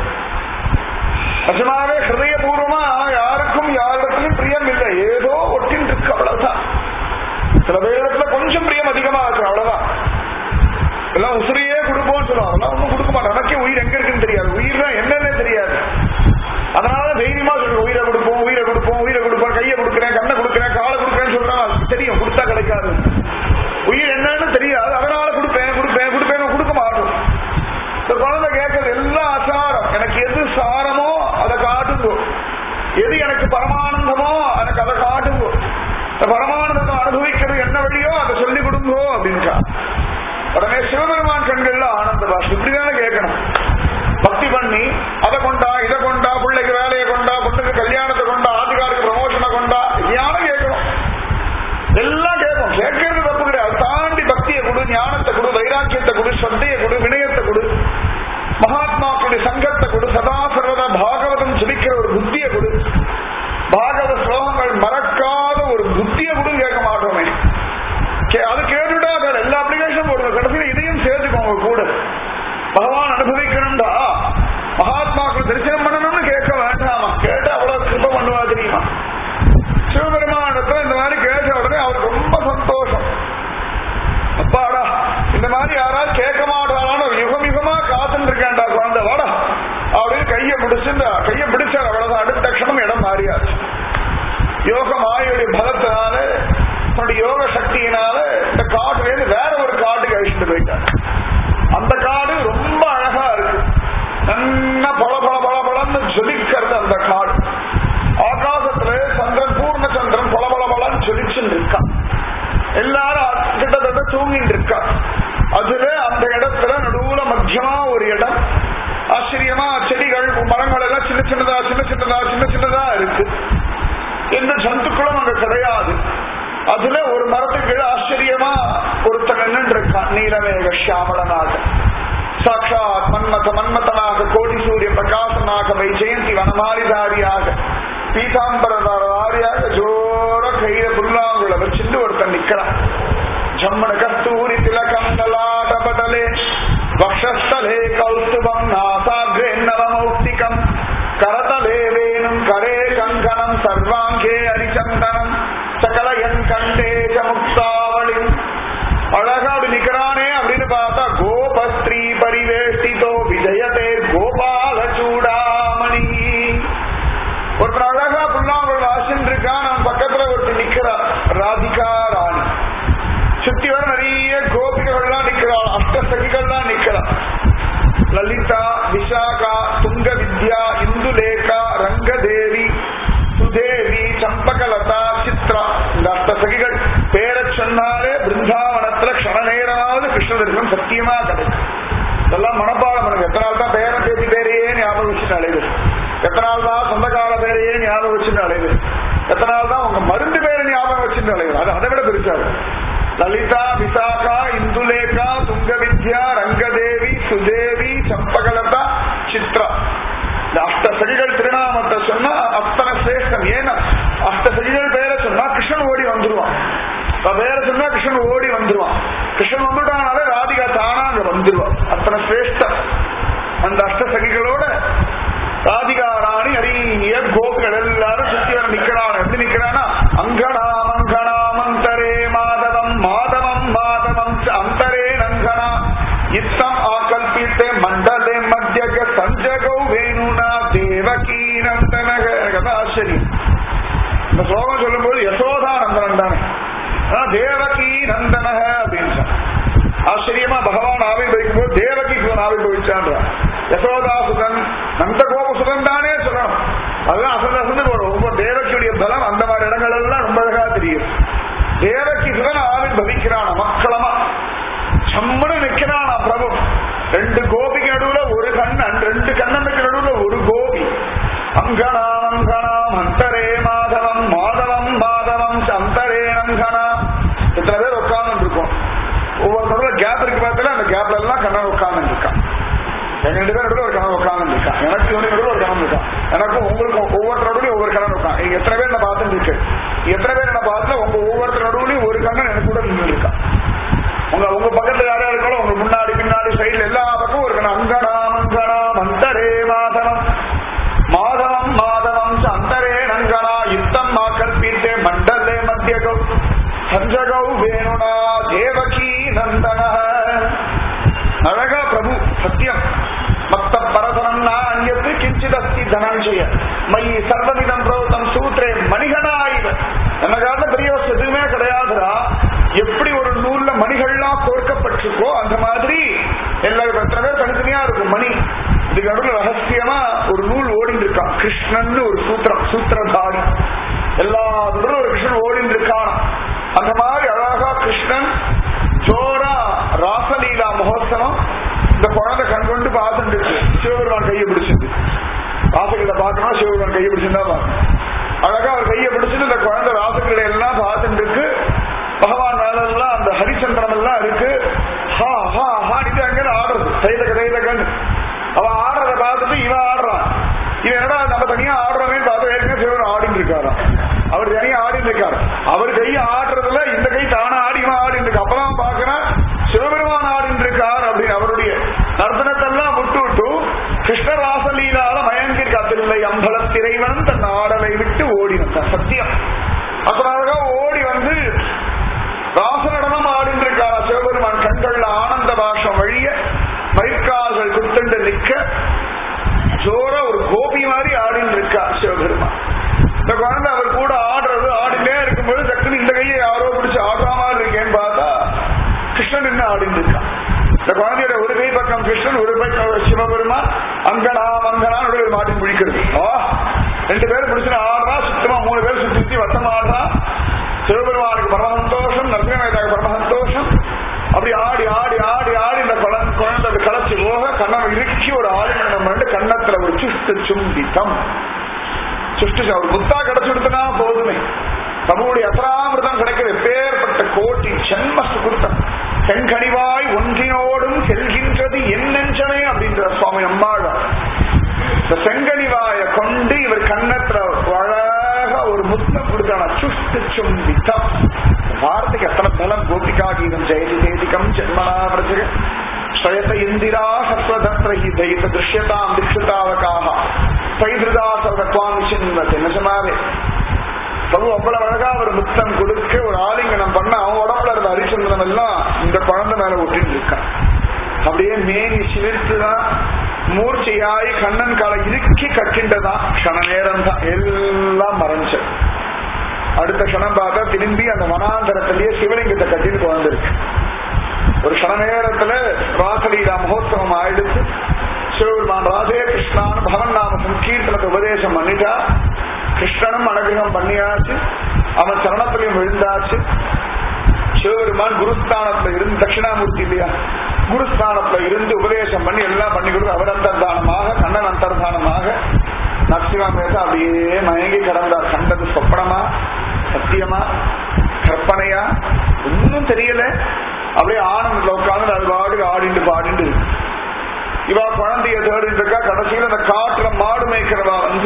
நிஜமாவே ஹிருதயபூர்வமா யாருக்கும் யாரிடத்திலும் பிரியம் இல்லை ஏதோ ஒட்டின் இருக்கு அவ்வளவுதான் சில பேரிடத்துல கொஞ்சம் பிரியம் அதிகமா இருக்கு அவ்வளவுதான் எல்லாம் உசிரியே கொடுப்போம்னு சொல்லுவாங்க அதெல்லாம் ஒண்ணும் கொடுக்க மாட்டோம் நமக்கே உயிர் எங்க இருக்குன்னு தெரியாது உயிர் தான் என்னன்னே தெரியாது அதனால தைரியமா சொல்றேன் உயிரை கொடுப்போம் உயிரை கொடுப்போம் உயிரை கொடுப்போம் கையை கொடுக்குறேன் கண்ணை கொடுக்குறேன் காலை கொடுக்குறேன்னு சொல்றாங்க அது தெரியும் கொடுத்தா கிடைக்காது உயிர் என்னன்னு தெரியாது அதனால கொடுப்பேன் கொடுப்பேன் கொடுப்பேன் கொடுக்க மாட்டோம் இந்த குழந்தை கேட்கறது எல்லாம் அசாரம் எனக்கு எது சாரமோ அதை காட்டுங்கோ எது எனக்கு பரமானந்தமோ எனக்கு அதை காட்டுங்கோ இந்த பரமானந்தத்தை அனுபவிக்கிறது என்ன வழியோ அதை சொல்லிக் கொடுங்கோ அப்படின்ட்டா உடனே சிவபெருமான் கண்கள்ல ஆனந்த பாஷம் இப்படிதானே கேட்கணும் பக்தி பண்ணி அதை கொண்டா இதை கொண்டா பிள்ளைக்கு வேலையை கொண்டா பொண்ணுக்கு கல்யாணத்தை கொண்டா ஆதிகாருக்கு ப்ரமோஷனை கொண்டா யாரும் கேட்கணும் எல்லாம் கே- அது கேட்டுட்டா அது எல்லா அப்ளிகேஷன் போடுங்க கடைசியில் இதையும் சேர்த்துக்கோங்க கூட பகவான் அனுபவிக்கணும்டா மகாத்மாக்கள் தரிசனம் பண்ணணும்னு கேட்க வேண்டாமா கேட்டு அவ்வளவு கிருப பண்ணுவா தெரியுமா சிவபெருமானத்துல இந்த மாதிரி கேட்ட உடனே அவருக்கு ரொம்ப சந்தோஷம் அப்பாடா இந்த மாதிரி யாராவது கேட்க மாட்டாளான்னு ஒரு யுகம் யுகமா காத்துட்டு இருக்கேன்டா குழந்தை வாடா அப்படின்னு கையை பிடிச்சு இந்த கையை பிடிச்சார் அவ்வளவுதான் அடுத்த க்ஷணம் இடம் மாறியாச்சு யோக மாயுடைய பலத்தினால தன்னுடைய யோக சக்தியினால இந்த காட்டுல இருந்து வேற ஒரு காட்டுக்கு அழிச்சுட்டு போயிட்டார் அந்த காடு ரொம்ப அழகா இருக்கு நல்லா பல பல பல பலன்னு ஜொலிக்கிறது அந்த காடு ஆகாசத்துல சந்திரன் பூர்ண சந்திரன் பல பல பலன்னு ஜொலிச்சுன்னு இருக்கான் எல்லாரும் கிட்டத்தட்ட தூங்கிட்டு இருக்கா அதுல அந்த இடத்துல நடுவுல மத்தியமா ஒரு இடம் ஆச்சரியமா செடிகள் மரங்கள் எல்லாம் சின்ன சின்னதா சின்ன சின்னதா சின்ன சின்னதா இருக்கு எந்த ஜந்துக்களும் அங்க கிடையாது அதுல ஒரு மரத்துக்கு கீழே ஆச்சரியமா ஒருத்தன் நின்று இருக்கான் நீலமேக ஷியாமளனாக சாட்சாத் மன்மத மன்மதனாக கோடி சூரிய பிரகாசனாக வை ஜெயந்தி வனமாரிதாரியாக பீதாம்பரதாரியாக ஜோர கையில புல்லாங்குழ வச்சுட்டு ஒருத்தன் நிக்கிறான் ஜம்மன கஸ்தூரி திலகம் லலாடபடலே வக்ஷஸ்தலே கௌஸ்துபம் நாசாகிரே நவமௌக்திகம் கரதலே வேணும் கரே கங்கணம் சர்வாங்கே அரிச்சந்தனம் சகலயன் கண்டே முக்தாவளி அழகா அப்படி நிக்கிறானே அப்படின்னு பார்த்தா கோபஸ்திரீ பரிவேஷ்டிதோ விஜயதே கோபால சூடாமணி ஒருத்தர் அழகா புல்லாங்குழல் வாசின்னு இருக்கான் அவன் பக்கத்துல ஒருத்தர் நிக்கிறா ராதிகா ராணி சுத்தி வர நிறைய கோபிகள்லாம் நிக்கிறாள் அஷ்டசகிகள்லாம் நிக்கிறாள் லலிதா விஷாகா துங்க வித்யா இந்துலேகா ரங்கதேவி சுதேவி சம்பகலதா சித்ரா இந்த அஷ்டசகிகள் பேரை சொன்னாலே பிருந்தாவனத்துல க்ஷண நேரமாவது கிருஷ்ண தரிசனம் சத்தியமா கிடைக்கும் இதெல்லாம் மனப்பாடம் பண்ணுங்க எத்தனை நாள் தான் பேரன் பேசி பேரையே ஞாபகம் வச்சுட்டு அலைவு எத்தனை நாள் தான் சொந்தக்கார பேரையே ஞாபகம் வச்சுட்டு அலைவு எத்தனை நாள் தான் உங்க மருந்து பேரை ஞாபகம் வச்சுட்டு அலைவு அது அதை விட பெருசாரு லலிதா விசாகா இந்துலேகா துங்க வித்யா ரங்கதேவி சுதேவி சம்பகலதா சித்ரா இந்த அஷ்டசகிகள் திருநாமத்தை சொன்னா அத்தனை சிரேஷ்டம் ஏன்னா அஷ்டசகிகள் பேரை சொன்னா கிருஷ்ணன் ஓடி வந்துருவான் அவ பேரை சொன்னா கிருஷ்ணன் ஓடி வந்துருவான் கிருஷ்ணன் வந்துட்டானாலே ராதிகா தானா அங்க வந்துருவான் அத்தனை சிரேஷ்டம் அந்த அஷ்டசகிகளோட ராதிகா ராணி நிறைய கோபிகள் எல்லாரும் சுத்தி வர நிக்கிறான் எப்படி நிக்கிறானா அங்கனா மங்கனா மந்தரே மாதவம் மாதவம் மாதவம் ச அந்தரே நங்கனா இத்தம் ஆகல்பித்தே மண்டலே மத்தியக சஞ்சகௌ வேணுனா தேவகீ நந்தனக கதா ஆச்சரியம் இந்த ஸ்லோகம் சொல்லும்போது யசோதானந்தனன் தானே ஆனா, தேவகி நந்தனக அப்படின்னு சொன்னான். ஆச்சரியமா பகவான் ஆவிர்வதிக்கும் போது தேவகி சுதன் ஆவிர்வதிச்சான்றான் யசோதா சுதன் நந்த கோப சுதன் தானே சொல்லணும் அதுதான் அசந்து அசந்து போடும் ஒவ்வொரு தேவகியுடைய பலம் அந்த மாதிரி இடங்கள் எல்லாம் ரொம்ப அழகா தெரியும் தேவகி சுதன் ஆவிர்வதிக்கிறான் மக்களமா சம்மனு நிக்கிறானா பிரபு ரெண்டு கோபிக்கு நடுவுல ஒரு கண்ணன் ரெண்டு கண்ணனுக்கு நடுவுல ஒரு கோபி அங்கனா அங்கனா அந்தரே மாதவம் மாதவம் மாதவம் அந்தரே அங்கனா இத்தனை பேர் உட்கார்ந்து இருக்கோம் ஒவ்வொரு நடுவில் கேப் இருக்கு பார்த்தா அந்த கேப்ல எல்லாம் கண்ணன் உட்கார்ந்து இருக்கான் எங்க ரெண்டு பேர் நடுவில் ஒரு கணவன் உட்கார்ந்து இருக்கான் எனக்கு இவனுக்கு நடுவில் ஒரு கணவன் இருக்கான் எனக்கும் உங்களுக்கும் ஒவ்வொரு நடுவுலையும் ஒவ்வொரு கணவன் இருக்கான் நீங்க எத்தனை பேர் நான் பார்த்துட்டு இருக்கு எத்தனை பேர் நான் பார்த்துல உங்க ஒவ்வொருத்தர் நடுவுலையும் ஒரு கண்ணன் எனக்கு கூட நின்று இருக்கான் உங்க உங்க பக்கத்துல யாரா இருக்காலும் உங்க முன்னாடி பின்னாடி சைடுல எல்லா பக்கம் ஒரு கணம் அங்கனா மங்கனா மந்தரே மாதவம் மாதவம் மாதவம் ச அந்தரே நங்கனா யுத்தம் மாக்கல்பீத்தே மண்டலே மத்தியகௌ சஞ்சகௌ வேணுனா தேவகி நந்தன அழகா பிரபு சத்தியம் மத்த பரதனம் நான் அந்நத்து கிஞ்சிதஸ்தி தனஞ்சய மயி சர்வவிதம் பிரவத்தம் சூத்ரே மணிகனாயிவ என்ன காரணம் பெரிய வசதி எதுவுமே கிடையாதுடா எப்படி ஒரு நூல்ல மணிகள்லாம் கோர்க்கப்பட்டிருக்கோ அந்த மாதிரி எல்லா எத்தனை பேர் தனித்தனியா இருக்கும் மணி இதுக்கு நடுவில் ரகசியமா ஒரு நூல் ஓடிட்டு இருக்கான் கிருஷ்ணன் ஒரு சூத்திரம் சூத்திரதாரி எல்லா நடுவில் ஒரு கிருஷ்ணன் ஓடிட்டு இருக்கான் அந்த மாதிரி அழகா கிருஷ்ணன் ஜோரா ராசலீலா மகோத்சவம் இந்த குழந்தை கண் கொண்டு பார்த்துட்டு இருக்கு சிவபெருமான் கையை பிடிச்சிருக்கு ராசகிட்ட பார்க்கணும் சிவபெருமான் கையை பிடிச்சிருந்தா பார்க்கணும் அழகா அவர் கையை பிடிச்சிட்டு இந்த குழந்தை ராசகிட்ட எல்லாம் பார்த்துட்டு இருக்கு பகவான் மேல எல்லாம் அந்த ஹரிச்சந்திரம் எல்லாம் இருக்கு ஹா ஹா ஹாடிட்டு அங்க ஆடுறது கையில கையில கண் அவன் ஆடுறத பார்த்துட்டு இவன் ஆடுறான் இவன் என்னடா நம்ம தனியா ஆடுறோமே பார்த்து ஏற்கனவே சிவன் ஆடிட்டு இருக்காராம் அவர் தனியா ஆடிட்டு இருக்காரு அவர் கை ஆடுறதுல இந்த கை தானா ஆடி இவன் ஆடிட்டு திரைவனம் தன் ஆடலை விட்டு ஓடி வந்தான் சத்தியம் அதனால ஓடி வந்து ராச நடனம் ஆடின்றிருக்கா சிவபெருமான் கண்கள்ல ஆனந்த பாஷம் வழிய மயிர்கால்கள் குத்துண்டு நிக்க ஜோர ஒரு கோபி மாதிரி ஆடின்னு இருக்கா சிவபெருமான் இந்த குழந்தை அவர் கூட ஆடுறது ஆடினே இருக்கும்போது டக்குனு இந்த கையை யாரோ பிடிச்சு ஆடுற மாதிரி இருக்கேன்னு பார்த்தா கிருஷ்ணன் என்ன ஆடின்னு இருக்கான் இந்த குழந்தையோட ஒரு கை பக்கம் கிருஷ்ணன் ஒரு பக்கம் சிவபெருமான் அங்கனா மங்கனா ஒரு மாட்டி பிடிக்கிறது ஆ ரெண்டு பேரும் பிடிச்சு ஆடுறா சுத்தமா மூணு பேர் சுத்தி சுத்தி வட்டம் ஆடுறா சிவபெருமானுக்கு பரம சந்தோஷம் நரசிம்மேதாக்கு பரம சந்தோஷம் அப்படி ஆடி ஆடி ஆடி ஆடி இந்த குழந்தை குழந்தை அது களைச்சு போக கண்ணம் இறுக்கி ஒரு ஆலிங்கனம் பண்ணி கண்ணத்துல ஒரு சுஷ்டு சும்பித்தம் சுஷ்டு ஒரு முத்தா கிடைச்சுடுத்துனா போதுமே தம்முடைய அசராமிரதம் கிடைக்கிறது பேர்பட்ட கோட்டி ஜென்ம சுகுத்தம் செங்கனிவாய் ஒன்றினோடும் செல்கின்றது என் நெஞ்சமே அப்படின்ற சுவாமி அம்மாள் இந்த செங்கனிவாய கொண்டு இவர் கண்ணத்துல அழகா ஒரு முத்தம் கொடுத்தான சுஷ்டு சும்பித்தம் வார்த்தைக்கு எத்தனை பலம் கோபிகா கீதம் ஜெயதி தேதிகம் ஜென்மனா பிரஜக ஸ்வயத இந்திரா சத்வதத்ரஹி தயித திருஷ்யதாம் திக்ஷுதாவகாக பைதிருதா சர்வத்வாம் சின்னது நிஜமாவே பிரபு அவ்வளவு அழகா ஒரு முத்தம் கொடுக்க ஒரு ஆலிங்கனம் பண்ண அவன் உடம்புல இருந்த ஹரிச்சந்திரன் எல்லாம் இந்த குழந்தை மேல ஒட்டிட்டு இருக்கான் அப்படியே மேனி சிலிர்த்துதான் மூர்ச்சையாய் கண்ணன் காலை இறுக்கி கட்டின்றதான் க்ஷண நேரம் தான் எல்லாம் மறைஞ்சு அடுத்த க்ஷணம் பார்த்தா திரும்பி அந்த வனாந்தரத்திலேயே சிவலிங்கத்தை கட்டிட்டு வந்திருக்கு ஒரு க்ஷண நேரத்துல ராசலீலா மகோத்சவம் ஆயிடுச்சு சிவபெருமான் ராதே கிருஷ்ணான்னு பவன் நாம சங்கீர்த்தனத்தை உபதேசம் பண்ணிட்டா கிருஷ்ணனும் அனுகிரகம் பண்ணியாச்சு அவன் சரணத்திலையும் விழுந்தாச்சு சிவபெருமான் குருஸ்தானத்துல இருந்து தட்சிணாமூர்த்தி இல்லையா குருஸ்தானத்துல இருந்து உபதேசம் பண்ணி எல்லாம் பண்ணி கொடுத்து அவர் அந்தர்தானமாக கண்ணன் அந்தர்தானமாக நரசிம்மேச அப்படியே மயங்கி கிடந்தார் கண்டது சொப்பனமா சத்தியமா கற்பனையா ஒன்னும் தெரியல அப்படியே ஆனந்தத்துல உட்காந்து அது பாடு ஆடிண்டு பாடிண்டு இருக்கு இவா குழந்தைய தேடிட்டு இருக்கா கடைசியில் அந்த காட்டுல மாடு மேய்க்கிறவா வந்து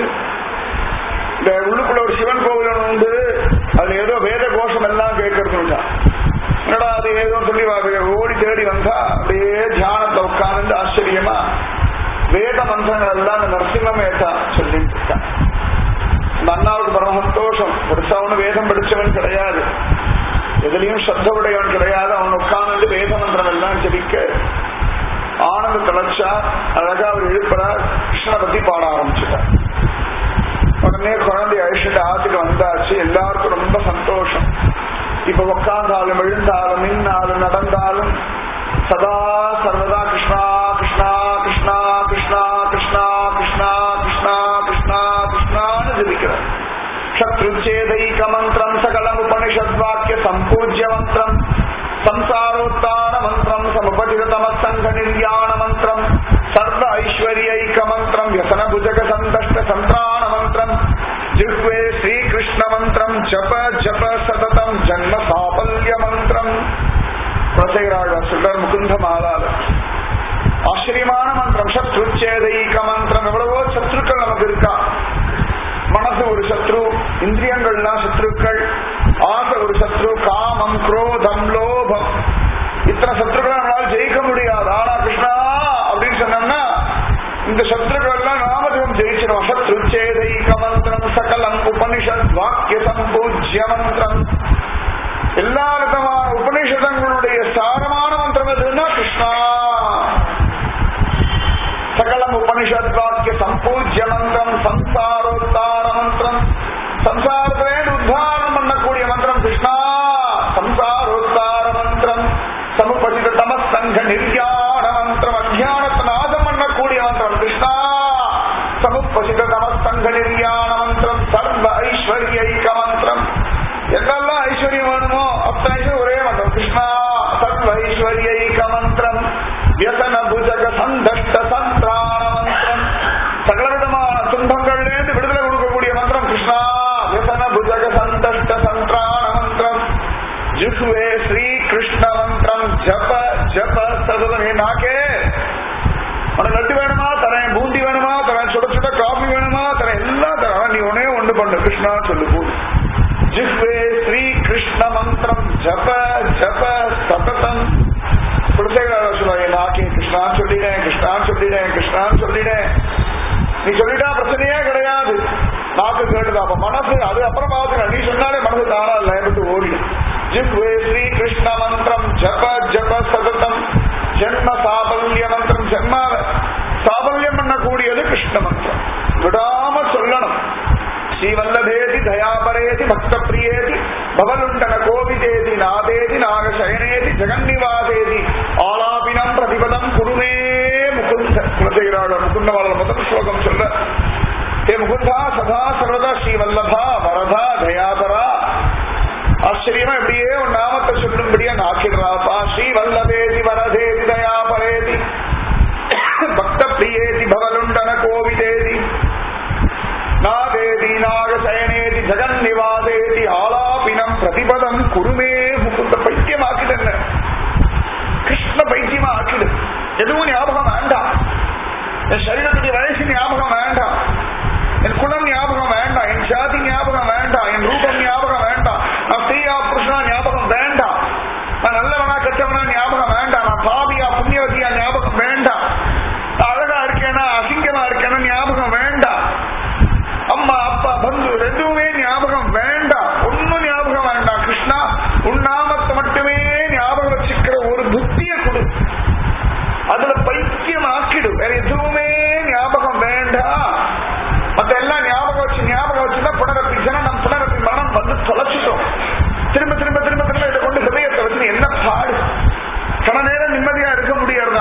இந்த உள்ளுக்குள்ள ஒரு சிவன் கோவில் ஒண்ணு உண்டு அதுல ஏதோ வேத கோஷம் எல்லாம் கேட்கறது என்னடா அது ஏதோ சொல்லி வா- ஓடி தேடி வந்தா அப்படியே தியானத்தை உட்கார்ந்து ஆச்சரியமா வேத மந்திரங்கள் எல்லாம் அந்த நரசிம்மமேதா சொல்லிட்டு இருக்கா அந்த அண்ணாவுக்கு பரம சந்தோஷம் பெருசா ஒண்ணு வேதம் படிச்சவன் கிடையாது எதுலயும் சத்த உடையவன் கிடையாது அவன் உட்கார்ந்து வேத மந்திரம் எல்லாம் ஜெபிக்க ஆனந்த தளர்ச்சா அழகா அவர் எழுப்புறார் கிருஷ்ணனை பத்தி பாட ஆரம்பிச்சுட்டார் உடனே குழந்தை அழிச்சுட்டு ஆத்துக்கு வந்தாச்சு எல்லாருக்கும் ரொம்ப சந்தோஷம் இப்ப உட்கார்ந்தாலும் எழுந்தாலும் நின்னாலும் நடந்தாலும் சதா சர்வதா கிருஷ்ணா கிருஷ்ணா கிருஷ்ணா கிருஷ்ணா கிருஷ்ணா கிருஷ்ணா கிருஷ்ணா கிருஷ்ணா கிருஷ்ணான்னு ஜபிக்கிறார் சத்ருச்சேதைக மந்திரம் சகலம் உபனிஷத் வாக்கிய சம்பூஜ்ய மந்திரம் சம்சாரோத்தான மந்திரம் சமுபதித தமசங்க நிர்யாண மந்திரம் சர்வ ஐஸ்வர்யைக மந்திரம் வியசன புஜக சந்தஷ்ட சந்திராண மந்திரம் ஜிஹ்வே ஸ்ரீகிருஷ்ண மந்திரம் ஜப ஜப சததம் ஜன்ம சாபல்ய மந்திரம் குலசேகராஜ சொல்றார் முகுந்த மாலால ஆச்சரியமான மந்திரம் சத்ருச்சேதைக மந்திரம் எவ்வளவோ சத்ருக்கள் நமக்கு இருக்கா மனசு ஒரு சத்ரு இந்திரியங்கள்லாம் சத்ருக்கள் ஆசை ஒரு சத்ரு காமம் குரோதம் லோபம் இத்தனை சத்ருக்களை நம்மளால ஜெயிக்க முடியாது ஆனா கிருஷ்ணா அப்படின்னு சொன்னோம்னா இந்த சத்ருக்கள் எல்லாம் நாமதம் ஜெயிச்சிடும் சத்ரு சேதைக மந்திரம் சகலம் உபனிஷத் வாக்கிய சம்பூஜ்ய மந்திரம் எல்லா விதமான உபனிஷதங்களுடைய சாரமான மந்திரம் எதுன்னா கிருஷ்ணா சகலம் உபனிஷத் வாக்கிய சம்பூஜ்ய மந்திரம் சம்சாரோத்தார மந்திரம் சம்சாரத்திலே உத்தாரணம் பண்ணக்கூடிய மந்திரம் கிருஷ்ணா சம்சாரோத்தார மந்திரம் சமுபசித தமசங்க நிர்யாண மந்திரம் அத்தியானத்தை நாசம் பண்ணக்கூடிய மந்திரம் கிருஷ்ணா சமுபசித தமசங்க நிர்யாண மந்திரம் சர்வ ஐஸ்வர்யைக மந்திரம் எங்கெல்லாம் ஐஸ்வர்யம் வேணுமோ அத்தனை ஐஸ்வர்யம் ஒரே மந்திரம் கிருஷ்ணா சர்வ ஐஸ்வர்யைக மந்திரம் வியசன புஜக சந்தஷ்ட சந்திராண மந்திரம் சகல விதமான துன்பங்கள்லேருந்து விடுதலை கொடுக்கக்கூடிய மந்திரம் கிருஷ்ணா வியசன புஜக சந்தஷ்ட சந்திராண மந்திரம் ஜிஹ்வே ஸ்ரீ கிருஷ்ண மந்திரம் ஜப ஜப சததமே நாக்கே உனக்கு லட்டு வேணுமா தரேன் பூந்தி வேணுமா தரேன் சுட சுட காஃபி வேணுமா தரேன் எல்லாம் தரேன் ஆனா நீ உடனே ஒண்ணு பண்ணு கிருஷ்ணா சொல்லு போது ஜிஹ்வே ஸ்ரீ கிருஷ்ண மந்திரம் ஜப ஜப சததம் குலசேகர சொல்லுவாங்க நாக்கே கிருஷ்ணான்னு சொல்லிட்டேன் கிருஷ்ணான்னு சொல்லிட்டேன் கிருஷ்ணான்னு சொல்லிட்டேன் நீ சொல்லிட்டா பிரச்சனையே கிடையாது நாக்கு கேட்டுதா அப்ப மனசு அது அப்புறம் பாத்துக்கலாம் நீ சொன்னாலே மனசு தானா லயப்பட்டு ஓடிடும் ஜிப்வே ஸ்ரீ கிருஷ்ண மந்திரம் ஜப ஜப சததம் ஜென்ம சாபல்ய மந்திரம் ஜென்ம சாபல்யம் பண்ணக்கூடியது கிருஷ்ண மந்திரம் விடாம சொல்லணும் ஸ்ரீவல்லபேதி தயாபரேதி பக்த பிரியேதி பவலுண்டன கோவிதேதி நாதேதி நாகசயனேதி ஜெகன்னிவாதேதி ஆலாபினம் பிரதிபதம் குருமே முகுந்த குலசேகராக முகுந்தவாள முதல் ஸ்லோகம் சொல்ல ஹே முகுந்தா சதா சர்வதா ஸ்ரீவல்லபா வரதா தயாபரா ஆச்சரியமா இப்படியே உன் நாமத்தை சொல்லும்படியா நாக்கிடுறாப்பா ஸ்ரீவல்லபேதி வரதேதி தயாபரேதி பக்த பிரியேதி பவலுண்டன கோவிதேதி நாதேதி நாகசயனேதி ஜெகன்னிவாதேதி ஆலாபினம் பிரதிபதம் குருமே முகுந்த பைத்தியமாக்கிடுங்க கிருஷ்ண பைத்தியமா ஆக்கிடு எதுவும் ஞாபகம் வேண்டாம் என் சரீரத்துக்கு வயசு ஞாபகம் வேண்டாம் என் குலம் ஞாபகம் வேண்டாம் என் ஜாதி ஞாபகம் வேண்டாம் என் ரூபம் ஞாபகம் வேண்டாம் நான் ஸ்ரீயா புருஷனா ஞாபகம் வேண்டாம் நான் நல்லவனா கெட்டவனா ஞாபகம் வேண்டாம் நான் பாவியா புண்ணியவதியா ஞாபகம் வேண்டாம் நான் அழகா இருக்கேனா அசிங்கமா இருக்கேனா ஞாபகம் வேண்டாம் அம்மா அப்பா பந்து ரெண்டுமே ஞாபகம் வேண்டாம் ஒன்னும் ஞாபகம் வேண்டாம் கிருஷ்ணா உன் நாமத்தை மட்டுமே ஞாபகம் வச்சுக்கிற ஒரு புத்திய கொடு அதுல பைத்தியம் ஆக்கிடு வேற எதுவுமே ஞாபகம் வேண்டாம் மத்த எல்லாம் ஞாபகம் வச்சு ஞாபகம் வச்சுதான் புனரப்பி ஜனனம் புனரப்பி மனம் வந்து தொலைச்சிட்டோம் திரும்ப திரும்ப திரும்ப திரும்ப இதை கொண்டு ஹிருதயத்தை வச்சு நீ என்ன பாடு கன நேரம் நிம்மதியா இருக்க முடியாதுதா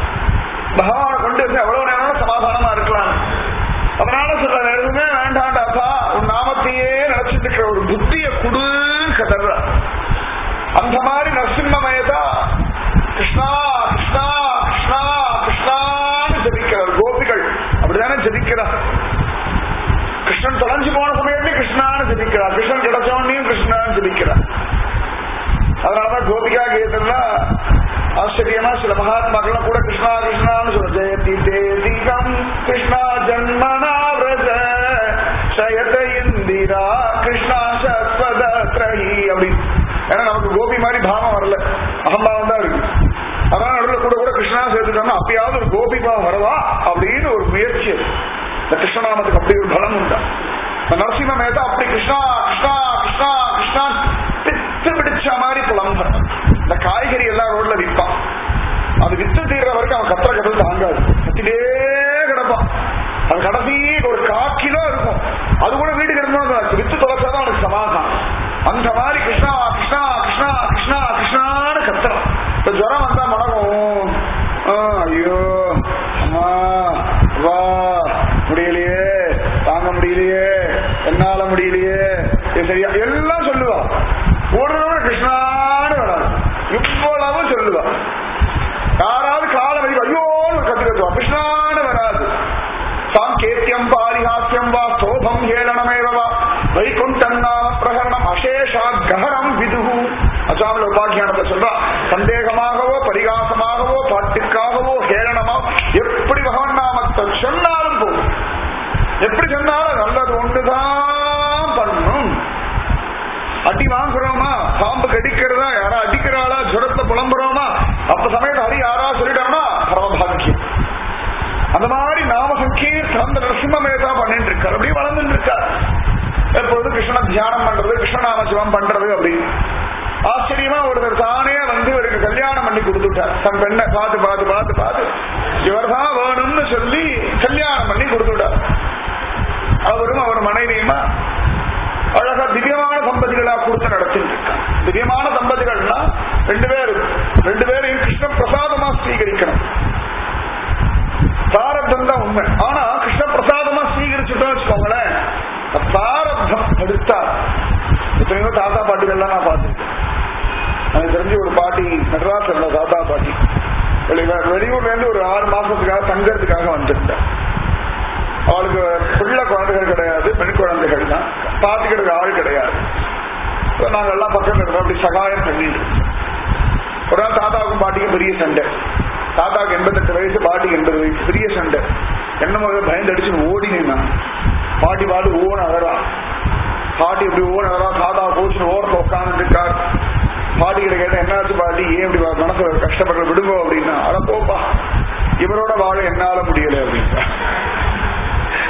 பகவானை கொண்டு இருந்து எவ்வளவு நேரம் சமாதானமா இருக்கலாம் அதனால சொல்ற எதுவுமே வேண்டாண்டாப்பா உன் நாமத்தையே நினைச்சிட்டு இருக்கிற ஒரு புத்திய குடு கதற அந்த மாதிரி நரசிம்மமயதா கிருஷ்ணா கிருஷ்ணா கிருஷ்ணா கிருஷ்ணான்னு ஜபிக்கிறார் கோபிகள் அப்படிதானே ஜபிக்கிறார் கிருஷ்ணன் தொலைஞ்சு போன சமயத்தையும் கிருஷ்ணான்னு ஜபிக்கிறார் கிருஷ்ணன் கிடைச்சவனையும் கிருஷ்ணான்னு ஜபிக்கிறார் அதனாலதான் கோபிகா கீதம்ல ஆச்சரியமா சில மகாத்மாக்கள்லாம் கூட கிருஷ்ணா கிருஷ்ணான்னு சொல்ல ஜெயதி தேதிகம் கிருஷ்ணா ஜன்மனா விரஜ சயத இந்திரா கிருஷ்ணா சஸ்வத திரஹி அப்படின்னு ஏன்னா நமக்கு கோபி மாதிரி பாவம் வரல அகம்பாவம் தான் இருக்கு அதான் நடுவில் கூட கூட கிருஷ்ணா சேர்த்துட்டோம்னா அப்பயாவது ஒரு கோபி பாவம் வரவா அப்படின்னு ஒரு முயற்சி அது. இந்த கிருஷ்ணநாமத்துக்கு அப்படி ஒரு பலம் உண்டா இந்த நரசிம்ம மேதா அப்படி கிருஷ்ணா கிருஷ்ணா கிருஷ்ணா கிருஷ்ணா பித்து பிடிச்ச மாதிரி புலம்ப இந்த காய்கறி எல்லாம் ரோட்ல விற்பான் அது வித்து தீர்ற வரைக்கும் அவன் கத்துற கதல் தாங்காது கத்திட்டே கிடப்பான் அது கடைசி ஒரு கால் கிலோ இருக்கும் அது கூட வீட்டுக்கு இருந்தாலும் வித்து தொலைச்சாதான் அவனுக்கு சமாதானம் அந்த மாதிரி கிருஷ்ணா கிருஷ்ணா கிருஷ்ணா கிருஷ்ணா கிருஷ்ணான்னு கத்துறான் இப்ப ஜுரம் வந்தா மடங்கும் ஆ, ஐயோ அம்மா வா முடியலையே தாங்க முடியலையே என்னால முடியலையே இது சரியா எல்லாம் சொல்லுவா ஒரு தடவை கிருஷ்ணான்னு வராது இவ்வளவு சொல்லுவா யாராவது கால வரி ஐயோன்னு கத்து கத்துவா கிருஷ்ணான்னு வராது சாங்கேத்தியம் பாரிஹாஸ்யம் வா சோபம் ஹேளனமேவா வைகுண்டன்னாம பிரகரணம் அசேஷா கஹரம் விதுகு அசாமில் உபாக்கியானத்தை சொல்றா சந்தேகமாகவோ பரிகாசமாகவோ பாட்டுக்காகவோ ஹேளனமா எப்படி பகவான் நாமத்தை சொன்னாலும் போதும் எப்படி சொன்னாலும் நல்லது ஒன்றுதான் பண்ணும் அடி வாங்குறோமா பாம்பு கடிக்கிறதா யாரா அடிக்கிறாளா ஜுரத்துல புலம்புறோமா அப்ப சமயத்து ஹரி யாரா சொல்லிட்டோம்னா பரமபாக்கியம் அந்த மாதிரி நாம சங்கீர்த்தம் அந்த நரசிம்மமே தான் பண்ணிட்டு இருக்கார் அப்படியே வளர்ந்துட்டு இருக்கார் எப்பொழுது கிருஷ்ண தியானம் பண்றது கிருஷ்ணநாம சிவம் பண்றது அப்படின்னு ஆச்சரியமா ஒருத்தர் தானே வந்து இவருக்கு கல்யாணம் பண்ணி கொடுத்துட்டார் தன் பெண்ணை பார்த்து பார்த்து பார்த்து பார்த்து இவர் தான் வேணும்னு சொல்லி கல்யாணம் பண்ணி கொடுத்துட்டார் அவரும் அவர் மனைவியுமா அழகா திவ்யமான தம்பதிகளா கொடுத்து நடத்திட்டு இருக்காங்க திவ்யமான தம்பதிகள்னா ரெண்டு பேரும் ரெண்டு பேரையும் கிருஷ்ண பிரசாதமா ஸ்வீகரிக்கணும் பிராரப்தம் தான் உண்மை ஆனா கிருஷ்ண பிரசாதமா ஸ்வீகரிச்சுட்டோம் வச்சுக்கோங்களேன் பிராரப்தம் எடுத்தா எத்தனையோ தாத்தா பாட்டிகள்லாம் நான் பார்த்துருக்கேன் எனக்கு தெரிஞ்சு ஒரு பாட்டி மெட்ராஸ் இருந்த தாத்தா பாட்டி வெளி- வெளியூர்ல இருந்து ஒரு ஆறு மாசத்துக்காக தங்கறதுக்காக வந்திருந்தேன் அவளுக்கு பிள்ளை குழந்தைகள் கிடையாது பெண் குழந்தைகள் தான் பாத்துக்கிறதுக்கு ஆள் கிடையாது இப்ப நாங்க எல்லாம் பக்கத்துல இருக்கோம் அப்படி சகாயம் பண்ணிட்டு இருக்கோம். ஒரு நாள் தாத்தாவுக்கும் பாட்டிக்கும் பெரிய சண்டை தாத்தாவுக்கு எண்பத்தெட்டு வயசு பாட்டிக்கு எண்பது வயசு பெரிய சண்டை என்ன முதல்ல பயந்து அடிச்சு ஓடினேன் நான் பாட்டி பாட்டு ஓன அழறா பாட்டி இப்படி ஓன அழறா தாத்தா கோச்சுன்னு ஓரத்தை உட்கார்ந்து இருக்கார் பாட்டி கிட்ட கேட்டேன் என்னாச்சு பாட்டி ஏன் இப்படி மனசு கஷ்டப்படுற விடுங்கோ அப்படின்னா அட போப்பா இவரோட வாழ என்னால முடியல அப்படின்னா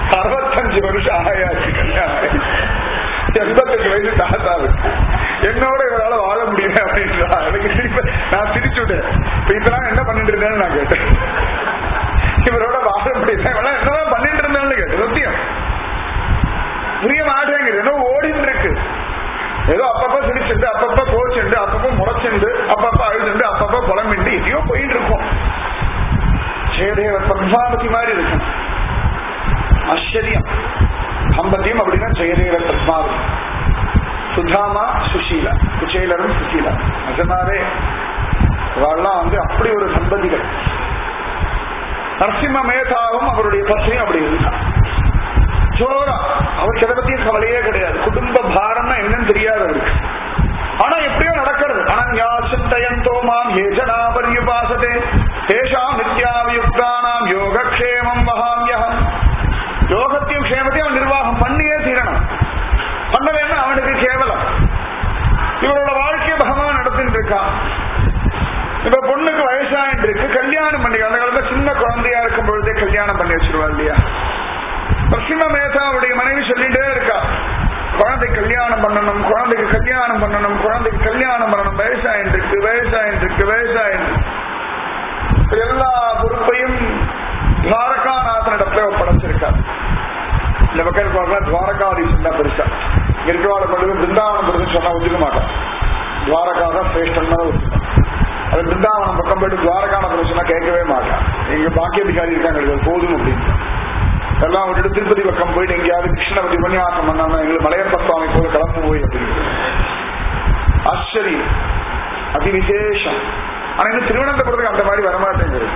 அறுபத்தஞ்சு வருஷம் ஆயாச்சு கல்யாணம் ஆகி. எண்பத்தஞ்சு வயசு தாத்தாவுக்கு என்னோட இவரால வாழ முடியல அப்படின்றா எனக்கு சிரிப்பு நான் சிரிச்சு விட்டேன் இப்ப இதெல்லாம் என்ன பண்ணிட்டு இருந்தேன்னு நான் கேட்டேன் இவரோட வாழ முடியல இவெல்லாம் என்னதான் பண்ணிட்டு இருந்தேன்னு கேட்டேன் சத்தியம் புரிய மாட்டேங்குது ஏதோ ஓடிட்டு இருக்கு ஏதோ அப்பப்ப சிரிச்சுண்டு அப்பப்ப கோச்சுண்டு அப்பப்ப முறைச்சுண்டு அப்பப்ப அழுதுண்டு அப்பப்ப புலம்பிண்டு எதையோ போயிட்டு இருக்கும் ஜெயதேவ பத்மாவதி மாதிரி இருக்கும் ஆச்சரியம் தம்பத்தியம் அப்படின்னா ஜெயதேவ பத்மாவதி சுதாமா சுஷீலா குச்சேலரும் சுஷீலா நிஜமாவே இவாள்லாம் வந்து அப்படி ஒரு சம்பதிகள் நரசிம்ம மேதாவும் அவருடைய பத்னியும் அப்படி இருந்தான் ஜோரா அவருக்கு எதை பத்தியும் கவலையே கிடையாது குடும்ப பாரம்னா என்னன்னு தெரியாது அவருக்கு ஆனா எப்படியோ நடக்கிறது அனன்யா சிந்தயந்தோ மாம் ஏஜனா பரியுபாசதே தேஷாம் நித்யாவியுக்தானாம் யோகக்ஷேமம் மகாமியகம் யோகத்தையும் க்ஷேமத்தையும் அவன் நிர்வாகம் பண்ணியே தீரணும் பண்ணலன்னா அவனுக்கு கேவலம் இவரோட வாழ்க்கையை பகவான் நடத்திட்டு இருக்கான் இப்ப பொண்ணுக்கு வயசாயிட்டு இருக்கு கல்யாணம் பண்ணி அந்த காலத்துல சின்ன குழந்தையா இருக்கும் பொழுதே கல்யாணம் பண்ணி வச்சிருவா இல்லையா நரசிம்ம மேதாவுடைய மனைவி சொல்லிட்டே இருக்கா குழந்தை கல்யாணம் பண்ணணும் குழந்தைக்கு கல்யாணம் பண்ணணும் குழந்தைக்கு கல்யாணம் பண்ணணும் வயசாயிட்டு இருக்கு வயசாயிட்டு இருக்கு வயசாயிட்டு இருக்கு. எல்லா பொறுப்பையும் துவாரகாநாதனிடத்துல ஒப்படைச்சிருக்கார் இந்த பக்கம் பார்க்கல துவாரகாதீசன் தான் பெருசா இருக்கிறவாளை கொண்டு பிருந்தாவனம் கொடுத்து சொன்னா ஒத்துக்க மாட்டான் துவாரகா தான் சிரேஷ்டன் தான் ஒத்துக்கும் அது பிருந்தாவனம் பக்கம் போயிட்டு துவாரகாநாதன் சொன்னா கேட்கவே மாட்டான் எங்க பாக்கியதிகாரி இருக்காங்க இது போதும் அப்படின்னு எல்லாம் விட்டுட்டு திருப்பதி பக்கம் போயிட்டு எங்கேயாவது கிருஷ்ண பத்தி உபன்யாசம் பண்ணாம எங்களுக்கு மலையப்ப சுவாமி போய் கிளம்பு போய் அப்படின்னு ஆச்சரியம் அதி விசேஷம் ஆனா இந்த திருவனந்தபுரத்துக்கு அந்த மாதிரி வரமாட்டேங்குது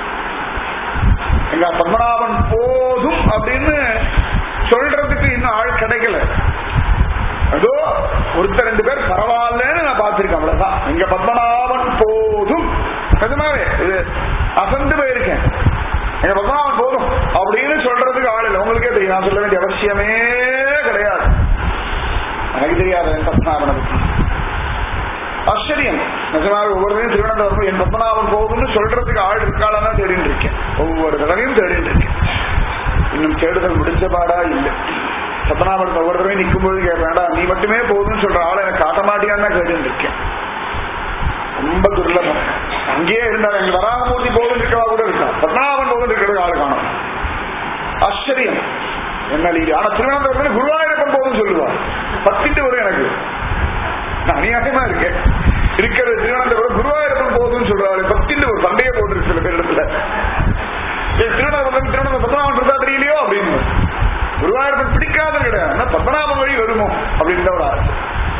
எங்க பத்மநாபன் போதும் அப்படின்னு சொல்றதுக்கு இன்னும் ஆள் கிடைக்கல அதோ ஒருத்தர் ரெண்டு பேர் பரவாயில்லன்னு நான் பார்த்திருக்கேன் அவ்வளவுதான் எங்க பத்மநாபன் போதும் நிஜமாவே இது அசந்து போயிருக்கேன் எங்க பத்மநாபன் போதும் அப்படின்னு சொல்றதுக்கு ஆள் இல்லை உங்களுக்கே தெரியும் நான் சொல்ல வேண்டிய அவசியமே கிடையாது எனக்கு தெரியாது என் பத்மநாபனை பத்தி ஆச்சரியம் நிஜமாக ஒவ்வொருத்தையும் திருவனந்தபுரம் என் பத்மநாபன் போகும்னு சொல்றதுக்கு ஆள் இருக்காளா தேடிட்டு இருக்கேன் ஒவ்வொரு தடவையும் தேடிட்டு இருக்கேன் இன்னும் தேடுதல் முடிஞ்ச பாடா இல்லை பத்மநாபன் ஒவ்வொரு தடவையும் நிற்கும் போது கேட்க வேண்டாம் நீ மட்டுமே போதும்னு சொல்ற ஆளை எனக்கு காட்ட மாட்டியான்னு தான் கேட்டுட்டு இருக்கேன் ரொம்ப துர்லபம் அங்கேயே இருந்தார் எங்க வராகமூர்த்தி போதும் இருக்கவா கூட இருக்கா பத்மநாபன் போதும் இருக்கிறது ஆள் காணும் ஆச்சரியம் என்ன லீடு ஆனா திருவனந்தபுரத்துல குருவாயூரப்பன் போதும் சொல்லுவார் பத்திட்டு வரும் எனக்கு நான் அநியாயமா இருக்கேன் இருக்கிறது திருவனந்தபுரம் குருவாயூரப்பன் போதும்னு சொல்றாரு பத்திட்டு ஒரு சண்டையை போட்டுருக்கு சில பேர் இடத்துல ஏய், திருவனந்தபுரம் திருவனந்தபுரம் பத்மநாபன் இருந்தா தெரியலையோ அப்படின்னு குருவாயூரப்பன் பிடிக்காத கிடையாது ஆனா பத்மநாபன் வழி வருமோ அப்படின்னு ஒரு ஆசை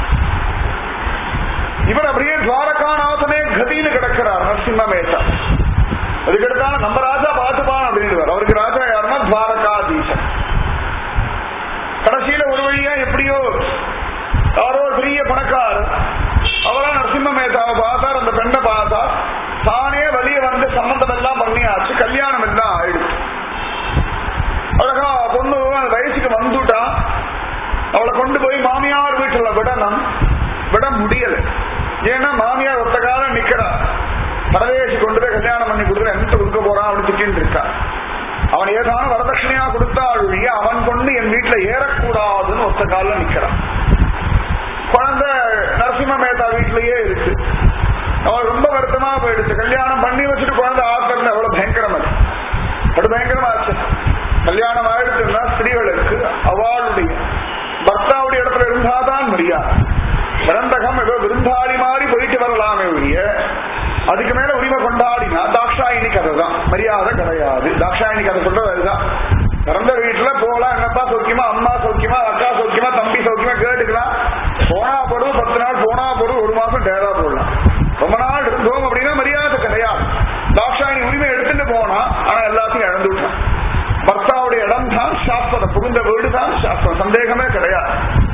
இவர் அப்படியே துவாரகாநாதனே கதின்னு கிடக்கிறார் நரசிம்ம மேத்தா அதுக்கடுத்தான நம்ம ராஜா பார்த்துப்பான் அப்படின்னு அவருக்கு ராஜா யாருன்னா துவாரகாதீசன் கடைசியில ஒரு வழியா எப்படியோ யாரோ ஒரு பெரிய பணக்காரர் அவரா நரசிம்ம மேத்தாவை பார்த்தார் அந்த பெண்ணை பார்த்தா தானே வெளிய வந்து சம்பந்தம் எல்லாம் பண்ணியாச்சு கல்யாணம் எல்லாம் ஆயிடுச்சு அழகா பொண்ணு அந்த வயசுக்கு வந்துட்டா அவளை கொண்டு போய் மாமியார் வீட்டுல விடணும் விட முடியல ஏன்னா மாமியார் ஒத்த காலம் நிக்கிறா பரதேசி கொண்டு போய் கல்யாணம் பண்ணி கொடுத்து என்ன கொடுக்க போறான் அப்படின்னு திட்டின்னு இருக்கா அவன் ஏதான வரதட்சணையா கொடுத்தாள் ஒழிய அவன் கொண்டு என் வீட்டுல ஏறக்கூடாதுன்னு ஒத்த காலம் நிக்கிறான் குழந்தை நரசிம்ம மேத்தா வீட்லயே இருக்கு அவள் ரொம்ப வருத்தமா போயிடுச்சு கல்யாணம் பண்ணி வச்சுட்டு குழந்தை ஆத்திரம் எவ்வளவு பயங்கரம் அது அது பயங்கரமா ஆச்சு கல்யாணம் ஆயிடுச்சுன்னா ஸ்திரீகளுக்கு அவளுடைய பர்த்தாவுடைய இடத்துல இருந்தாதான் மரியாதை பிறந்தகம் ஏதோ விருந்தாளி மாதிரி போயிட்டு வரலாமே ஒழிய அதுக்கு மேல உரிமை கொண்டாடினா தாக்ஷாயினி கதை தான் மரியாதை கிடையாது தாக்ஷாயினி கதை சொல்றது அதுதான் பிறந்த வீட்டுல போலாம் என்னப்பா சௌக்கியமா அம்மா சௌக்கியமா அக்கா சௌக்கியமா தம்பி சௌக்கியமா கேட்டுக்கலாம் போனா போடுவோம் பத்து நாள் போனா போடுவோம் ஒரு மாசம் டேரா போடலாம் ரொம்ப நாள் இருந்தோம் அப்படின்னா மரியாதை கிடையாது தாக்ஷாயினி உரிமை எடுத்துட்டு போனா ஆனா எல்லாத்தையும் இழந்து விட்டான் பர்த்தாவுடைய இடம் தான் சாஸ்திரம் புகுந்த வீடு தான் சாஸ்திரம் சந்தேகமே கிடையாது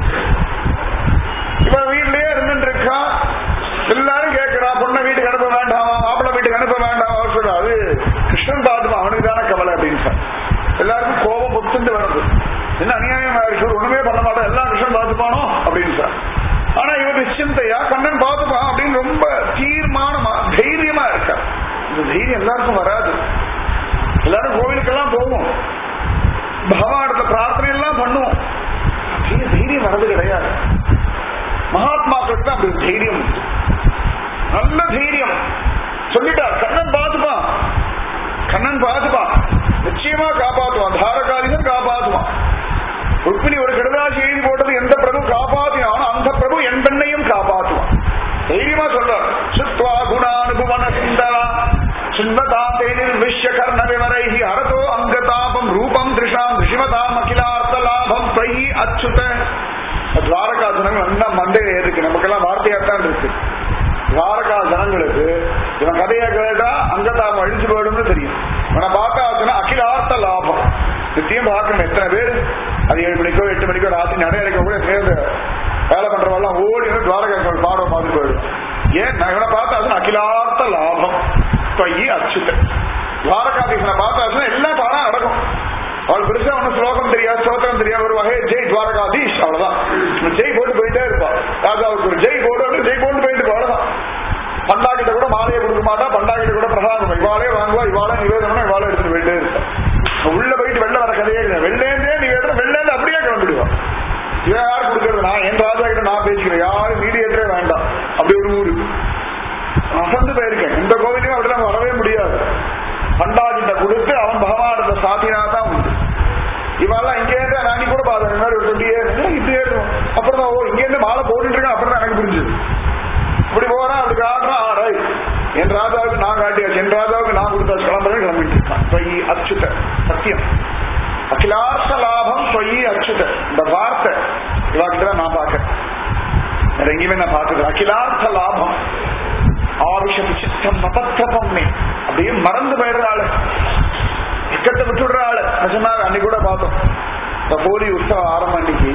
இப்ப வீட்லயே இருந்துட்டு இருக்கா எல்லாரும் கேட்கிறா பொண்ணை வீட்டுக்கு அனுப்ப வேண்டாமா மாப்பிள்ளை வீட்டுக்கு அனுப்ப வேண்டாமா அவர் சொல்றா அது கிருஷ்ணன் பாதுமா அவனுக்கு தானே கவலை அப்படின்னு சார் எல்லாருக்கும் கோபம் பொத்துண்டு வருது என்ன அநியாயமா இருக்கு ஒண்ணுமே பண்ண மாட்டோம் எல்லாம் கிருஷ்ணன் பார்த்துப்பானோ அப்படின்னு சார் ஆனா இவர் நிச்சயத்தையா கண்ணன் பார்த்துப்பான் அப்படின்னு ரொம்ப தீர்மானமா தைரியமா இருக்கா இந்த தைரியம் எல்லாருக்கும் வராது எல்லாரும் கோவிலுக்கெல்லாம் போவோம் பகவானத்துல பிரார்த்தனை எல்லாம் பண்ணுவோம் அப்படியே தைரியம் வரது கிடையாது மகாத்மாக்களுக்கு தான் அப்படி ஒரு தைரியம் உண்டு. நல்ல தைரியம் சொல்லிட்டார் கண்ணன் பார்த்துப்பான் கண்ணன் பார்த்துப்பான் நிச்சயமா காப்பாத்துவான் தாரகாதிகன் காப்பாத்துவான் ருக்மிணி ஒரு கடுதாசி எழுதி போட்டது எந்த பிரபு காப்பாத்தினானோ அந்த பிரபு என் பெண்ணையும் காப்பாற்றுவான் தைரியமா சொல்றார் சுத்வா குணானுபவன சுந்தரா சுந்ததாத்தேனில் விஷ்ய கர்ண விவரைஹி ஹரதோ அங்கதாபம் ரூபம் திருஷாம் ரிஷிமதாம் அகிலார்த்த லாபம் தை அச்சுத துவாரகா ஜனங்கள் நல்லா மண்டையில ஏறிருக்கு நமக்கெல்லாம் வார்த்தையாத்தான் இருக்கு துவாரகா ஜனங்களுக்கு இவன் கதையை கேட்டா அங்கதாபம் அழிஞ்சு போயிடும்னு தெரியும் இவனை பார்த்தாச்சுன்னா அகிலார்த்த லாபம் நித்தியம் பார்க்கணும் எத்தனை பேர் அது ஏழு மணிக்கோ எட்டு மணிக்கோ ராத்திரி நடை அடைக்க கூட சேர்ந்து வேலை பண்றவெல்லாம் ஓடி வந்து துவாரகா பாடம் பார்த்து போயிடும் ஏன் நான் இவனை பார்த்தாச்சுன்னா அகிலார்த்த லாபம் பையி அச்சுத்த துவாரகாதீசனை பார்த்தாச்சுன்னா எல்லாம் தானா நடக்கும் அவள் பெருசா ஒன்னும் ஸ்லோகம் தெரியாது ஸ்லோகம் தெரியாது ஒரு வகை ஜெய் துவாரகாதீஷ் அவ்வளவுதான் ஜெய் போட்டு போயிட்டே இருப்பா ராஜாவுக்கு ஒரு ஜெய் போடு அப்படி ஜெய் போட்டு போயிட்டு இருப்பா, அவ்வளவுதான் பண்டாக்கிட்ட கூட மாலையை கொடுக்க மாட்டா பண்டாக்கிட்ட கூட பிரசாதம் இவாளே வாங்குவா இவாளே நிவேதனம் இவாளே எடுத்துட்டு போயிட்டே இருப்பா உள்ள போயிட்டு வெளில வர கதையே இல்லை வெள்ளேந்தே நிவேதனம் வெள்ளேந்து அப்படியே கிளம்பிடுவா இவன் யாரு கொடுக்கறது நான் என் ராஜா கிட்ட நான் பேசிக்கிறேன் யாரும் மீடியேட்டரே வேண்டாம் அப்படி ஒரு ஊரு அசந்து போயிருக்கேன் இந்த கோவிலையும் அப்படிலாம் வரவே முடியாது பண்டாகிட்ட கொடுத்து அவன் பகவானத்தை சாத்தினா தான் உண்டு இவெல்லாம் இங்கே இருந்து நான் கூட பார்த்தேன் இந்த மாதிரி ஒரு சொல்லியே இப்படியே இருக்கும் அப்புறம் தான் ஓ இங்க இருந்து மாலை போட்டுட்டு இருக்கேன் அப்புறம் தான் எனக்கு புரிஞ்சுது இப்படி போறான் அப்படி காட்டுறான் ஆ, ரைட். என் ராஜாவுக்கு நான் காட்டியாச்சு என் ராஜாவுக்கு நான் கொடுத்தாச்சு கிளம்புறேன் கிளம்பிட்டு இருக்கான் தொய் அச்சுத சத்தியம் அகிலார்த்த லாபம் தொய் அச்சுத இந்த வார்த்தை இவாக்கிட்ட தான் நான் பார்க்கறேன் வேற எங்கேயுமே நான் பார்த்தது அகிலார்த்த லாபம் ஆவிஷத்து சித்தம் அபத்திரபம்மே அப்படியே மறந்து போயிடுற ஆளு இக்கத்தை விட்டுடுற ஆளு நிஜமாக அன்னைக்கு கூட பார்த்தோம் இந்த ஹோலி உற்சவம் ஆரம்பம் அன்னைக்கு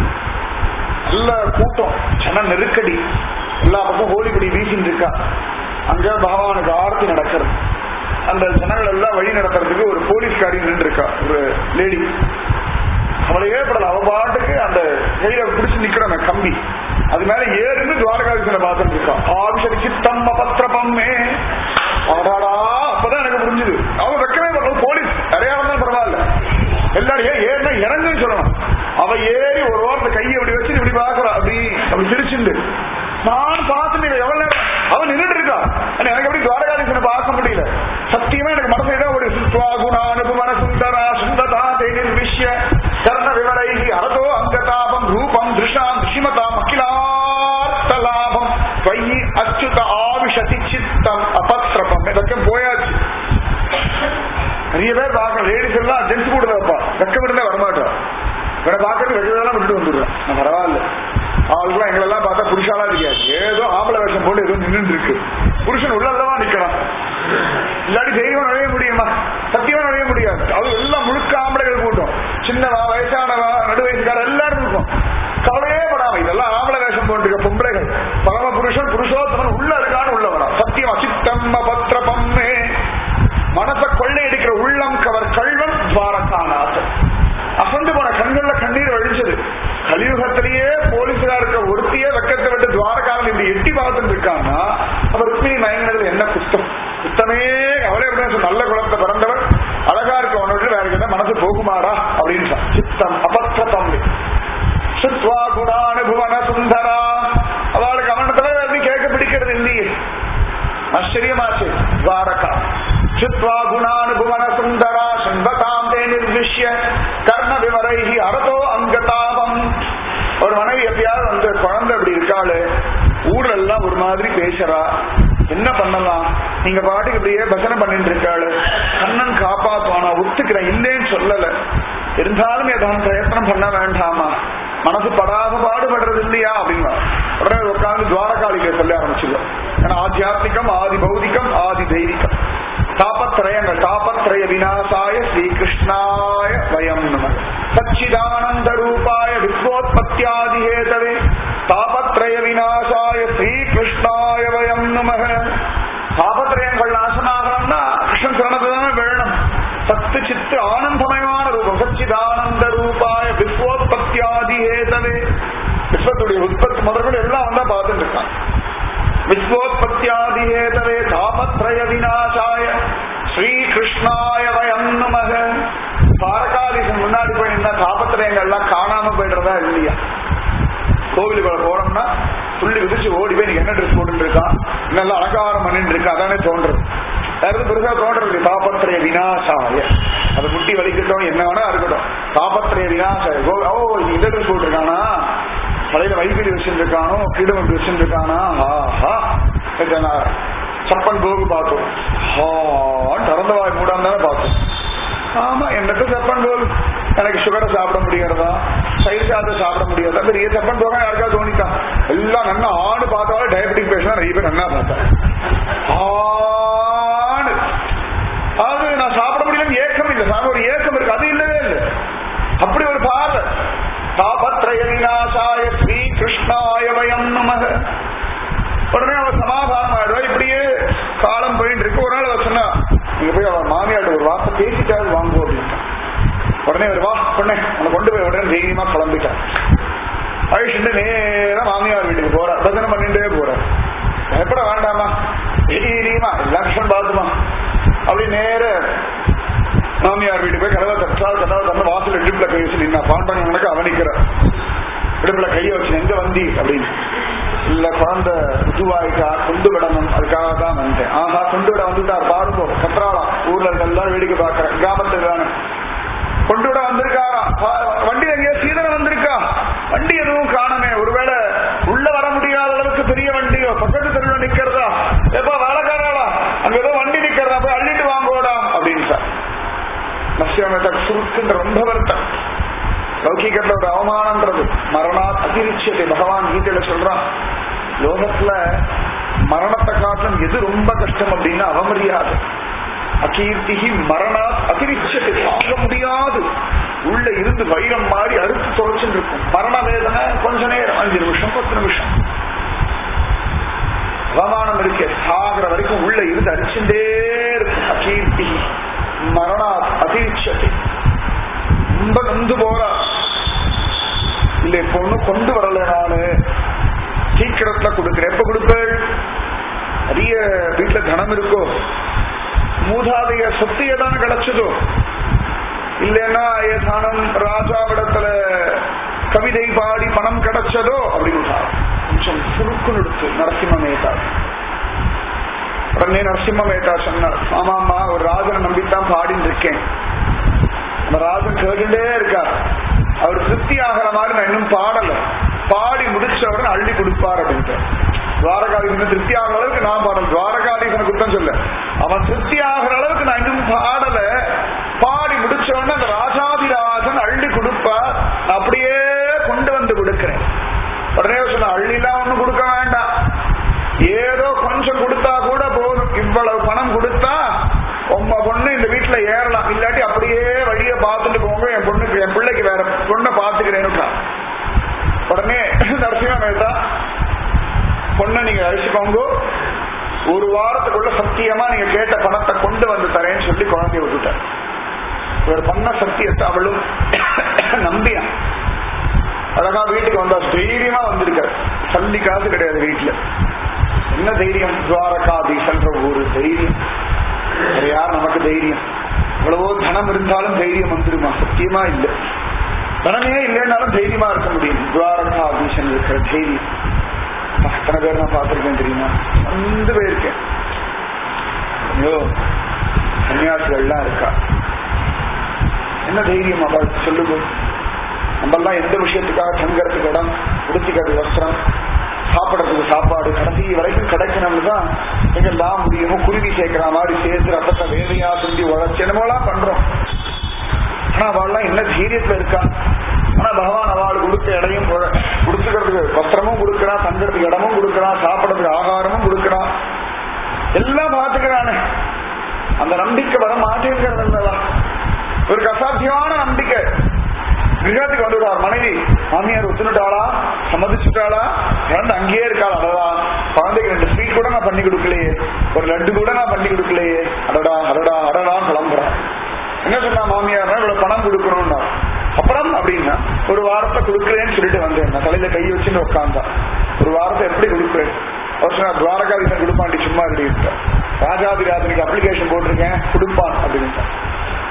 நல்ல கூட்டம் ஜன நெருக்கடி எல்லா பக்கம் ஹோலி கொடி வீசிட்டு இருக்கா அங்க பகவானுக்கு ஆர்த்தி நடக்கிறது அந்த ஜனங்கள் எல்லாம் வழி நடத்துறதுக்கு ஒரு போலீஸ்காரி நின்று இருக்கா ஒரு லேடி அவளையே படல அவ பாட்டுக்கு அந்த கையில பிடிச்சு நிக்கிறவன் கம்பி அது மேல ஏறிந்து துவாரகாதிசனை பார்த்துட்டு இருக்கா ஆவிஷரி சித்தம் அபத்திரபம்மே அடாடா அப்பதான் எனக்கு புரிஞ்சுது அவன் வைக்கவே பண்ணணும் போலீஸ் அடையாளம் தான் பரவாயில்ல எல்லாரும் ஏன் ஏறினா இறங்குன்னு சொல்லணும் அவ ஏறி ஒரு வாரத்தை கையை இப்படி வச்சு இப்படி பாக்குறா அப்படி அப்படி சிரிச்சுண்டு நான் பார்த்துட்டு எவ்வளவு நேரம் அவன் நின்றுட்டு இருக்கா ஆனா எனக்கு எப்படி துவாரகாதீசனை பார்க்க முடியல சத்தியமா எனக்கு மனசு ஏதோ ஒரு சுத்வாகுணா அனுபவன சுந்தரா சுந்ததா தேனில் விஷ்ய கர்ண விவரைகி அரதோ அங்கதாபம் ரூபம் திருஷாம் திருஷிமதாம் அகிலார்த்த லாபம் வையி அச்சுத ஆவிஷதி சித்தம் அபத்ரபம் இதற்கு போயாச்சு நிறைய பேர் பார்க்க லேடிஸ் எல்லாம் ஜென்ஸ் கூட வைப்பா வெக்கம் இருந்தா வரமாட்டா இவனை பார்க்கறது வெக்கதெல்லாம் விட்டுட்டு வந்துடுறேன் நான் பரவாயில்ல அவளுக்குலாம் எங்களெல்லாம் பார்த்தா புருஷாலா இருக்காது ஏதோ ஆம்பளை வேஷம் போட்டு ஏதோ நின்று இருக்கு புருஷன் உள்ளதவா நிக்கலாம் இல்லாட்டி தெய்வம் நுழைய முடியுமா சத்தியமா நுழைய முடியாது அது எல்லாம் முழுக்க ஆம்பளைகள் கூட்டம் சின்னவா வயசானவா நடு வயசுக்கார எல்லாரும் இருக்கும் கவலையே படாம இதெல்லாம் ஆம்பளை வேஷம் போட்டுருக்க பொம்பளைகள் பரம புருஷன் புருஷோத்தமன் உள்ள இருக்கான்னு உள்ள வரா சத்தியம் அசித்தம்ம பத்திரபம்மே மனச கொள்ளையடிக்கிற உள்ளம் கவர் கள்வன் துவாரகாநாதன் அசந்து போன கண்கள்ல கண்ணீர் வழிஞ்சது கலியுகத்திலேயே போலீஸுகாருக்கு ஒருத்தியே வெக்கத்தை விட்டு துவாரகாரன் இப்படி எட்டி பார்த்துட்டு இருக்கான்னா அப்ப ருக்மிணி மயங்கினதுல என்ன குத்தம் குத்தமே அவளே எப்படி நல்ல குலத்தை பிறந்தவர் அழகா இருக்க ஒன்று வேற என்ன மனசு போகுமாடா அப்படின்னு சித்தம் அபத்திரம் சுத்வா குணானுபவன சுந்தரா அவளுக்கு அவனத்துல எதுவும் கேட்க பிடிக்கிறது இல்லையே ஆச்சரியமாச்சு துவாரகா சுத்வா குணானுபவன சுந்தரா சண்பதாம் தே நிர்விஷ்ய கர்ண விவரைகி அரதோ அங்கதாபம் ஒரு மனைவி எப்பயாவது வந்து குழந்தை அப்படி இருக்காளு ஊர்ல எல்லாம் ஒரு மாதிரி பேசுறா என்ன பண்ணலாம் நீங்க பாட்டுக்கு இப்படியே பஜனை பண்ணிட்டு இருக்காளு கண்ணன் காப்பாத்துவானா ஒத்துக்கிறேன் இல்லைன்னு சொல்லல இருந்தாலும் ஏதாவது பிரயத்தனம் பண்ண வேண்டாமா மனசு படாத பாடுபடுறது இல்லையா அப்படின்னா உடனே உட்கார்ந்து துவாரகாளிக்க சொல்ல ஆரம்பிச்சிருவோம் ஏன்னா ஆத்தியாத்மிகம் ஆதி பௌதிகம் ஆதி தெய்வீகம் தாபத்ரயங்கள் தாபத்ரய விநாசாய ஸ்ரீகிருஷ்ணாய வயம் நம சச்சிதானந்த ரூபாய விஸ்வோத்பத்தியாதி ஹேதவே தாபத்ரய விநாசாய ஸ்ரீகிருஷ்ணாய வயம் நம தாபத்ரயங்கள் நாசமாகணும்னா கிருஷ்ணன் சரணத்தை தானே வேணும் சத்து சித்து ஆனந்தமயமான ரூபம் சச்சிதானந்த ரூபாய விஸ்வோத்பத்தியாதி ஹேதவே விஸ்வத்துடைய உற்பத்தி முதல்கள் எல்லாம் வந்தா பார்த்துட்டு இருக்கான் விஸ்வோத்பத்தியாதி ஹேதவே தாபத்ரய விநாசாய ஸ்ரீகிருஷ்ணாய வயம் நமக தாரகாதீசன் முன்னாடி முன்னாடி போய் நின்னா தாபத்திரயங்கள்லாம் காணாம போயிடுறதா இல்லையா கோவிலுக்குள்ள போனோம்னா புள்ளி விதிச்சு ஓடி போய் நீங்க என்ன ட்ரெஸ் போட்டு இருக்கான் நல்லா அலங்காரம் பண்ணிட்டு இருக்கா அதானே தோன்றது யாரும் பெருசா தோன்றது தாபத்திரய வினாசாய அது முட்டி வலிக்கட்டும் என்ன வேணா இருக்கட்டும் தாபத்திரய வினாசாய கோ- ஓ இது இந்த ட்ரெஸ் போட்டிருக்கானா தலையில வைத்திரி வச்சிருக்கானோ கீழம் வச்சிருக்கானா ஆஹா கேட்டானா, சப்பன் போகு பார்த்தோம் ஹான் திறந்த வாய் மூடாம தானே பார்த்தோம் ஆமா என்னத்த சப்பன் போல் எனக்கு சுகரை சாப்பிட முடியாதா சைடு சாதத்தை சாப்பிட முடியாதா பெரிய சப்பன் போக யாருக்காவது தோணித்தான் எல்லாம் நன்னா ஆடு பார்த்தாலும் டயபெட்டிக் பேஷண்ட் நிறைய பேர் நன்னா பார்த்தேன் ஆடு அது நான் சாப்பிட முடியலன்னு ஏக்கம் இல்லை சாமி ஒரு ஏக்கம் இருக்கு அது இல்லவே இல்லை அப்படி ஒரு பார்வை தாபத்ரய விநாசாய ஸ்ரீ கிருஷ்ணாய வயம் நமக உடனே அவ சமாதானம் ஆயிடுவா இப்படியே காலம் போயிட்டு இருக்கு ஒரு நாள் அவ சொன்னா நீங்க போய் அவன் மாமியார்ட்ட ஒரு வார்த்தை பேசிட்டாவது வாங்குவோம் அப்படின்ட்டா உடனே ஒரு வா பொண்ணே உன்னை கொண்டு போய் உடனே தைரியமா கிளம்பிட்டான் அழிச்சுட்டு நேரா மாமியார் வீட்டுக்கு போற பஜனை பண்ணிட்டே போற பயப்பட வேண்டாமா தைரியமா லட்சம் பார்த்துமா அப்படி நேர மாமியார் வீட்டுக்கு போய் கதவை தட்டால் கதவை தந்த வாசல் இடுப்புல கை வச்சு நின்னா பாண்டாங்க உனக்கு அவனிக்கிற இடுப்புல கைய வச்சு எங்க வந்தி அப்படின்னு இல்ல குழந்தை ருதுவாயிட்டா கொண்டு விடணும் அதுக்காக தான் வந்தேன் ஆஹா கொண்டு விட வந்துட்டார் பாருங்க கற்றாலாம் ஊர்ல இருக்க எல்லாரும் வேடிக்கை பாக்குறேன் கிராமத்துல தானே கொண்டு விட வந்திருக்காரா பா- வண்டி எங்கேயோ சீதனம் வந்திருக்கா வண்டி எதுவும் காணமே ஒருவேளை உள்ள வர முடியாத அளவுக்கு பெரிய வண்டியோ பக்கத்து தெருவில் நிக்கிறதா எப்ப வேலைக்காராளா அங்க ஏதோ வண்டி நிக்கிறதா போய் அள்ளிட்டு வாங்கோடா அப்படின்னு சார் நசியமேதா சுருக்குன்ற ரொம்ப வருத்தம் லௌகிகத்துல ஒரு அவமானம்ன்றது மரணா அதிரிச்சதை பகவான் கீதையில சொல்றான் லோகத்துல மரணத்தை காட்டிலும் எது ரொம்ப கஷ்டம் அப்படின்னா அவமரியாதை அகீர்த்திகி மரணாத் அதிரிச்சதை தாங்க முடியாது உள்ள இருந்து வைரம் மாறி அறுத்து தொலைச்சுட்டு இருக்கும் மரண வேதனை கொஞ்ச நேரம் அஞ்சு நிமிஷம் பத்து நிமிஷம் அவமானம் இருக்கே சாகிற வரைக்கும் உள்ள இருந்து அரிச்சுட்டே இருக்கும் அகீர்த்தி மரணாத் அதிரிச்சதை ரொம்ப நொந்து போறா இல்ல இப்ப ஒண்ணும் கொண்டு வரல நானு சீக்கிரத்துல கொடுக்கிறேன் எப்ப கொடுப்பேள் நிறைய வீட்டுல தனம் இருக்கோ மூதாதைய சொத்து ஏதான கிடைச்சதோ இல்லைன்னா ஏதானம் ராஜாவிடத்துல கவிதை பாடி பணம் கிடைச்சதோ அப்படின்னு கொஞ்சம் சுருக்கு எடுத்து நரசிம்ம மேதா உடனே நரசிம்ம மேதா சொன்னார் ஆமாமா ஒரு ராஜனை நம்பித்தான் பாடின்னு இருக்கேன் அந்த ராஜன் கேட்டுட்டே இருக்கார் அவர் திருப்தி ஆகிற மாதிரி நான் இன்னும் பாடல பாடி முடிச்சவரன் அள்ளி கொடுப்பார் அப்படின்ட்டு துவாரகாதீசன் திருப்தி ஆகிற அளவுக்கு நான் பாடல துவாரகாதீசனை குத்தம் சொல்ல அவன் திருப்தி ஆகிற அளவுக்கு நான் இன்னும் பாடல பாடி முடிச்சவன அந்த ராஜாதிராஜன் அள்ளி கொடுப்பார் நான் அப்படியே கொண்டு வந்து கொடுக்கிறேன் உடனே சொன்ன அள்ளிலாம் ஒண்ணும் கொடுக்க வேண்டாம் ஏதோ கொஞ்சம் கொடுத்தா கூட போதும் இவ்வளவு பணம் கொடுத்தா உங்க பொண்ணு இந்த வீட்டுல ஏறலாம் இல்லாட்டி அப்படியே வழிய பார்த்துட்டு போங்க என் பொண்ணுக்கு என் பிள்ளைக்கு வேற பொண்ணை பாத்துக்கிறேன்னு உடனே நரசிம்ம மேத்தா பொண்ணை நீங்க அழிச்சுக்கோங்க ஒரு வாரத்துக்குள்ள சத்தியமா நீங்க கேட்ட பணத்தை கொண்டு வந்து தரேன்னு சொல்லி குழந்தைய விட்டுட்டார் இவர் பண்ண சத்தியத்தை அவளும் நம்பியா அழகா வீட்டுக்கு வந்தா தைரியமா வந்திருக்காரு சல்லி காசு கிடையாது வீட்டுல என்ன தைரியம் துவாரகாதீசன்ற ஒரு தைரியம் வேற யார் நமக்கு தைரியம் எவ்வளவோ தனம் இருந்தாலும் தைரியம் வந்துருமா சத்தியமா இல்ல தனமே இல்லைன்னாலும் தைரியமா இருக்க முடியும் துவாரகாதீசன் இருக்கிற தைரியம் அத்தனை பேர் நான் பார்த்திருக்கேன் தெரியுமா வந்து போயிருக்கேன் ஐயோ சன்னியாசிகள்லாம் இருக்கா என்ன தைரியம் அவள் சொல்லுங்க நம்மெல்லாம் எந்த விஷயத்துக்காக தங்கறதுக்கு இடம் உடுத்திக்கிறது வஸ்திரம் சாப்பிடறதுக்கு சாப்பாடு கடைசி வரைக்கும் கிடைக்கணும்னு தான் எங்கெல்லாம் முடியுமோ குருவி சேர்க்கிற மாதிரி சேர்த்து ரத்தத்தை வேலையா துண்டி உழைச்சி என்னமோலாம் பண்றோம் ஆனா அவள்லாம் என்ன தைரியத்துல இருக்கா ஆனா பகவான் அவள் கொடுத்த இடையும் கொடு- கொடுத்துக்கிறதுக்கு வஸ்திரமும் கொடுக்கறான் தங்கறதுக்கு இடமும் கொடுக்கறான் சாப்பிடறதுக்கு ஆகாரமும் கொடுக்கறான் எல்லாம் பாத்துக்கிறானே அந்த நம்பிக்கை வர மாட்டேங்கிறது இல்லவா ஒரு அசாத்தியமான நம்பிக்கை கிரகத்துக்கு வந்துடுவார் மனைவி மாமியார் ஒத்துனுட்டாளா சம்மதிச்சுட்டாளா குழந்தை அங்கேயே இருக்காள் அடடா குழந்தைக்கு ரெண்டு ஸ்வீட் கூட நான் பண்ணி கொடுக்கலையே ஒரு லட்டு கூட நான் பண்ணி கொடுக்கலையே அடடா அடடா அடடா கிளம்புறேன் என்ன சொன்னா மாமியார் இவ்வளவு பணம் கொடுக்கணும்னா அப்புறம் அப்படின்னா ஒரு வாரத்தை கொடுக்குறேன்னு சொல்லிட்டு வந்தேன் நான் தலையில கை வச்சுன்னு உட்காந்தா ஒரு வாரத்தை எப்படி கொடுக்குறேன் அவர் சொன்னா துவாரகாதீசன் கொடுப்பாண்டி சும்மா இப்படி இருக்க ராஜாதிராஜனுக்கு அப்ளிகேஷன் போட்டிருக்கேன் கொடுப்பான் அப்படின்ட்டு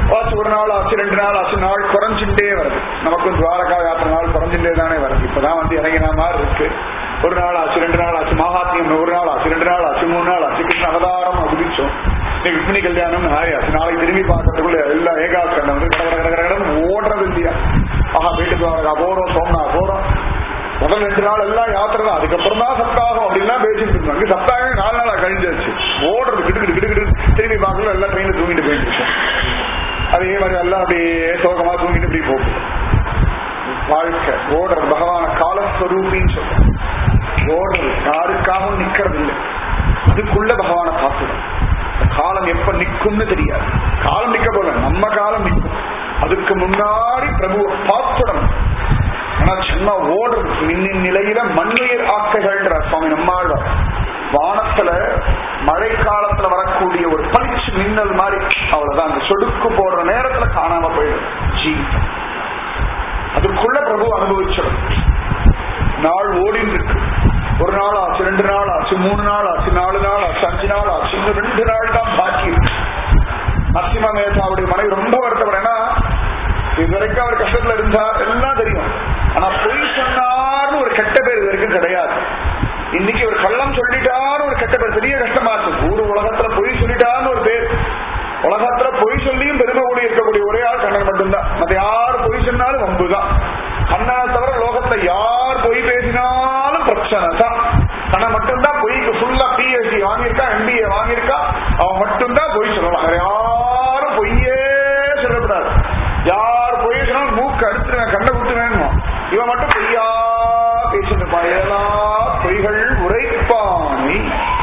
ஆச்சு ஒரு நாள் ஆச்சு ரெண்டு நாள் ஆச்சு நாள் குறைஞ்சுட்டே வருது நமக்கும் துவாரகா யாத்திரை நாள் குறைஞ்சுட்டே தானே வருது இப்பதான் வந்து இறங்கின மாதிரி இருக்கு ஒரு நாள் ஆச்சு ரெண்டு நாள் ஆச்சு மகாத்மியம் ஒரு நாள் ஆச்சு ரெண்டு நாள் ஆச்சு மூணு நாள் ஆச்சு கிருஷ்ண அவதாரம் குதிச்சோம் இன்னைக்கு ருக்மிணி கல்யாணம் ஆயாச்சு நாளைக்கு திரும்பி பார்க்கறதுக்குள்ள எல்லாம் ஏகாஸ்கண்டம் வந்து கட கட கட கடன்னு ஓடுறது இல்லையா ஆஹா வீட்டு துவாரகா போறோம் சோம்னா போறோம் முதல் ரெண்டு நாள் எல்லாம் யாத்திரை தான் அதுக்கப்புறம் தான் சப்தாகம் அப்படின்லாம் பேசிட்டு இருந்தாங்க சப்தாகம் நாலு நாளா கழிஞ்சாச்சு ஓடுறது கிடு கிடு கிடு கிடு திரும்பி பார்க்கல எல்லாம் ட்ரெயினில் தூங்கிட்டு போயிட்டு இருக்கோம் அதே மாதிரி எல்லாம் அப்படியே சோகமா தூங்கிட்டு இப்படி போகும் வாழ்க்கை ஓடுறது பகவான காலஸ்வரூபின்னு சொல்றோம் ஓடுறது யாருக்காகவும் நிக்கிறது இல்லை அதுக்குள்ள பகவானை பார்க்கணும் காலம் எப்ப நிக்கும்னு தெரியாது காலம் நிக்க போல நம்ம காலம் நிக்கும் அதுக்கு முன்னாடி பிரபுவை பார்த்துடணும் ஆனா சும்மா ஓடுறது மின்னின் நிலையில மண்ணுயிர் ஆக்கைகள்ன்ற சுவாமி நம்மாழ்வார் வானத்துல மழை காலத்துல வரக்கூடிய ஒரு பளிச்சு மின்னல் மாதிரி அவ்வளவுதான் அந்த சொடுக்கு போடுற நேரத்துல காணாம போயிடும் ஜீவிதம் அதுக்குள்ள பிரபு அனுபவிச்சிடும் நாள் ஓடின்னு இருக்கு ஒரு நாள் ஆச்சு ரெண்டு நாள் ஆச்சு மூணு நாள் ஆச்சு நாலு நாள் ஆச்சு அஞ்சு நாள் ஆச்சு இன்னும் ரெண்டு நாள் தான் பாக்கி இருக்கு நரசிம்ம மேதாவுடைய மனைவி ரொம்ப வருத்தப்படுறேன்னா இது வரைக்கும் அவர் கஷ்டத்துல இருந்தா எல்லாம் தெரியும் ஆனா பொய் சொன்னார்னு ஒரு கெட்ட பேர் இது வரைக்கும் கிடையாது இன்னைக்கு ஒரு கள்ளம் சொல்லிட்டான்னு ஒரு கெட்ட பேர் பெரிய கஷ்டமா இருக்கு ஊர் உலகத்துல பொய் சொல்லிட்டான்னு ஒரு பேர் உலகத்துல பொய் சொல்லியும் பெருமை கூடி இருக்கக்கூடிய ஒரே ஆள் கண்ணன் மட்டும்தான் மத்த யார் பொய் சொன்னாலும் வம்புதான் கண்ணனை தவிர லோகத்துல யார் பொய் பேசினாலும் பிரச்சனை தான் கண்ணன் மட்டும்தான் பொய்க்கு ஃபுல்லா பிஎஸ்சி வாங்கியிருக்கா எம்பிஏ வாங்கியிருக்கா அவன் மட்டும்தான் பொய் சொல்லலாம் வேற யாரும் பொய்யே சொல்லக்கூடாது யார் பொய் சொன்னாலும் மூக்கு அடிச்சுருவேன் கண்ணை குத்துவேன் இவன் மட்டும் பொய்யா பேசிட்டு பயலா பொய்கள் உரைப்பானை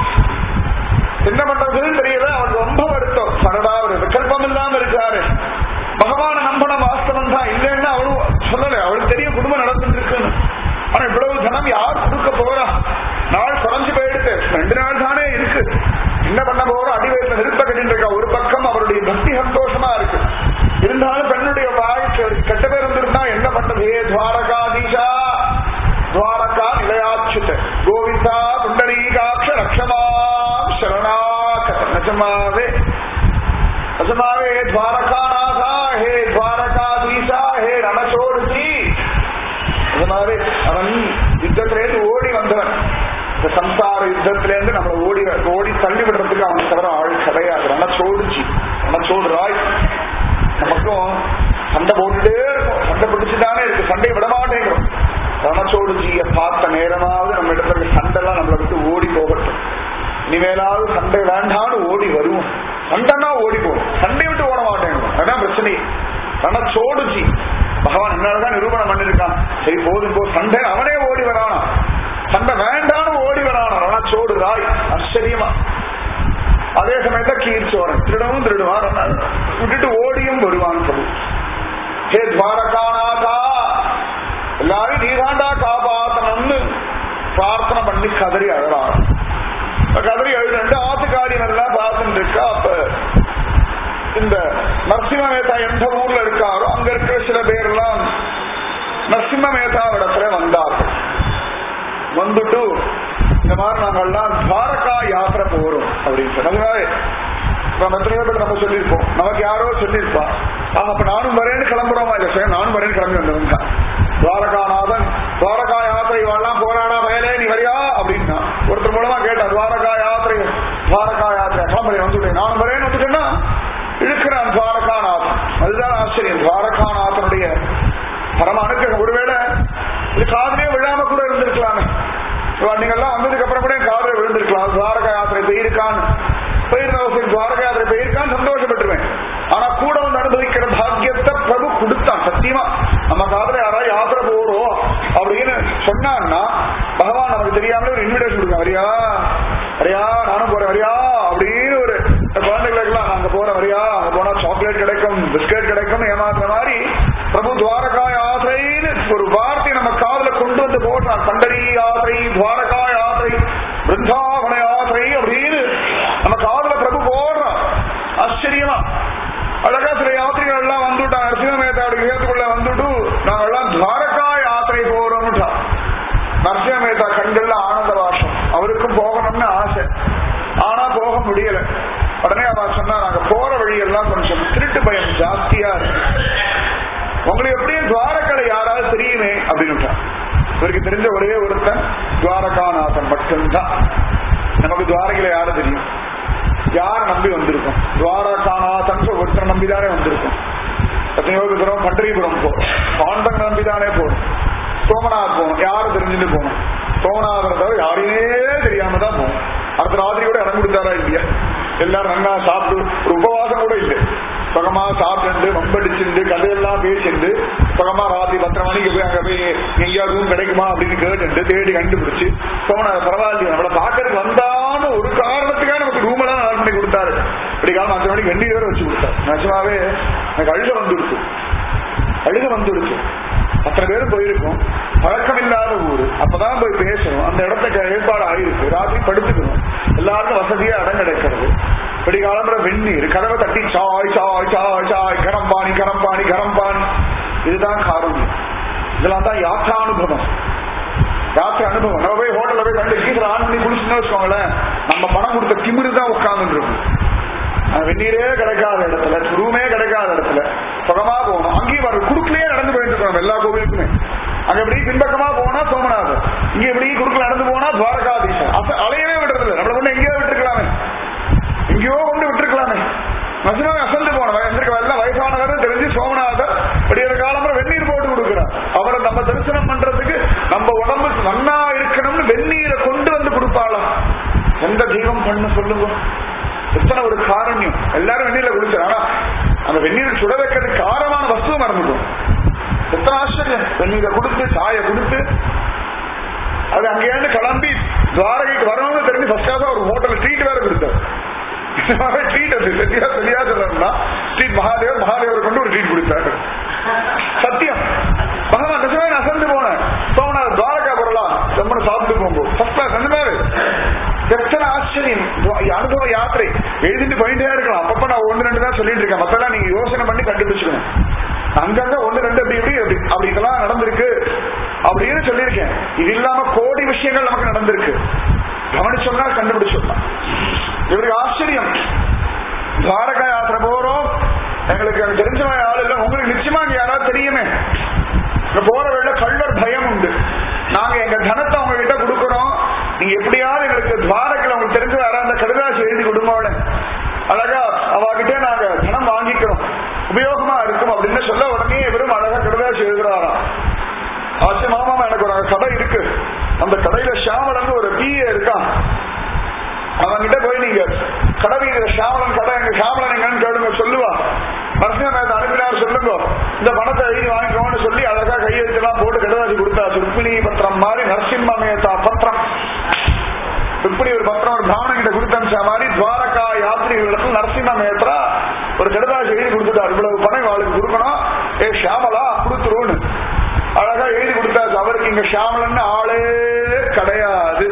என்ன பண்றதுன்னு தெரியல அவன் ரொம்ப வருத்தம் சரடா ஒரு விகல்பம் இல்லாம இருக்காரு பகவான நம்பணும் வாஸ்தவம் தான் இல்லைன்னா அவளும் சொல்லல அவளுக்கு தெரியும் குடும்பம் நடந்துட்டு இருக்குன்னு ஆனா இவ்வளவு தனம் யார் கொடுக்க போறா நாள் குறைஞ்சு போயிடுது ரெண்டு நாள் தானே இருக்கு என்ன பண்ண போறோம் அடிவயத்துல நிறுத்த கட்டிட்டு இருக்கா ஒரு பக்கம் அவருடைய பக்தி சந்தோஷமா இருக்கு இருந்தாலும் பெண்ணுடைய வாழ்க்கை கெட்ட பேர் இருந்திருந்தா என்ன பண்றது ஏ துவாரகாதீஷா துவாரகா நிலையாச்சுத கோவிந்தா புண்டரீகாட்ச ரக்ஷமா சரணாக நிஜமாவே நிஜமாவே ஹே துவாரகாநாதா ஹே துவாரகாதீஷா ஹே ரணசோடுஜி நிஜமாவே அவன் யுத்தத்திலேருந்து ஓடி வந்தவன் இந்த சம்சார யுத்தத்திலேருந்து நம்மளை ஓடி ஓடி தள்ளி விடுறதுக்கு அவன் தவிர ஆள் கிடையாது ரணசோடுஜி ரணசோடு ராய் நமக்கும் சண்டை போட்டுட்டே இருக்கும் சண்டை பிடிச்சுதானே இருக்கு சண்டையை விட மாட்டேங்கிறோம் ரணச்சோடுஜிய பார்த்த நேரமாவது நம்ம இடத்துல சண்டைலாம் நம்மளை விட்டு ஓடி போகட்டும் இனிமேலாவது சண்டை வேண்டாம்னு ஓடி வருவோம் சண்டைனா ஓடி போகும் சண்டை விட்டு ஓட மாட்டேங்கிறோம் அதான் பிரச்சனை ரணச்சோடுஜி பகவான் என்னாலதான் நிரூபணம் பண்ணிருக்கான் சரி போதும் போ சண்டை அவனே ஓடி வரானா சண்டை வேண்டாம்னு ஓடி வரானா ரணச்சோடு ராய் ஆச்சரியமா அதே சமயத்துல கீர்ச்சோரன் திருடவும் திருடுவான் விட்டுட்டு ஓடியும் வருவான் சொல்லு ஹே துவாரகாநாதா எல்லாரும் நீதாண்டா காப்பாத்தணும்னு பிரார்த்தனை பண்ணி கதறி அழறான் கதறி அழுது ஆத்துக்காரியம் எல்லாம் பார்த்துட்டு இருக்கா அப்ப இந்த நரசிம்ம மேத்தா எந்த ஊர்ல இருக்காரோ அங்க இருக்கிற சில பேர் எல்லாம் நரசிம்ம மேத்தாவிடத்துல வந்தார்கள் வந்துட்டு இந்த மாதிரி நாங்கெல்லாம் துவாரகா யாத்திரை போறோம் அப்படின்னு சொன்னாங்க நம்ம எத்தனையோ பேர் நம்ம சொல்லியிருப்போம் நமக்கு யாரோ சொல்லியிருப்பா ஆஹ் அப்ப நானும் வரேன்னு கிளம்புறோமா இல்ல சார் நானும் வரேன்னு கிளம்பி வந்தவங்க துவாரகாநாதன் துவாரகா யாத்திரை வாழலாம் போராடா வயலே நீ வரியா அப்படின்னா ஒருத்தர் மூலமா கேட்டா துவாரகா யாத்திரை துவாரகா யாத்திரை கிளம்புறேன் வந்துட்டேன் நானும் வரேன்னு வந்துட்டேன்னா இழுக்கிறான் துவாரகாநாதன் அதுதான் ஆச்சரியம் துவாரகாநாதனுடைய பரம அனுக்கிரகம் ஒருவேளை இது காதலே விழாம கூட இருந்திருக்கலாமே நீங்க எல்லாம் வந்ததுக்கு அப்புறம் கூட காதல விழுந்திருக்கலாம் துவாரகா யாத்திரை போயிருக்கான்னு போயிருந்தவசியம் துவாரகா யாத்திரை போயிருக்கான்னு சந்தோஷப்பட்டுருவேன் ஆனா கூட வந்து அனுபவிக்கிற பாக்கியத்தை பிரபு கொடுத்தான் சத்தியமா நம்ம காதல யாராவது யாத்திரை போறோம் அப்படின்னு சொன்னான்னா பகவான் நமக்கு தெரியாமலே ஒரு இன்விடேஷன் கொடுங்க வரியா வரியா நானும் போறேன் வரியா அப்படின்னு ஒரு குழந்தைகளுக்கெல்லாம் அங்க போறேன் வரியா அங்க போனா சாக்லேட் கிடைக்கும் பிஸ்கட் கிடைக்கும் ஏமாத்துற மாதிரி பிரபு துவாரகா யாத்திரைன்னு ஒரு வார்த்தை நம்ம காதல கொண்டு வந்து போட்டான் பண்டரி யாத்திரை துவாரகா யாத்திரை பிருந்தாவன யாத்திரை அப்படின்னு நம்ம காதல பிரபு போடுறான் ஆச்சரியமா அழகா சில யாத்திரைகள் எல்லாம் வந்துட்டான் நரசிம்ம மேத்தாவுடைய விஷயத்துக்குள்ள வந்துட்டு நாங்க எல்லாம் துவாரகா யாத்திரை போறோம்ட்டா நரசிம்ம மேத்தா கண்கள்ல ஆனந்த வாசம் அவருக்கும் போகணும்னு ஆசை ஆனா போக முடியல உடனே அவ சொன்னா நாங்க போற வழியெல்லாம் கொஞ்சம் திருட்டு பயம் ஜாஸ்தியா இருக்கு உங்களுக்கு எப்படியும் துவாரக்கலை யாராவது தெரியுமே அப்படின்னு இவருக்கு தெரிஞ்ச ஒரே ஒருத்தன் துவாரகாநாதன் மட்டும்தான் நமக்கு துவாரகையில யாரும் தெரியும் யார நம்பி வந்திருக்கோம் துவாரகாநாதன் ஒருத்தரை நம்பிதானே வந்திருக்கோம் எத்தனையோ இருக்கிறோம் பண்டரிபுரம் போறோம் பாண்டங்க நம்பிதானே போறோம் சோமநாத் போகணும் யாரும் தெரிஞ்சுட்டு போகணும் சோமநாதரை தவிர யாரையுமே தெரியாம தான் போகணும் அடுத்த ராத்திரி கூட இடம் கொடுத்தாரா இல்லையா எல்லாரும் நல்லா சாப்பிட்டு ஒரு உபவாசம் கூட இல்லை சுகமா சாப்பிட்டு வம்படிச்சுட்டு கதையெல்லாம் பேசிட்டு சுகமா ராத்திரி பத்தரை மணிக்கு போய் அங்க போய் எங்கேயா ரூம் கிடைக்குமா அப்படின்னு கேட்டு தேடி கண்டுபிடிச்சு சோமநாத பரவாயில்லையா நம்மளை பாக்கிறதுக்கு வந்தான்னு ஒரு காரணத்துக்காக நமக்கு ரூம் எல்லாம் நல்லா பண்ணி கொடுத்தாரு இப்படி காலம் அஞ்சு மணிக்கு வெள்ளி வேற வச்சு கொடுத்தாரு நிஜமாவே எனக்கு அழுக வந்துடுச்சு அழுக வந்துடுச்சு அத்தனை பேரும் போயிருக்கோம் பழக்கம் இல்லாத ஊரு அப்பதான் போய் பேசணும் அந்த இடத்துக்கு ஏற்பாடு ஆயிருக்கு ராத்திரி படுத்துக்கணும் எல்லாருக்கும் வசதியா இடம் கிடைக்கிறது இப்படி காலம்புற வெந்நீர் கதவை தட்டி சாய் சாய் சாய் சாய் கரம்பாணி கரம்பாணி கரம்பாணி இதுதான் காரணம் இதெல்லாம் தான் யாத்திரானுபவம் யாத்திரை அனுபவம் நம்ம போய் ஹோட்டல்ல போய் கண்டு கீழே ஆன் பண்ணி குளிச்சுன்னு வச்சுக்கோங்களேன் நம்ம பணம் கொடுத்த திமிரு தான் உட்கார்ந்து இருக்கும் வெந்நீரே கிடைக்காத இடத்துல ரூமே கிடைக்காத இடத்துல சுகமா போகணும் அங்கேயும் வர குறுக்கிலேயே நடந்து போயிட்டு இருக்கணும் எல்லா கோவிலுக்குமே அங்க எப்படி பின்பக்கமா போனா சோமநாதர் இங்க எப்படி குறுக்கில் நடந்து போனா துவாரகாதீசன் அச அலையவே விடுறது இல்லை நம்மள கொண்டு எங்கேயோ விட்டுருக்கலாமே எங்கேயோ கொண்டு விட்டுருக்கலாமே நசுனாவே அசந்து போன எந்திருக்க எல்லாம் வயசானவர் தெரிஞ்சு சோமநாதர் படிக்கிற காலம்புற வெந்நீர் போட்டு கொடுக்குறார் அவரை நம்ம தரிசனம் பண்றதுக்கு நம்ம உடம்பு நன்னா இருக்கணும்னு வெந்நீரை கொண்டு வந்து கொடுப்பாளாம் எந்த தெய்வம் பண்ண சொல்லுங்க எத்தனை ஒரு காரண்யம் எல்லாரும் வெந்நீர்ல குடிச்சார் ஆனா அந்த வெந்நீர் சுட வைக்கிறதுக்கு காரமான வஸ்துவ மறந்துட்டோம் எத்தனை ஆச்சரியம் வெந்நீரை கொடுத்து சாயை கொடுத்து அது அங்கேயிருந்து கிளம்பி துவாரகைக்கு வரணும்னு தெரிஞ்சு ஃபர்ஸ்டாக ஒரு ஹோட்டல் ட்ரீட் வேற கொடுத்தார் ட்ரீட் அது சரியா சரியா சொல்லணும்னா ட்ரீட் மகாதேவர் மகாதேவர் கொண்டு ஒரு ட்ரீட் கொடுத்தாரு சத்தியம் பகவான் நிஜமே அசந்து போனேன் சோமநாத துவாரகா போடலாம் ரொம்ப சாப்பிட்டு போகும்போது ஃபர்ஸ்ட் கிளாஸ் அந்த மாதிரி எத்தனை ஆச்சரியம் அனுபவ யாத்திரை எழுதிட்டு போயிட்டே இருக்கலாம் அப்பப்ப நான் ஒன்று ரெண்டு தான் சொல்லிட்டு இருக்கேன் மத்தெல்லாம் நீங்க யோசனை பண்ணி கண்டுபிடிச்சுக்கணும் அங்கங்க ஒன்று ரெண்டு அப்படி இப்படி அப்படி அப்படி இதெல்லாம் நடந்திருக்கு அப்படின்னு சொல்லியிருக்கேன் இது இல்லாம கோடி விஷயங்கள் நமக்கு நடந்திருக்கு கவனிச்சோம்னா கண்டுபிடிச்சோம்னா இவருக்கு ஆச்சரியம் துவாரகா யாத்திரை போறோம் எங்களுக்கு எனக்கு தெரிஞ்சவன் ஆள் இல்லை உங்களுக்கு நிச்சயமா அங்க யாராவது தெரியுமே போற வேலை கள்ளர் பயம் உண்டு நாங்க எங்க தனத்தை அவங்க கிட்ட கொடுக்கறோம் நீங்க எப்படியாவது எங்களுக்கு துவாரக்கில் உங்களுக்கு தெரிஞ்ச யாராவது அந்த கடுதாசி எழுதி கொடுங்கோட அழகா அவகிட்டே நாங்க தனம் வாங்கிக்கிறோம் உபயோகமா இருக்கும் அப்படின்னு சொல்ல உடனே வெறும் அழகா கடுதாசி எழுதுறாராம் ஆச்சு மாமா எனக்கு ஒரு கடை இருக்கு அந்த கடையில ஷாமலன் ஒரு பிஏ இருக்கான் அவன்கிட்ட போய் நீங்க கடை வீதியில ஷாமலன் கடை எங்க ஷாமலன் எங்கன்னு கேளுங்க சொல்லுவா நரசிம்ம மேத்த அனுப்பினார் சொல்லுங்க இந்த பணத்தை எழுதி வாங்கிக்கோன்னு சொல்லி அழகா கையெழுத்தெல்லாம் போட்டு கடுதாசி கொடுத்தா ருக்மிணி பத்திரம் மாதிரி நரசிம்ம மேத்தா பத்திரம் இப்படி ஒரு பத்திரம் ஒரு பிராமணன் கிட்ட கொடுத்த மாதிரி துவாரகா யாத்திரிகளுக்கு நரசிம்ம மேத்ரா ஒரு கடுதாசி எழுதி கொடுத்துட்டார் இவ்வளவு பணம் அவளுக்கு கொடுக்கணும் ஏ ஷியாமலா கொடுத்துருன்னு அழகா எழுதி கொடுத்தாச்சு அவருக்கு இங்க ஷியாமலன்னு ஆளே கிடையாது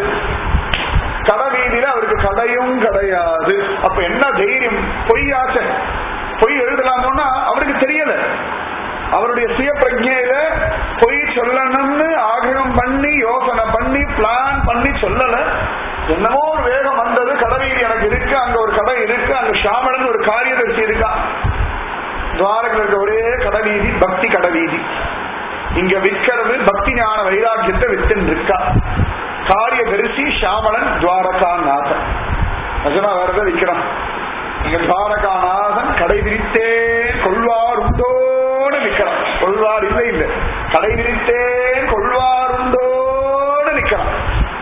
கடை வீதியில அவருக்கு கடையும் கிடையாது அப்ப என்ன தைரியம் பொய்யாச்ச பொய் எழுதலாமோன்னா அவருக்கு தெரியல அவருடைய சுய பிரஜையில பொய் சொல்லணும்னு ஆகிரம் பண்ணி யோசனை பண்ணி பிளான் பண்ணி சொல்லல என்னமோ ஒரு வேகம் வந்தது கடை வீதி எனக்கு இருக்கு அங்க ஒரு கடை இருக்கு அங்க ஷாமலன் ஒரு காரியதர்சி இருக்கா துவாரகில் இருக்க ஒரே கடை வீதி பக்தி கடை வீதி இங்க விற்கிறது பக்தி ஞான வைராக்கியத்தை வித்துன்னு இருக்கா காரியதரிசி ஷாமலன் துவாரகாநாதன் நிஜமா வேற எதை விற்கிறான் இங்க துவாரகாநாதன் கடை விரித்தே கொள்வார் உண்டோன்னு நிக்கிறான் கொள்வார் இல்லை இல்ல கடை விரித்தேன் கொள்வார் உண்டோன்னு நிக்கிறான்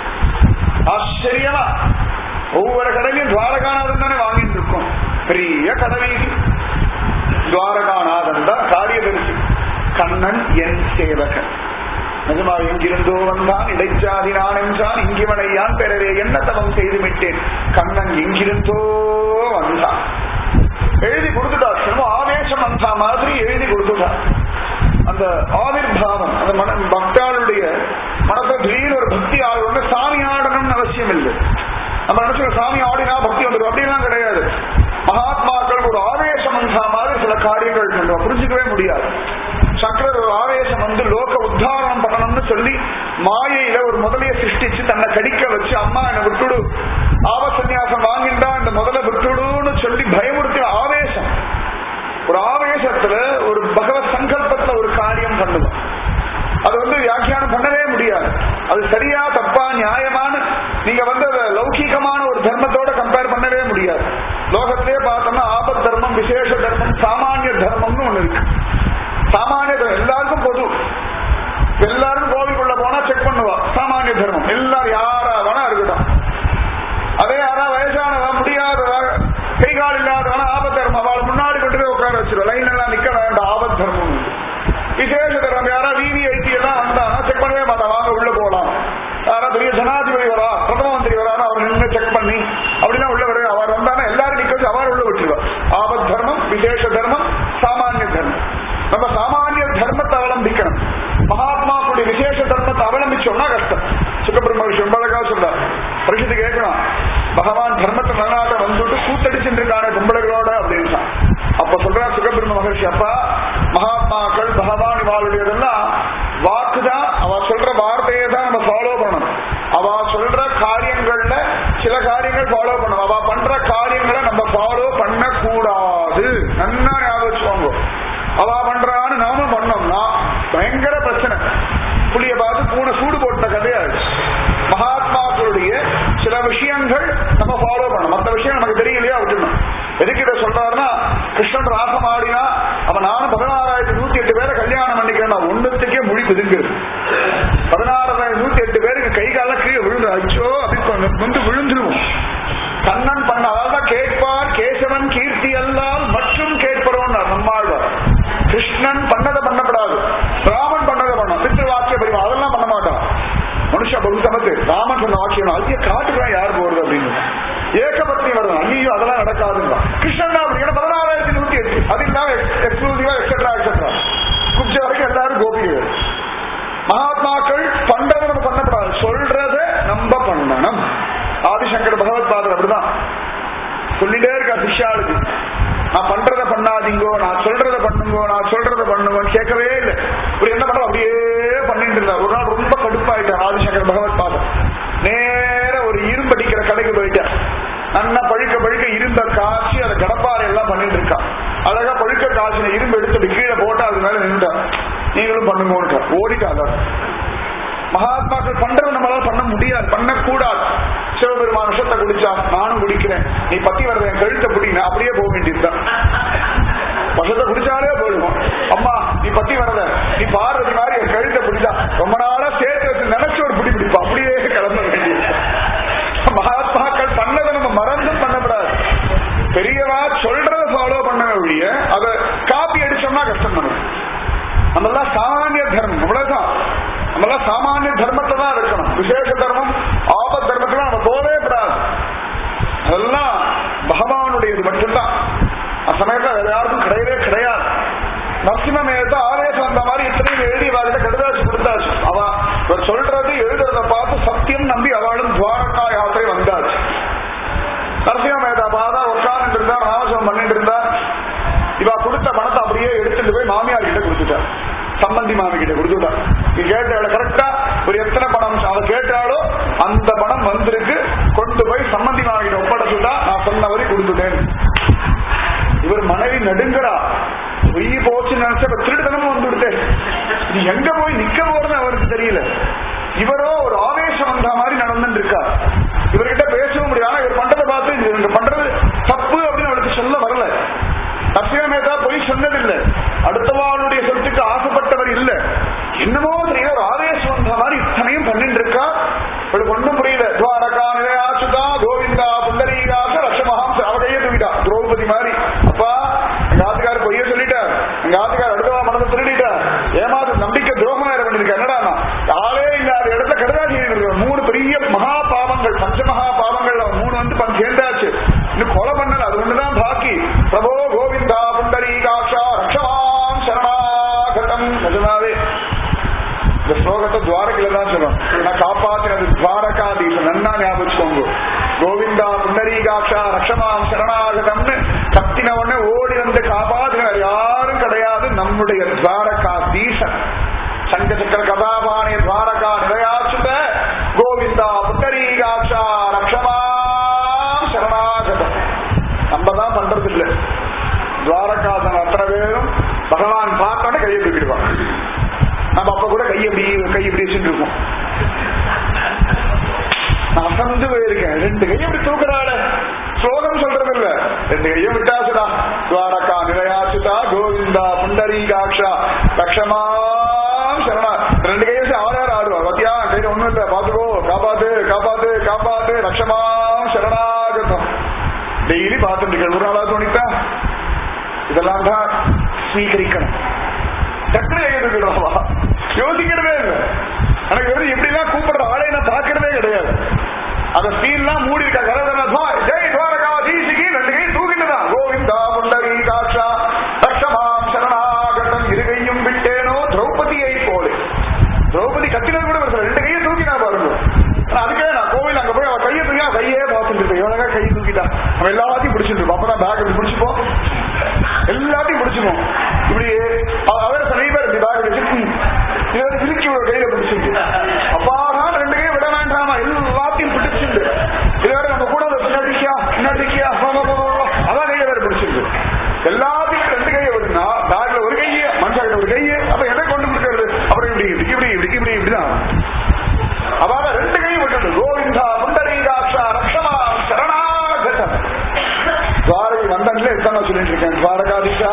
ஆச்சரியமா ஒவ்வொரு கடையிலும் துவாரகாநாதன் தானே வாங்கிட்டு இருக்கோம் பெரிய கடை வீதி துவாரகாநாதன் தான் காரியதரிசி கண்ணன் என் சேவகன் நிஜமா எங்கிருந்தோ வந்தான் இடைச்சாதி நான் என்றான் இங்கிவனை யான் பெறவே என்ன தவம் செய்து விட்டேன் கண்ணன் எங்கிருந்தோ வந்தான் எழுதி கொடுத்துட்டா சினிமா ஆவேசம் வந்தா மாதிரி எழுதி கொடுத்துட்டா அந்த ஆவிர்வாவம் அந்த மன பக்தாளுடைய மனத்தை திடீர்னு ஒரு பக்தி ஆடுறவங்க சாமி ஆடணும்னு அவசியம் இல்லை நம்ம நினைச்சுக்க சாமி ஆடினா பக்தி வந்துடும் அப்படிலாம் கிடையாது மகாத்மாக்கள் ஒரு ஆவேசம் வந்தா மாதிரி சில காரியங்கள் பண்ணுவோம் புரிஞ்சுக்கவே முடியாது சக்கரர் ஒரு ஆவேசம் வந்து லோக உத்தாரணம் பண்ணணும்னு சொல்லி மாயையில ஒரு முதலைய சிருஷ்டிச்சு தன்னை கடிக்க வச்சு அம்மா என்ன விட்டுடு ஆவசன்யாசம் வாங்கிண்டா இந்த முதல்ல விட்டுடுன்னு சொல்லி பயமுறுத்தின ஆவேசம் ஒரு ஆவேசத்துல ஒரு பகவத் சங்கல்பத்துல ஒரு காரியம் பண்ணுவோம் அது வந்து வியாக்கியானம் பண்ணவே முடியாது அது சரியா தப்பா நியாயமான நீங்க வந்து அதை லௌகிகமான ஒரு தர்மத்தோட கம்பேர் பண்ணவே முடியாது லோகத்திலே பார்த்தோம்னா ஆபத் தர்மம் விசேஷ தர்மம் சாமானிய தர்மம்னு ஒண்ணு இருக்கு சாமானிய தர்மம் எல்லாருக்கும் பொது எல்லாரும் கோவிலுக்குள்ள போனா செக் பண்ணுவா சாமானிய தர்மம் எல்லாரும் யாரா வேணா இருக்கட்டும் அதே யாரா வயசானவா முடியாதவா கை கால் இல்லாதவனா ஆபத் தர்மம் அவள் முன்னாடி கொண்டு போய் உட்கார வச்சிருவா லைன் எல்லாம் நிக்க வேண்டாம் ஆபத் தர்மம் உண்டு. விசேஷ தர்மம் யாரா விவிஐடி எல்லாம் வந்தானா செக் பண்ணவே மாட்டான் வாங்க உள்ள போலாம் யாரா பெரிய ஜனாதிபதி வரா பிரதம மந்திரி வரா அவர் நின்று செக் பண்ணி அப்படிலாம் உள்ள வர அவர் வந்தானா எல்லாரும் நிக்க வச்சு அவர் உள்ள விட்டுருவா ஆபத் தர்மம் விசேஷ தர்மம் சாமானிய தர்மம் நம்ம சாமானிய தர்மத்தை அவலம்பிக்கணும் மகாத்மாக்களுடைய விசேஷ தர்மத்தை அவலம்பிச்சோம்னா கஷ்டம் சுக்கபிரம்ம விஷயம் அழகா சொல்றார் பரிசுத்து கேட்கணும் பகவான் தர்மத்தை நல்லாட்ட வந்துட்டு கூத்தடிச்சுட்டு இருக்கானே கும்பலகளோட அப்படின்னு அப்ப சொல்றார் சுகபிரம்ம மகர்ஷி அப்பா மகாத்மாக்கள் பகவான் இவாளுடையதெல்லாம் வாக்குதான் அவ சொல்ற வார்த்தையை தான் நம்ம ஃபாலோ பண்ணணும் அவ சொல்ற காரியங்கள்ல சில காரியங்கள் ஃபாலோ பண்ணணும் அவ பண்ற காரியங்களை நம்ம ஃபாலோ பண்ண கூடாது நன்னா ஞாபகம் வச்சுக்கோங்க அவ பண்றான்னு நாமும் பண்ணோம்னா பயங்கர பிரச்சனை புளிய பார்த்து பூனை சூடு போட்ட கதையாது மகாத்மாக்களுடைய சில விஷயங்கள் நம்ம ஃபாலோ பண்ணணும் மற்ற விஷயம் நமக்கு தெரியலையா விட்டுணும் எதுக்கு இதை சொல்றாருன்னா கிருஷ்ணன் ராசம் ஆடினா அவன் நானும் பதினாறாயிரத்தி நூத்தி எட்டு பேரை கல்யாணம் பண்ணிக்கிறேன் ஒண்ணுத்துக்கே மொழி பிதுங்குது பதினாறாயிரத்தி நூத்தி எட்டு பேருக்கு கை கால கீழே விழுந்து அச்சோ அப்படி வந்து விழுந்துருவோம் கண்ணன் பண்ண அதான் கேட்பார் கேசவன் கீர்த்தி அல்லால் மற்றும் கேட்பறோம் நம்மாழ்வார் கிருஷ்ணன் பண்ணதை பண்ணப்படாது ராமன் பண்ணதை பண்ணோம் பித்ரு வாக்கிய பரிமா அதெல்லாம் பண்ண மாட்டான் மனுஷா பகு சமத்து ராமன் சொன்ன வாக்கியம் ஐயா காட்டுக்குலாம் யார் போறது அப்படின்னு ஏகபத்னி வருது ஐயோ அதெல்லாம் நடக்காதுங்க கிருஷ்ணன் அப்படிங்கிற பதினாறாயிரத்தி நூத்தி எட்டு அது இல்லாம எக்ஸ்க்ளூசிவா எக்ஸெட்ரா எக்ஸெட்ரா குப்ஜ வரைக்கும் எல்லாரும் கோபிகள் மகாத்மாக்கள் பண்றதை நம்ம பண்ணக்கூடாது சொல்றத நம்ம பண்ணணும் ஆதிசங்கர் பகவத் பாதர் அப்படிதான் சொல்லிட்டே இருக்கா சிஷ்யாளுக்கு நான் பண்றத பண்ணாதீங்கோ நான் சொல்றத பண்ணுங்கோ நான் சொல்றத பண்ணுங்கன்னு கேட்கவே இல்லை இப்படி என்ன பண்றோம் அப்படியே பண்ணிட்டு இருந்தார் ஒரு நாள் ரொம்ப கடுப்பாயிட்டார் ஆதிசங்கர் பகவத் பாதர் நேர ஒரு இரும்படிக்கிற கடைக்கு போயிட்டார் நல்லா பழுக்க பழுக்க இரும்ப காய்ச்சி அதை கடப்பாறை எல்லாம் பண்ணிட்டு இருக்கா அழகா பழுக்க காய்ச்சின இரும்பு எடுத்து கீழே போட்டு அது மேல நின்றுட்டார் நீங்களும் பண்ணுங்க ஓடிட்டாங்க மகாத்மாக்கள் பண்றது நம்மளால பண்ண முடியாது பண்ணக்கூடாது சிவபெருமான விஷத்தை குடிச்சா நானும் குடிக்கிறேன் நீ பத்தி வர்ற என் கழுத்தை பிடிங்க அப்படியே போக வேண்டியதுதான் விஷத்தை குடிச்சாலே போயிடுவோம் அம்மா நீ பத்தி வரத நீ பார்வதி மாதிரி என் கழுத்தை பிடிச்சா ரொம்ப நாளா சேர்த்து வச்சு நினைச்சு ஒரு பிடி பிடிப்பா அப்படியே கிளம்ப வேண்டியது மகாத்மாக்கள் பண்ணதை நம்ம மறந்தும் பண்ணக்கூடாது பெரியவா சொல்றத ஃபாலோ பண்ண ஒழிய அதை காப்பி அடிச்சோம்னா கஷ்டம் நமக்கு நம்மெல்லாம் சாமானிய தர்மம் அவ்வளவுதான் நம்மெல்லாம் சாமானிய தர்மத்தை தான் இருக்கணும் விசேஷ தர்மம் ஆபத் தர்மத்துல நம்ம போவே கூடாது அதெல்லாம் பகவானுடையது மட்டும்தான் அந்த சமயத்துல வேற யாருக்கும் கிடையவே கிடையாது நரசிம்ம மேலத்தை ஆவேசம் அந்த மாதிரி இத்தனையும் எழுதி வாழ்க்கை கடுதாச்சு கொடுத்தாச்சு அவ இவர் சொல்றது எழுதுறத பார்த்து சத்தியம் நம்பி அவளும் துவாரகா யாத்திரை வந்தாச்சு நரசிம்ம மேதா பாதா உட்கார்ந்து இருந்தா ராமசம் பண்ணிட்டு இருந்தா இவ கொடுத்த பணத்தை அப்படியே எடுத்துட்டு போய் மாமியார் கிட்ட கொடுத்துட்டா சம்பந்தி மாமி கிட்ட கொடுத்துட்டா நீ கேட்ட கரெக்டா ஒரு எத்தனை பணம் அவ கேட்டாலோ அந்த பணம் வந்திருக்கு கொண்டு போய் சம்பந்தி மாமி கிட்ட ஒப்படைச்சுட்டா நான் சொன்ன வரை கொடுத்துட்டேன் இவர் மனைவி நடுங்கறா பொய் போச்சு நினைச்ச திருடுதனமும் வந்து விடுத்தேன் இது எங்க போய் நிக்க போறது அவருக்கு தெரியல இவரோ ஒரு ஆவேசம் வந்த மாதிரி நடந்துட்டு இருக்கா இவர்கிட்ட பேசவும் முடியாது ஆனா இவர் பண்றதை பார்த்து இவங்க பண்றது தப்பு அப்படின்னு அவளுக்கு சொல்ல வரல நரசிம்மேதா பொய் சொன்னதில்லை அடுத்தவாளுடைய சொத்துக்கு ஆசைப்பட்டவர் இல்ல என்னமோ தெரியல ஒரு ஆவேசம் வந்த மாதிரி இத்தனையும் பண்ணிட்டு இருக்கா இவளுக்கு ஒண்ணும் புரியல துவாரகா நிலையாச்சுதா கோவிந்தா புண்டரீகாச லட்சமஹாம் அவ கையை தூக்கிட்டா திரௌபதி மாதிரி அப்பா எங்க ஆத்துக்காரர் பொய்ய சொல்லிட்டார் எங்க ஆத்துக்காரர் அடுத்தவா மனதை திருடிட்டார் ஏமாத்து நம்பிக்கை துரோகம் வேற பண்ணிருக்க என்னடா ஆளே இல்லாத இடத்துல கடுதாசி மூணு பெரிய மகா பாவங்கள் பஞ்சமகா பாவங்கள் மூணு வந்து பஞ்ச சேர்ந்தாச்சு இன்னும் கொலை பண்ணல அது ஒண்ணுதான் பாக்கி பிரபோ கோவிந்தா புண்டரீகாட்சா ரக்ஷமாம் சரணாகதம் நிஜமாவே இந்த ஸ்லோகத்தை துவாரகில தான் சொல்லும் நான் காப்பாத்தினது துவாரகாதீசன் நன்னா ஞாபகம் வச்சுக்கோங்க கோவிந்தா புண்டரீகாட்சா ரக்ஷமாம் சரணாகதம்னு கத்தின உடனே ஓடி வந்து காப்பாத்தினார் யாரும் கிடையாது நம்முடைய துவாரகாதீசன் சங்க சக்கர கதாபாணி துவாரகா நிலையாச்சுத கோவிந்தா புண்டரீகாட்சா ரக்ஷமாம் சரணாகதம் நம்ம தான் பண்றது இல்லை துவாரகாசன் அத்தனை பேரும் பகவான் பார்த்தோன்னே கையை தூக்கிடுவான் நம்ம அப்ப கூட கையை இப்படி கை இப்படி வச்சுட்டு இருப்போம் நான் அசந்து போயிருக்கேன் ரெண்டு கையை இப்படி தூக்குறாள் ஸ்லோகம் சொல்றது இல்ல ரெண்டு கையும் விட்டாசுடா துவாரகா நிலையாசுதா கோவிந்தா புண்டரீகாட்சா லக்ஷமாம் சரணா ரெண்டு கையை வச்சு ஆறாறு ஆடுவா பத்தியா கையில ஒண்ணும் இல்ல பாத்துக்கோ காப்பாத்து காப்பாத்து காப்பாத்து லட்சமாம் சரணாகதம் டெய்லி பார்த்துட்டு இருக்கேன் ஒரு நாளா தோணித்தா இதெல்லாம் தான் ஸ்வீகரிக்கணும் டக்குனு எழுதுகிறோமா யோசிக்கிறதே இல்லை எனக்கு வெறும் எப்படிலாம் கூப்பிடுற ஆளை நான் பார்க்கறதே கிடையாது அந்த ஸ்டீல்லாம் மூடி இருக்க கரதனா ஜெய் துவாரகா தீசிக்கு ரெண்டு கை தூக்கிட்டுதான் கோவிந்தா புண்டரி காட்சா லட்சமாம் சரணாகட்டம் இருகையும் விட்டேனோ திரௌபதியை போல திரௌபதி கத்தினது கூட ஒரு ரெண்டு கையை தூக்கினா பாருங்க ஆனா அதுக்கே நான் கோவில் அங்க போய் அவ கையை தூக்கி அவன் கையே பார்த்துட்டு இருக்கேன் எவ்வளவு கையை தூக்கிட்டான் அவன் எல்லாத்தையும் பிடிச்சிட்டு இருப்பான் அப்பதான் பேக் இப்படி பிடிச்சிப்போம் எல்லாத்தையும் பிடிச்சிப்போம் இப்படி அவ- அவரை நிறைய பேர் இப்படி பேக் வச்சு இதை திருச்சி ஒரு கையில பிடிச்சிட்டு அப்பாதான் ரெண்டு கையை விட வேண்டாமா எல்லாத்தையும் பிடிச்சிட்டு இதோட நம்ம கூட வந்து பின்னாடி இருக்கியா பின்னாடி இருக்கியா வா, வா, வா, வா, வா. அதான் கையை வேற பிடிச்சிட்டு எல்லாத்தையும் ரெண்டு கையை விடுனா பேக்ல ஒரு கையை மனுஷாக்கிட்ட ஒரு கையை அப்ப எதை கொண்டு கொடுக்கறது அப்புறம் இப்படி இப்படி இப்படி இப்படி இப்படி இப்படிதான் அವಾಗ ரெண்டு கை விட்டுட்டு கோவிந்தா புண்டரீகாட்சா ரக்ஷமா சரணாகதம் துவாரகை வந்தன்ல எத்தனை சொல்லிட்டு இருக்கேன் துவாரகாதீஷா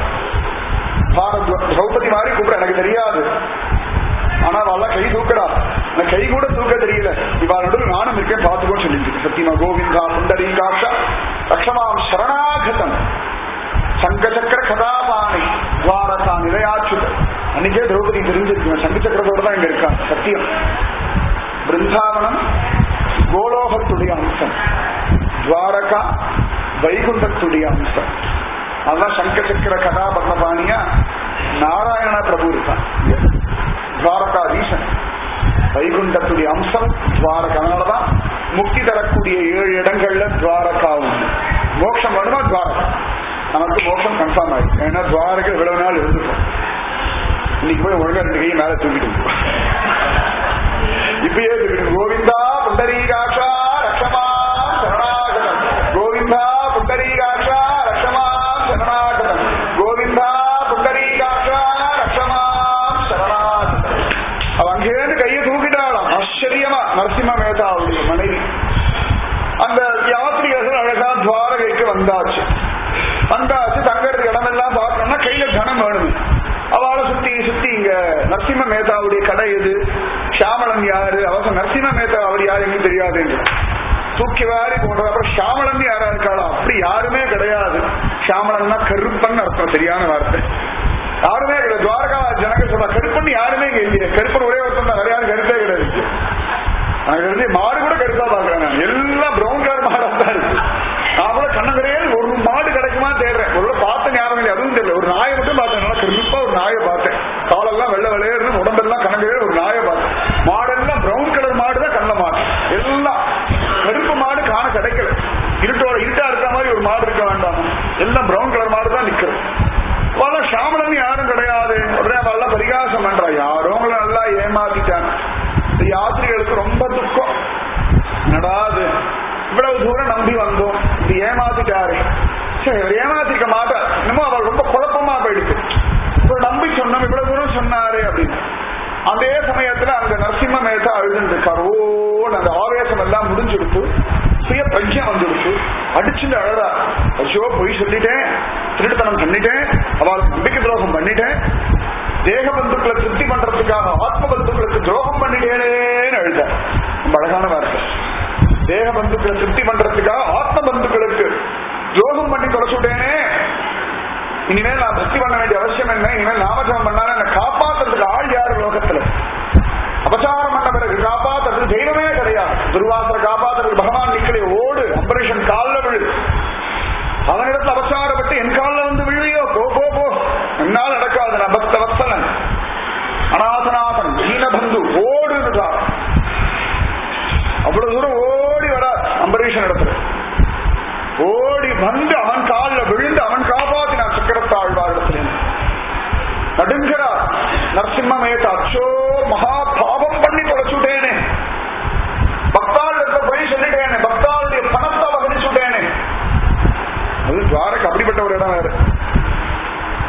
பாரத் திரௌபதி மாதிரி கூப்பிட எனக்கு தெரியாது ஆனா அவள் கை தூக்குறா எனக்கு கை கூட தூக்க தெரியல இவா நடுவில் நானும் இருக்கேன் பார்த்துக்கோன்னு சொல்லிட்டு இருக்கு. சத்தியமா கோவிந்தா புண்டரீகாட்சா ரக்ஷமாம் சரணாகதம் சங்கச்சக்கர கதாபாணி துவாரகா நிலையாச்சுத அன்னைக்கே திரௌபதி தெரிஞ்சிருக்கு சங்க சக்கரத்தோட தான் இங்க இருக்கான் சத்தியம் பிருந்தாவனம் கோலோகத்துடைய அம்சம் துவாரகா வைகுண்டத்துடைய அம்சம் அதான் சங்க சக்கர கதாபத்மபாணியா நாராயண பிரபு இருக்கான் துவாரகாதீசன் வைகுண்டத்துடைய அம்சம் துவாரகா அதனாலதான் முக்தி தரக்கூடிய ஏழு இடங்கள்ல துவாரகா ஒண்ணு மோட்சம் வேணுமா துவாரகா நமக்கு மோட்சம் கன்ஃபார்ம் ஆயிடுச்சு ஏன்னா துவாரகை இவ்வளவு நாள் இருந்துட்டோம் இன்னைக்கு போய் ஒழுங்கா ரெண்டு கையும் மேல தூக்கிட்டு வந்துருவோம். இப்பயே தூக்கிட்டு கோவிந்தா புண்டரீகாட்சா ரக்ஷமா சரணாகதம் கோவிந்தா புண்டரீகாட்சா ரக்ஷமா சரணாகதம் கோவிந்தா புண்டரீகாட்சா ரக்ஷமா சரணாகதம் அவ அங்கேருந்து கையை தூக்கிட்டாளாம் ஆச்சரியமா நரசிம்ம மேதா அவருடைய மனைவி அந்த யாத்திரிகர்கள் அழகா துவாரகைக்கு வந்தாச்சு வந்தாச்சு தங்கறதுக்கு இடமெல்லாம் பார்க்கணும்னா கையில தனம் வேணும் அவளை சுத்தி சுத்தி இங்க நரசிம்ம மேதாவுடைய கடை எது ஷியாமளன் யாரு அவசரம் நரசிம்ம மேதா அவர் யாரு எங்களுக்கு தெரியாது தூக்கி வாரி போடுறது அப்புறம் ஷியாமளன் யாரா இருக்காளோ அப்படி யாருமே கிடையாது ஷியாமளன்னா கருப்பன் அர்த்தம் சரியான வார்த்தை யாருமே கிடையாது துவாரகா ஜனங்க சொல்ல கருப்பன் யாருமே இங்க இல்லையே கருப்பன் ஒரே ஒருத்தன் தான் வேற யாரும் கருத்தே கிடையாது அங்க இருந்து மாடு கூட கருப்பா பாக்குறேன் நான் எல்லாம் பிரவுன் கலர் மாடா தான் இருக்கு நான் கூட கண்ணங்கரையில் ஒரு மாடு கிடைக்குமா தேடுறேன் ஒரு பார்த்த ஞாபகம் இல்லை அதுவும் தெரியல ஒரு நாயை மட்டும் பார்த்தேன் நல்லா கருப்பா ஒரு நாயை பார்த்தேன் காலெல்லாம் வெள்ளை வெள்ளையர்னு உடம்பெல்லாம் கண்ணங்கரையில் ஒரு நாயை பார்த்தேன் மாடெல்லாம் பிரவுன் கலர் மாடு தான் கண்ண மாடு எல்லாம் கருப்பு மாடு காண கிடைக்கல இருட்டோட இருட்டா இருக்க மாதிரி ஒரு மாடு இருக்க வேண்டாம் எல்லாம் பிரவுன் கலர் மாடு தான் நிக்கிறது அவள ஷாமலன் யாரும் கிடையாது உடனே அவள பரிகாசம் பண்றா யாரும் உங்களை நல்லா ஏமாத்திட்டாங்க இந்த யாத்திரிகளுக்கு ரொம்ப துக்கம் என்னடா இது இவ்வளவு தூரம் நம்பி வந்தோம் இது ஏமாத்திட்டாரு சரி இவர் ஏமாத்திக்க மாட்டார் இன்னமும் அவள் ரொம்ப குழப்பமா போயிடுச்சு இவர் நம்பி சொன்னோம் இவ்வளவு தூரம் சொன்னாரு அப்படின்னு அதே சமயத்துல அந்த நரசிம்ம மேதா அழுதுருக்கார் ஓன்னு அந்த ஆவேசம் எல்லாம் முடிஞ்சிடுச்சு சுய பிரஜம் வந்துடுச்சு அடிச்சுட்டு அழறா ஐயோ பொய் சொல்லிட்டேன் திருட்டுத்தனம் பண்ணிட்டேன் அவளுக்கு நம்பிக்கை துரோகம் பண்ணிட்டேன் தேக பந்துக்களை திருப்தி பண்றதுக்காக ஆத்ம பந்துக்களுக்கு துரோகம் பண்ணிட்டேனேன்னு அழுத ரொம்ப அழகான வார்த்தை தேக பந்துக்களை திருப்தி பண்றதுக்காக ஆத்ம பந்துக்களுக்கு துரோகம் பண்ணி தொலைச்சுட்டேனே இனிமேல் நான் பக்தி பண்ண வேண்டிய அவசியம் என்ன இனிமேல் நாமஜபம் பண்ணாலும் என்னை காப்பாத்துறதுக்கு ஆள் யாரு லோகத்துல அபச்சாரம் பண்ண பிறகு காப்பாத்துறது தெய்வமே கிடையாது துர்வாசரை காப்பாத்துறதுக்கு பகவான் நிக்கலை ஓடு ஆபரேஷன் காலில் விழு அவனிடத்துல அபச்சாரப்பட்டு என் காலில் வந்து விழுவியோ போ போ போ என்னால் நடக்காது நான் பக்த வத்சலன் அநாதநாதன் தீனபந்து ஓடுதான் அவ்வளவு தூரம் ஓடி வர அம்பரீஷன் இடத்துல ஓடி வந்து அவன் காலில் விழுந்து அவன் காப்பாத்தினான் சக்கரத்தாழ்வாரிடத்துல நடுங்கிறார் நரசிம்ம மேத்தா அச்சோ மகா பாவம் பண்ணி தொலைச்சுட்டேனே பக்தாளுக்கு போய் சொல்லிட்டேனே பக்தாளுடைய பணத்தை வகனிச்சுட்டேனே அது துவாரக்கு அப்படிப்பட்ட ஒரு இடம் வேறு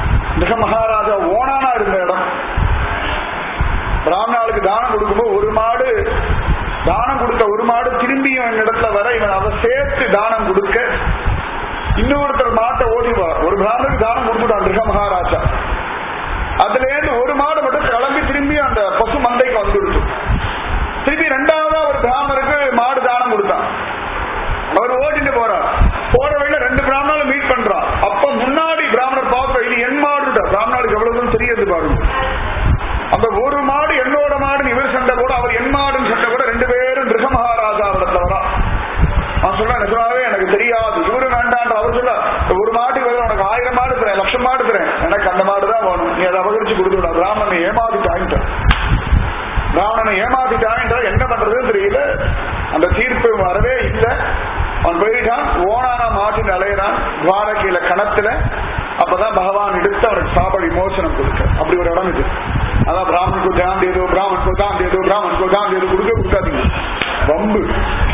ஒரு மாடு திரும்பியும் என் இடத்துல வர இவன் அதை சேர்த்து தானம் கொடுக்க இன்னொருத்தர் மாட்டை ஓடிவார் ஒரு பிராமணருக்கு தானம் கொடுத்துட்டான் கிரக மகாராஜா அதுல இருந்து ஒரு மாடு மட்டும் கிளம்பி திரும்பி அந்த பசு மந்தைக்கு வந்துடுச்சு திருப்பி ரெண்டாவதா ஒரு பிராமணருக்கு மாடு தானம் கொடுத்தான் அவர் ஓடிட்டு போறார் போற வழியில ரெண்டு பிராமணாலும் மீட் பண்றான் அப்ப முன்னாடி பிராமணர் பாக்குற இது என் மாடு பிராமணருக்கு எவ்வளவு தூரம் தெரியாது பாருங்க அந்த ஒரு மாடு என்னோட மாடு இவர் சண்டை கூட அவர் என் மாடுன்னு சண்டை கூட ரெண்டு பேரும் கிரக மகாராஜா இடத்துல வரா நான் சொல்றேன் நிஜமாவே எனக்கு தெரியாது இவரு வேண்டான்ற அவர் சொல்ல ஒரு மாட்டுக்கு பதிலா உனக்கு ஆயிரம் மாடு தரேன் லட்சம் மாடு தரேன் எனக்கு அந்த மாடு தான் வேணும் நீ அதை அபகரிச்சு கொடுத்து விட பிராமணனை ஏமாத்திட்டான்ட்ட பிராமணனை ஏமாத்திட்டான்ற என்ன பண்றதுன்னு தெரியல அந்த தீர்ப்பு வரவே இல்லை அவன் போயிட்டான் ஓனான மாட்டின் அலையிறான் துவாரகையில கணத்துல அப்பதான் பகவான் எடுத்து அவனுக்கு சாப விமோசனம் கொடுக்க அப்படி ஒரு இடம் இது அதான் பிராமணுக்கு தியான் தேதோ பிராமணுக்கு தான் தேதோ பிராமணுக்கு தான் தேதோ கொடுக்க கொடுக்காதீங்க வம்பு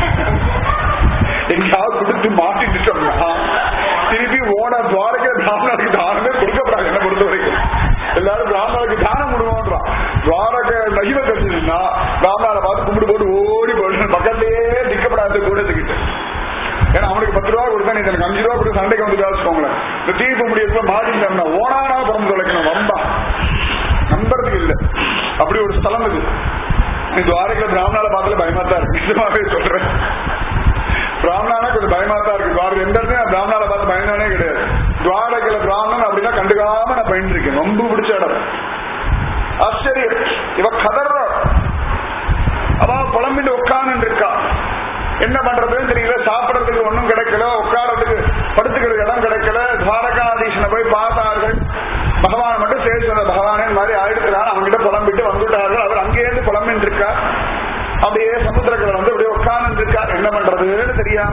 எங்கேயாவது கொடுத்து மாட்டிட்டோம்னா திருப்பி ஓட துவாரகை பிராமணருக்கு தானமே கொடுக்கப்படாது என்ன பொறுத்த வரைக்கும் எல்லாரும் பிராமணருக்கு தானம் கொடுவோன்றான் துவாரக மகிம கட்டுனா பிராமணரை பார்த்து கும்பிட்டு போட்டு ஓடி போட்டு பக்கத்திலேயே நிக்கப்படாத கூடத்துக்கிட்டு ஏன்னா அவனுக்கு பத்து ரூபா கொடுத்தா நீ எனக்கு அஞ்சு ரூபா கொடுத்து சண்டைக்கு வந்து வச்சுக்கோங்களேன் இந்த தீர்ப்பு முடியத்துல மாட்டிட்டோம்னா ஓனானா பிறந்து தொலைக்கணும் வம்பா நம்புறதுக்கு இல்ல அப்படி ஒரு ஸ்தலம் இது நீ துவாரகையில பிராமணால பார்த்துல பயமா தான் இருக்கு நிஜமாவே சொல்றேன் பிராமணானா கொஞ்சம் பயமா தான் இருக்கு துவாரகை எந்த இடத்துலயும் பிராமணால பார்த்து பயந்தவனே கிடையாது துவாரகையில பிராமணன் அப்படின்னா கண்டுக்காம நான் பயந்து இருக்கேன் ரொம்ப பிடிச்ச இடம் ஆச்சரியம் இவ கதற அவ புலம்பிட்டு உட்கார்ந்து இருக்கா என்ன பண்றதுன்னு தெரியல சாப்பிடறதுக்கு ஒண்ணும் கிடைக்கல உட்காரத்துக்கு படுத்துக்கிற இடம் கிடைக்கல துவாரகாதீசனை போய் பார்த்தார்கள் பகவான் மட்டும் சேர்த்து சொன்ன பகவானே இந்த மாதிரி ஆயிடுக்கிறான் அவன்கிட்ட புலம்பிட்டு வந்துட்டார்கள் அவர் அங்கேயிருந்து புலம்பின்னு இருக்கா அப்படியே சமுத்திரக்கரை வந்து அப்படியே உட்கார்ந்து இருக்கா என்ன பண்றதுன்னு தெரியாம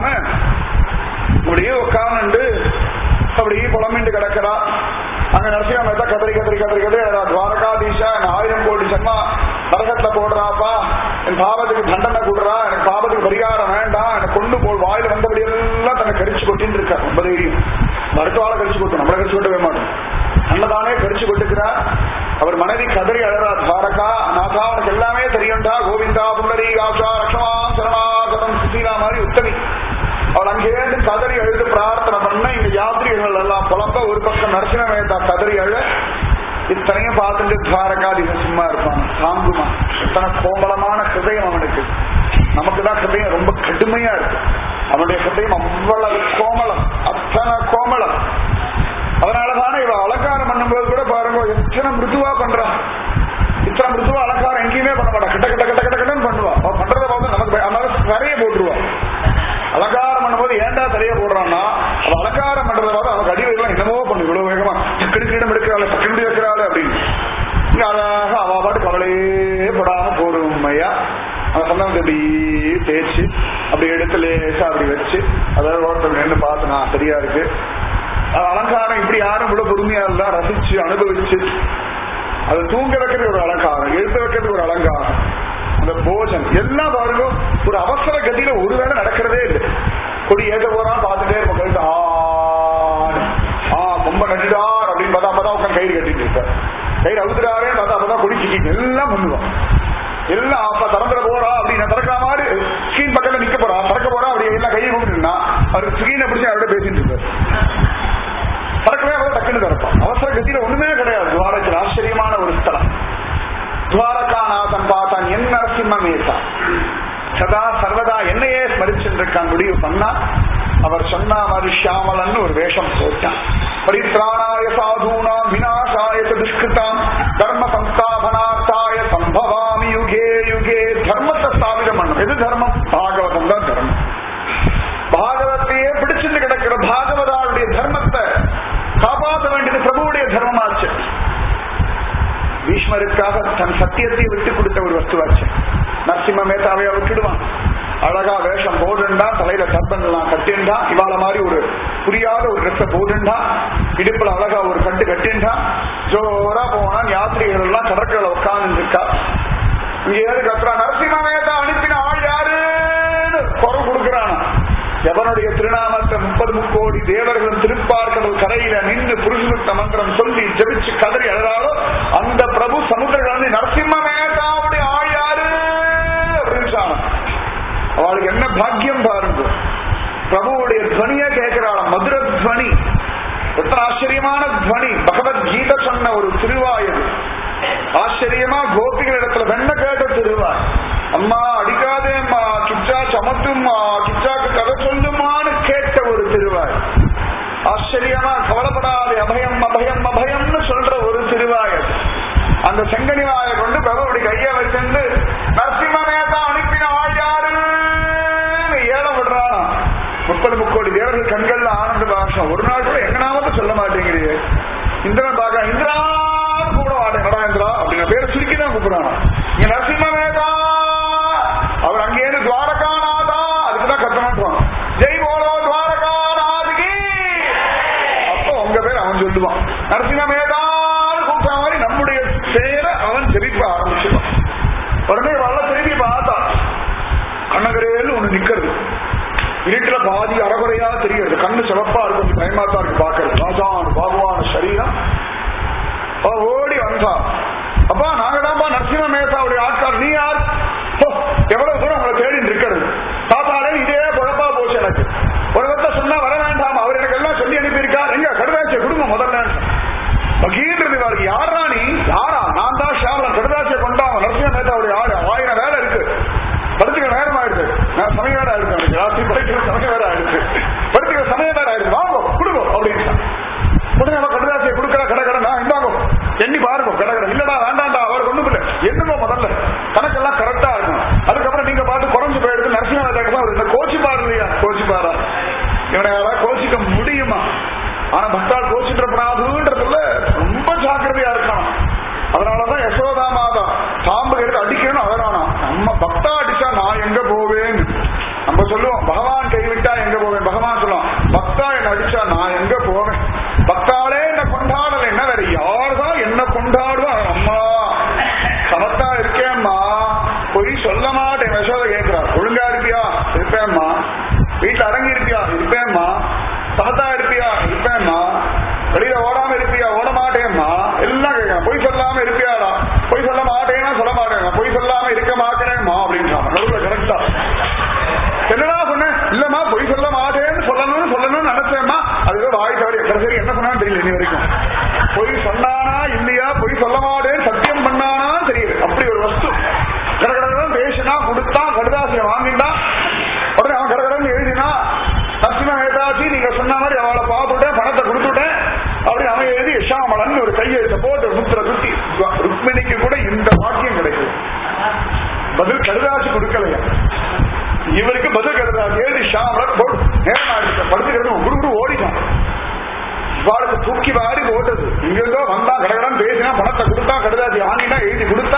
அப்படியே உட்கார்ந்து அப்படியே புலம்பிட்டு கிடக்கிறா அங்க நரசிம்ம மேத்தா கதறி கதறி கதறி கதறி துவாரகாதீஷா என் ஆயிரம் கோடி ஜன்மா நரகத்துல போடுறாப்பா என் பாவத்துக்கு தண்டனை கொடுறா எனக்கு பாவத்துக்கு பரிகாரம் வேண்டாம் எனக்கு கொண்டு போல் வாயில் வந்தபடி எல்லாம் தன்னை கடிச்சு கொட்டின்னு இருக்கா ரொம்ப தைரியம் மருத்துவால கடிச்சு கொட்டும் நம்மள கடிச்சு கொட்டவே மாட்டோம் அன்னதானே கடிச்சு கொட்டுக்கிறார் அவர் மனைவி கதறி அழறா துவாரகா நாதா உனக்கு எல்லாமே தெரியும்டா கோவிந்தா புண்டரி ஆஷா லக்ஷ்மா சரணாகதம் சுசீலா மாதிரி உத்தமி அவள் அங்கேருந்து கதறி அழுது பிரார்த்தனை பண்ண இந்த யாத்திரிகள் எல்லாம் புலம்ப ஒரு பக்கம் நரசிம்ம மேத்தா கதறி அழ இத்தனையும் பார்த்துட்டு துவாரகாதிக சும்மா இருப்பான் தாங்குமா இத்தனை கோமலமான ஹிருதயம் அவனுக்கு நமக்கு தான் ஹிருதயம் ரொம்ப கடுமையா இருக்கு அவனுடைய ஹிருதயம் அவ்வளவு கோமலம் அத்தனை கோமலம் அதனாலதானே இவ அலங்காரம் பண்ணும்போது கூட பாருங்க எத்தனை மிருதுவா பண்றா இத்தனை மிருதுவா அலங்காரம் எங்கேயுமே பண்ண மாட்டா கிட்ட கிட்ட கிட்ட கிட்ட கிட்டன்னு பண்ணுவா அவ பண்றதை பார்த்து நமக்கு அதனால நிறைய போட்டுருவா அலங்காரம் பண்ணும்போது ஏன்டா தரைய போடுறான்னா அவ அலங்காரம் பண்றத பார்த்து அவனுக்கு அடிவெல்லாம் என்னமோ பண்ணு இவ்வளவு வேகமா டக்குனு கீழே எடுக்கிறாள் டக்குனு வைக்கிறாள் அப்படின்னு இங்க அழகாக அவ பாட்டு கவலையே படாம போடுமையா அந்த சந்தனத்தை அப்படி தேய்ச்சி அப்படி எடுத்து லேசா அப்படி வச்சு அதாவது ஒருத்தர் நின்று பார்த்து நான் சரியா இருக்கு அது அலங்காரம் இப்படி யாரும் கூட பொறுமையா இருந்தா ரசிச்சு அனுபவிச்சு அது தூங்க வைக்கிறது ஒரு அலங்காரம் எழுத்து வைக்கிறது ஒரு அலங்காரம் அந்த போஜன் எல்லாம் பாருங்க ஒரு அவசர கதியில ஒருவேளை நடக்கிறதே இல்லை கொடி ஏற்ற போறான் பார்த்துட்டே இருப்போம் கழுத்து ஆடு ஆ ரொம்ப நட்டுடார் அப்படின்னு பார்த்தா அப்பதான் உட்காந்து கயிறு கட்டிட்டு இருப்பார் கயிறு அவுத்துறாரே பார்த்தா அப்பதான் கொடி சிக்கி எல்லாம் பண்ணுவான் எல்லாம் அப்ப திறந்துட போறா அப்படின்னு திறக்கிற மாதிரி ஸ்கிரீன் பக்கத்துல நிக்க போறா திறக்க போறா அப்படி எல்லாம் கையை கூப்பிட்டுனா அவர் ஸ்கிரீனை பிடிச்சி அவரோட பேசிட்டு இருப்பார் திறக்கவே அவர் டக்குன்னு திறப்பான் அவசர கத்தியில ஒண்ணுமே கிடையாது துவாரத்தில் ஆச்சரியமான ஒரு ஸ்தலம் துவாரகாநாதன் பார்த்தான் என் நரசிம்ம மேசா சதா சர்வதா என்னையே ஸ்மரிச்சுருக்கான் முடிவு பண்ணா அவர் சொன்ன மாதிரி ஷியாமலன் ஒரு வேஷம் போட்டான் பரித்ராணாய சாதூனா விநாசாய துஷ்கிருதாம் தர்ம சம்ஸ்தாபனார்த்தாய சம்பவாமி யுகே யுகே தர்மத்தை ஸ்தாபிதம் பண்ணும் எது தர்மம் பாகவதம் தான் தர்மம் பாகவத்தையே பிடிச்சிட்டு கிடக்கிற பாகவதாவுடைய தர்மத்தை காப்பாற்ற வேண்டியது பிரபுவுடைய தர்மமாச்சு பீஷ்மருக்காக தன் சத்தியத்தை விட்டு கொடுத்த ஒரு வஸ்துவாச்சு நரசிம்ம மேத்தாவைய விட்டுடுவான் அழகா வேஷம் போடுண்டா தலையில தர்பன் எல்லாம் கட்டிண்டா இவாள மாதிரி ஒரு புரியாத ஒரு ட்ரெஸ்ஸ போடுண்டா இடுப்புல அழகா ஒரு கட்டு கட்டிண்டா ஜோரா போனா யாத்திரிகள் எல்லாம் கடற்கரை உட்கார்ந்து இருக்கா இங்க ஏது கத்துறா நரசிம்ம மேத்தா அனுப்பின ஆள் யாருன்னு குறை கொடுக்கிறானா எவனுடைய திருநாமத்தை முப்பது முக்கோடி தேவர்களும் திருப்பார்கள் கரையில நின்று புருஷனுத்த மந்திரம் சொல்லி ஜபிச்சு கதறி அழறாலோ அந்த பிரபு சமுத்திர கலந்து நரசிம்ம மேதாவுடைய ஆள் யாரு அப்படின்னு சொன்னான் அவளுக்கு என்ன பாக்கியம் பாருங்க பிரபுவுடைய துவனிய கேட்கிறாளாம் மதுர துவனி எத்தனை ஆச்சரியமான துவனி பகவத்கீதை சொன்ன ஒரு திருவாயது ஆச்சரியமா கோபிகள் இடத்துல வெண்ண கேட்ட திருவாய் அம்மா அடிக்காதேம்மா கிச்சா சமத்தும்மா கிச்சாக்கு கதை சொல்லுமான்னு கேட்ட ஒரு திருவாய் ஆச்சரியமா கவலைப்படாதே அபயம் அபயம் அபயம்னு சொல்ற ஒரு திருவாய் அது. அந்த செங்கனி வாயை கொண்டு பிரபுடி கைய வச்சிருந்து நரசிம்மமேதா அனுப்பின ஆள் யாருன்னு ஏலம் விடுறானா முப்பது முக்கோடி தேவர்கள் கண்கள்ல ஆனந்த பாஷம் ஒரு நாள் கூட எங்கனாவது சொல்ல மாட்டேங்கிறீங்க இந்திரன் பார்க்க இந்திரா கூட வாடகை இந்திரா அப்படின்னு பேரை சுருக்கி தான் கூப்பிடுறானா இங்க நரசிம்மமேதா அவர் அங்கேயிருந்து துவாரகாநாதா அதுக்குதான் கத்தணும் ஜெய் போலோ துவாரகாநாதிகி அப்போ உங்க பேர் அவன் சொல்லுவான் நரசிம்மமேதான் கூப்பிட்ட மாதிரி நம்முடைய பேரை அவன் ஜெபிக்க ஆரம்பிச்சுவான் உடனே வல்ல திரும்பி பார்த்தா கண்ணகரேன்னு ஒண்ணு நிக்கிறது இருட்டுல பாதி அறகுறையா தெரியுது கண்ணு சிவப்பா இருக்கு கொஞ்சம் பயமா தான் இருக்கு பாக்குறது ராஜான் பாபுவான சரீரம் அவ ஓடி வந்தா அப்பா நாங்க தான்ப்பா நரசிம்ம மேசாவுடைய ஆட்கள் நீ யார் ஹோ, எவ்வளவு தூரம் உங்களை தேடி இருக்கிறது தாத்தாலே இதே குழப்பா போச்சு எனக்கு ஒரு வட்ட சொன்னா வர வேண்டாம் அவர் எனக்கு எல்லாம் சொல்லி அனுப்பியிருக்கார் எங்க கடுதாசிய குடும்பம் முதல்ல மகீன்றது இவருக்கு யாரா நீ யாரா நான் தான் ஷாமலன் கடுதாசிய கொண்டான் நரசிம்ம மேதாவுடைய ஆடு ஆயிரம் வேலை இருக்கு படுத்துக்க நேரம் ஆயிடுது நான் சமயம் வேற ஆயிடுச்சு எனக்கு ராத்திரி படுக்கிற சமயம் வேற ஆயிடுச்சு படுத்துக்கிற சமயம் வேற ஆயிடுச்சு வாங்க கொடுங்க அப்படின்னு உடனே அவன் கடுதாசியை கொடுக்கற கடை கடை நான் இந்தாங்க எண்ணி பாருங்க கடை கடை இல்லடா வேண்டாம்டா அவருக்கு ஒண்ணும் இல்லை என்னமோ முதல்ல கணக்கெல்லாம் கரெக்டா இருக்கும் அதுக்கப்புறம் நீங்க பார்த்து குறைஞ்சு போயிடுது நரசிம்ம வேதாக்கு அவர் இந்த கோச்சி பாரு இல்லையா கோச்சி பாரா இவனை யாராவது கோச்சிக்க முடியுமா ஆனா பக்தால் கோச்சின்றப்படாதுன்றதுல ரொம்ப ஜாக்கிரதையா இருக்கான் அதனாலதான் யசோதா மாதா பாம்பு எடுத்து அடிக்கணும்னு அழறானா நம்ம பக்தா அடிச்சா நான் எங்க போவேன் நம்ம சொல்லுவோம் பகவான் கைவிட்டா எங்க போவேன் பகவான் சொல்லுவோம் பக்தா என்ன அடிச்சா நான் எங்க போவேன் பக்தாலே என்ன கொண்டாடல என்ன வேற யார்தான் என்ன கொண்டாடுவா அம்மா சமத்தா இருக்கேம்மா பொய் சொல்ல மாட்டேன் யசோத கேட்கிறா ஒழுங்கா இருப்பியா இருப்பேம்மா வீட்டுல அடங்கி இருப்பியா இருப்பேம்மா சமத்தா இருப்பியா இருப்பேம்மா வெளியில ஓடாம இருப்பியா ஓட மாட்டேம்மா எல்லாம் கேட்கலாம் பொய் சொல்லாம இருப்பியாடா பொய் சொல்ல மாட்டேன்னா சொல்ல மாட்டேன் பொய் சொல்லாம இருக்க மாட்டேனேம்மா அப்படின்றான் நடுவுல கரெக்டா என்னடா சொன்னேன் இல்லம்மா பொய் சொல்ல மாட்டேன்னு சொல்லணும்னு சொல்லணும்னு நினைச்சேம்மா அதுவே வாய் தவறி கடைசி என்ன சொன்னான்னு தெரியல இனி வரைக்கும் பொய் சொன்னானா இல்லையா பொய் சொல்ல மாட்டேன்னு சத்தியம் பண்ணானா தெரியல அப்படி ஒரு வஸ்து கடகடதான் பேசினா கொடுத்தா கடுதாசியை வாங்கிட்டா உடனே அவன் கடகடன்னு எழுதினா நரசிம்ம மேதாஜி நீங்க சொன்ன மாதிரி அவளை பார்த்துட்டேன் பணத்தை கொடுத்துட்டேன் அப்படி அவன் எழுதி ஷாமலன் ஒரு கையெழுத்த போட்டு ஒரு முத்திர குத்தி ருக்மிணிக்கு கூட இந்த வாக்கியம் கிடைக்கும் பதில் கடுதாசி கொடுக்கலையா இவருக்கு பதில் கடுதாசி எழுதி ஷாமலன் போட்டு நேரம் ஆயிடுச்சு படுத்துக்கிறது குரு குரு ஓடிட்டான் இவாளுக்கு தூக்கி வாரி ஓட்டது இங்கிருந்தோ வந்தா கடகடன் பேசினா பணத்தை கொடுத்தா கடுதாசி வாங்கினா எழுதி கொடுத்தா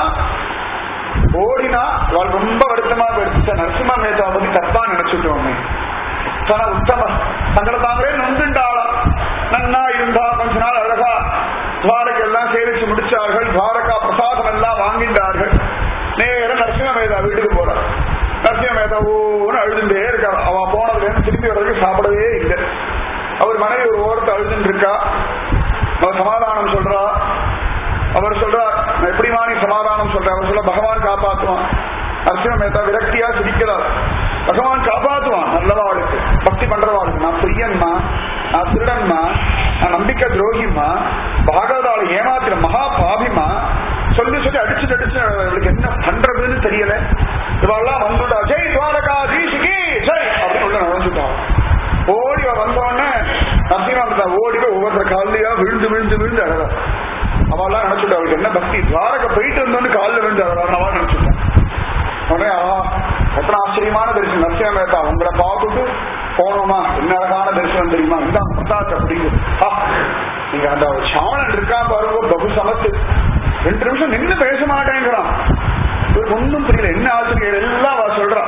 ஓடினா இவாள் ரொம்ப வருத்தமா போயிடுச்சு நரசிம்ம மேதா பத்தி தப்பா நினைச்சுட்டோமே தன உத்தம தங்களை தாங்களே நொந்துண்டாளாம் நன்னா இருந்தா கொஞ்ச நாள் அழகா துவாரகை எல்லாம் சேவிச்சு முடிச்சார்கள் துவாரகா பிரசாதம் எல்லாம் வாங்கிட்டார்கள் நேர நரசிம்ம மேதா வீட்டுக்கு போறார் நரசிம்ம மேதா ஓன்னு அழுதுட்டே இருக்கா அவ போனதுல இருந்து திரும்பி வர்றதுக்கு சாப்பிடவே இல்லை அவர் மனைவி ஒரு ஓரத்தை அழுதுன்னு இருக்கா அவர் சமாதானம் சொல்றா அவர் சொல்றார் நான் எப்படிமா நீ சமாதானம் சொல்ற அவர் சொல்ல பகவான் காப்பாத்துவான் நரசிம்ம மேத்தா விரக்தியா சிரிக்கிறார் பகவான் காப்பாத்துவான் நல்லவாளுக்கு பக்தி பண்றவாளுக்கு நான் பிரியன்மா நான் திருடன்மா நான் நம்பிக்கை துரோகிமா பாகவதால ஏமாத்திர மகா பாபிமா சொல்லி சொல்லி அடிச்சு அடிச்சு அவளுக்கு என்ன பண்றதுன்னு தெரியல இவெல்லாம் வந்துட்டா ஜெய் துவாரகா ஜீஷிகி ஜெய் அப்படின்னு உள்ள நடந்துட்டான் ஓடி அவ வந்தோடனே நரசிம்மா ஓடி போய் ஒவ்வொருத்தர் காலையா விழுந்து விழுந்து விழுந்து அழகா அவெல்லாம் நினைச்சுட்டா அவளுக்கு என்ன பக்தி துவாரக போயிட்டு வந்தோன்னு காலில் விழுந்து அழகா அவன் நினைச்சுட்டான் உடனே ஆஹா எத்தனை ஆச்சரியமான தரிசனம் நரசிம்ம மேத்தா உங்களை பார்த்துட்டு போனோமா என்ன அழகான தரிசனம் தெரியுமா இந்த பிரசாத் அப்படிங்கு ஆ, நீங்க அந்த சாமணன் இருக்கா பாருங்க பகு சமத்து ரெண்டு நிமிஷம் நின்று பேச மாட்டேங்கிறான் இவருக்கு ஒன்றும் புரியல என்ன ஆச்சரியம் எல்லாம் அவ சொல்றா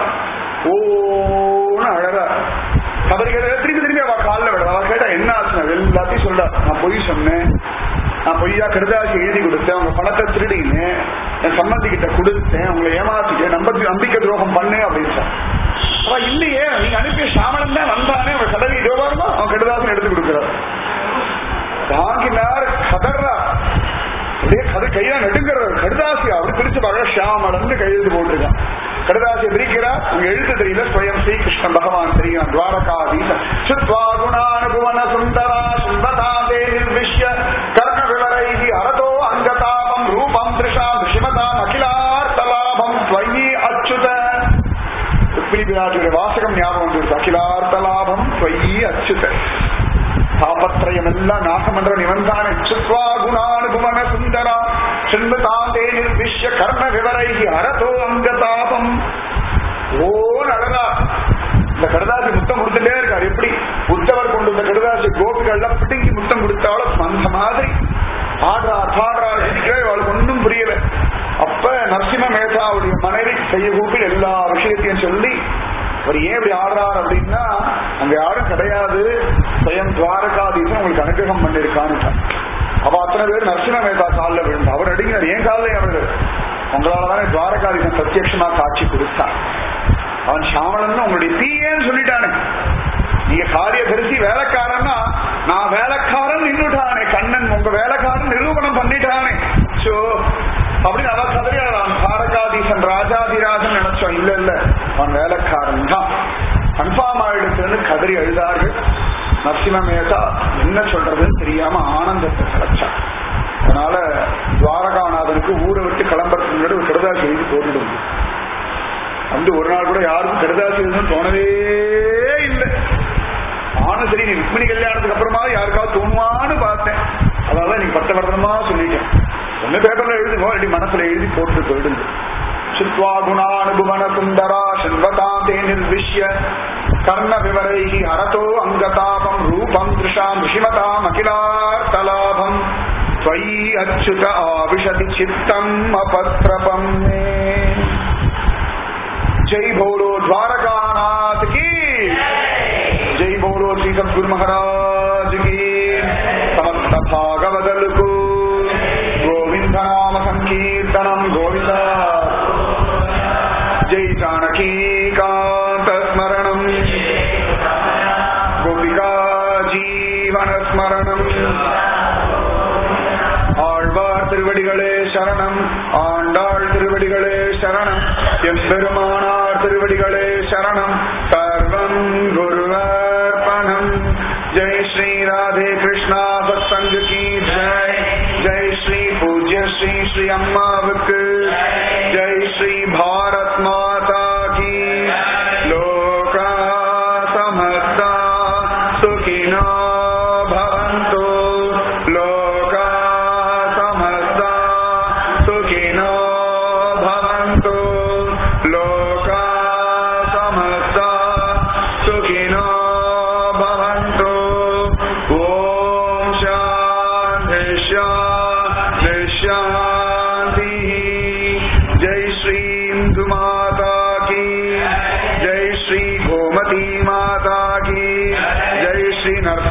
ஓன்னு அழகா அவருக்கு எதாவது திருப்பி திருப்பி அவ காலில் விட அவ கேட்டா என்ன ஆச்சுன்னா எல்லாத்தையும் சொல்றா நான் பொய் சொன்னேன் நான் பொய்யா கருதாசி எழுதி கொடுத்தேன் உங்க பணத்தை திருடினேன் என் சம்மந்தி கிட்ட கொடுத்தேன் உங்களை ஏமாத்திட்டேன் நம்பி நம்பிக்கை துரோகம் பண்ணு அப்படின்னு சொன்னான். அவ இல்லையே நீங்க அனுப்பிய சாமணன் தான் வந்தானே அவன் கடவி இதோ பாருங்க அவன் கடுதாசன் எடுத்து கொடுக்கிறார் வாங்கினார் கதர்றா அப்படியே கதை கையா நடுங்கிறார் கடுதாசி அப்படி பிரிச்சு பார்க்க ஷாமலன்னு கையெழுத்து போட்டிருக்கான் கடதாசியை பிரிக்கிறார் உங்க எழுத்து தெரியல ஸ்வயம் ஸ்ரீ கிருஷ்ண பகவான் தெரியும் துவாரகாதீசன் சுத்வா குணானுபவன சுந்தரா சுந்ததாதே நிர்விஷ்ய கர்ண விவரைகி அரதோ அங்கதாபம் ரூபம் திருஷாம் விஷிமதாம் அகிலார்த்தலாபம் ஸ்வயி அச்சுத ருக்மிணி பிராட்டியுடைய வாசகம் ஞாபகம் வந்துருச்சு அகிலார்த்தலாபம் ஸ்வயி அச்சுத தாபத்ரயம் எல்லாம் நாசமன்ற நிவந்தானே சுத்வா குணானுபவன சுந்தரா சிந்ததாந்தே நிர்விஷ்ய கர்ண விவரைகி அரதோ அங்கதாபம் ஓ அழகா இந்த கடதாசி முத்தம் கொடுத்துட்டே இருக்காரு எப்படி உத்தவர் கொண்டு வந்த கடதாசி கோபிகள்லாம் பிடுங்கி முத்தம் கொடுத்தாலும் அந்த மாதிரி ஆடுறா பாடுறா இருக்கிற அவளுக்கு ஒன்றும் புரியல அப்ப நரசிம்ம மேதாவுடைய மனைவி செய்ய கூப்பில் எல்லா விஷயத்தையும் சொல்லி அவர் ஏன் இப்படி ஆடுறார் அப்படின்னா அங்க யாரும் கிடையாது சுயம் துவாரகாதீசன் உங்களுக்கு அனுகிரகம் பண்ணிருக்கான்னு அப்ப அத்தனை பேர் நரசிம்ம மேதா காலில் விழுந்து அவர் அடிங்கிறார் ஏன் காலில் அவர் உங்களாலதானே துவாரகாதீசன் பிரத்யட்சமா காட்சி கொடுத்தான் அவன் சாமளன் உங்களுடைய தீயன்னு சொல்லிட்டானே நீங்க காரிய தரிசி வேலைக்காரன்னா நான் வேலைக்காரன் நின்றுட்டானே கண்ணன் உங்க வேலைக்காரன் நிரூபணம் பண்ணிட்டானே சோ அப்படின்னு அவன் கதறியான் தாரகாதீசன் ராஜாதிராஜன் நினைச்சோம் இல்ல இல்ல அவன் வேலைக்காரன் தான் கன்ஃபார்ம் ஆயிடுச்சுன்னு கதறி அழுதார்கள் நரசிம்ம மேதா என்ன சொல்றதுன்னு தெரியாம ஆனந்தத்தை கிடைச்சான் அதனால துவாரகாநாதனுக்கு ஊரை விட்டு கிளம்புறதுக்கு முன்னாடி ஒரு கடுதாசி எழுதி போட்டுடும் வந்து ஒரு நாள் கூட யாருக்கும் கடுதாசி எழுதணும்னு தோணவே இல்லை நானும் சரி நீ ருக்மிணி கல்யாணத்துக்கு அப்புறமா யாருக்காவது தோணுவான்னு பார்த்தேன் அதாவது நீங்க பத்த வருடமா சொல்லிட்டேன் ஒண்ணு பேப்பர்ல எழுதுங்க இல்லாட்டி மனசுல எழுதி போட்டு போயிடுங்க சுத்வா குணானுபவன சுந்தரா செல்வதாந்தே நிர்விஷ்ய கர்ண விவரைகி அரதோ அங்கதாபம் ரூபம் திருஷாம் ரிஷிமதாம் அகிலார்த்தலாபம் त्वयि अच्युत आविशति चित्तम् अपत्रपम् मे जय बोलो द्वारकानाथ की जय बोलो श्री सदगुरु महाराज की समस्त भागवदल को गोविंद नाम संकीर्तनम गोविंद जय जानकी कांत स्मरणम गोपिका जीवन स्मरणम ஆழ்வார் திருவடிகளே சரணம் ஆண்டாள் திருவடிகளே சரணம் எம்பெருமானார் திருவடிகளே சரணம் சர்வம் குருவர்பணம் ஜெய் ஸ்ரீ ராதே கிருஷ்ணா சத்சங்க கி ஜெய் ஜெய் ஸ்ரீ பூஜ்ய ஸ்ரீ ஸ்ரீ அம்மாவுக்கு ஜெய் ஸ்ரீ பாரத் மாதா கி லோகா சமஸ்தா சுகினோ भवन्तु लोका समस्ता सुखिनो भवन्तु लोका समस्ता सुखिनो भवन्तु ॐ शान्ति शान्ति शान्तिः जय श्री इन्दु माता की जय श्री गोमती माता की जय श्री नरसिंह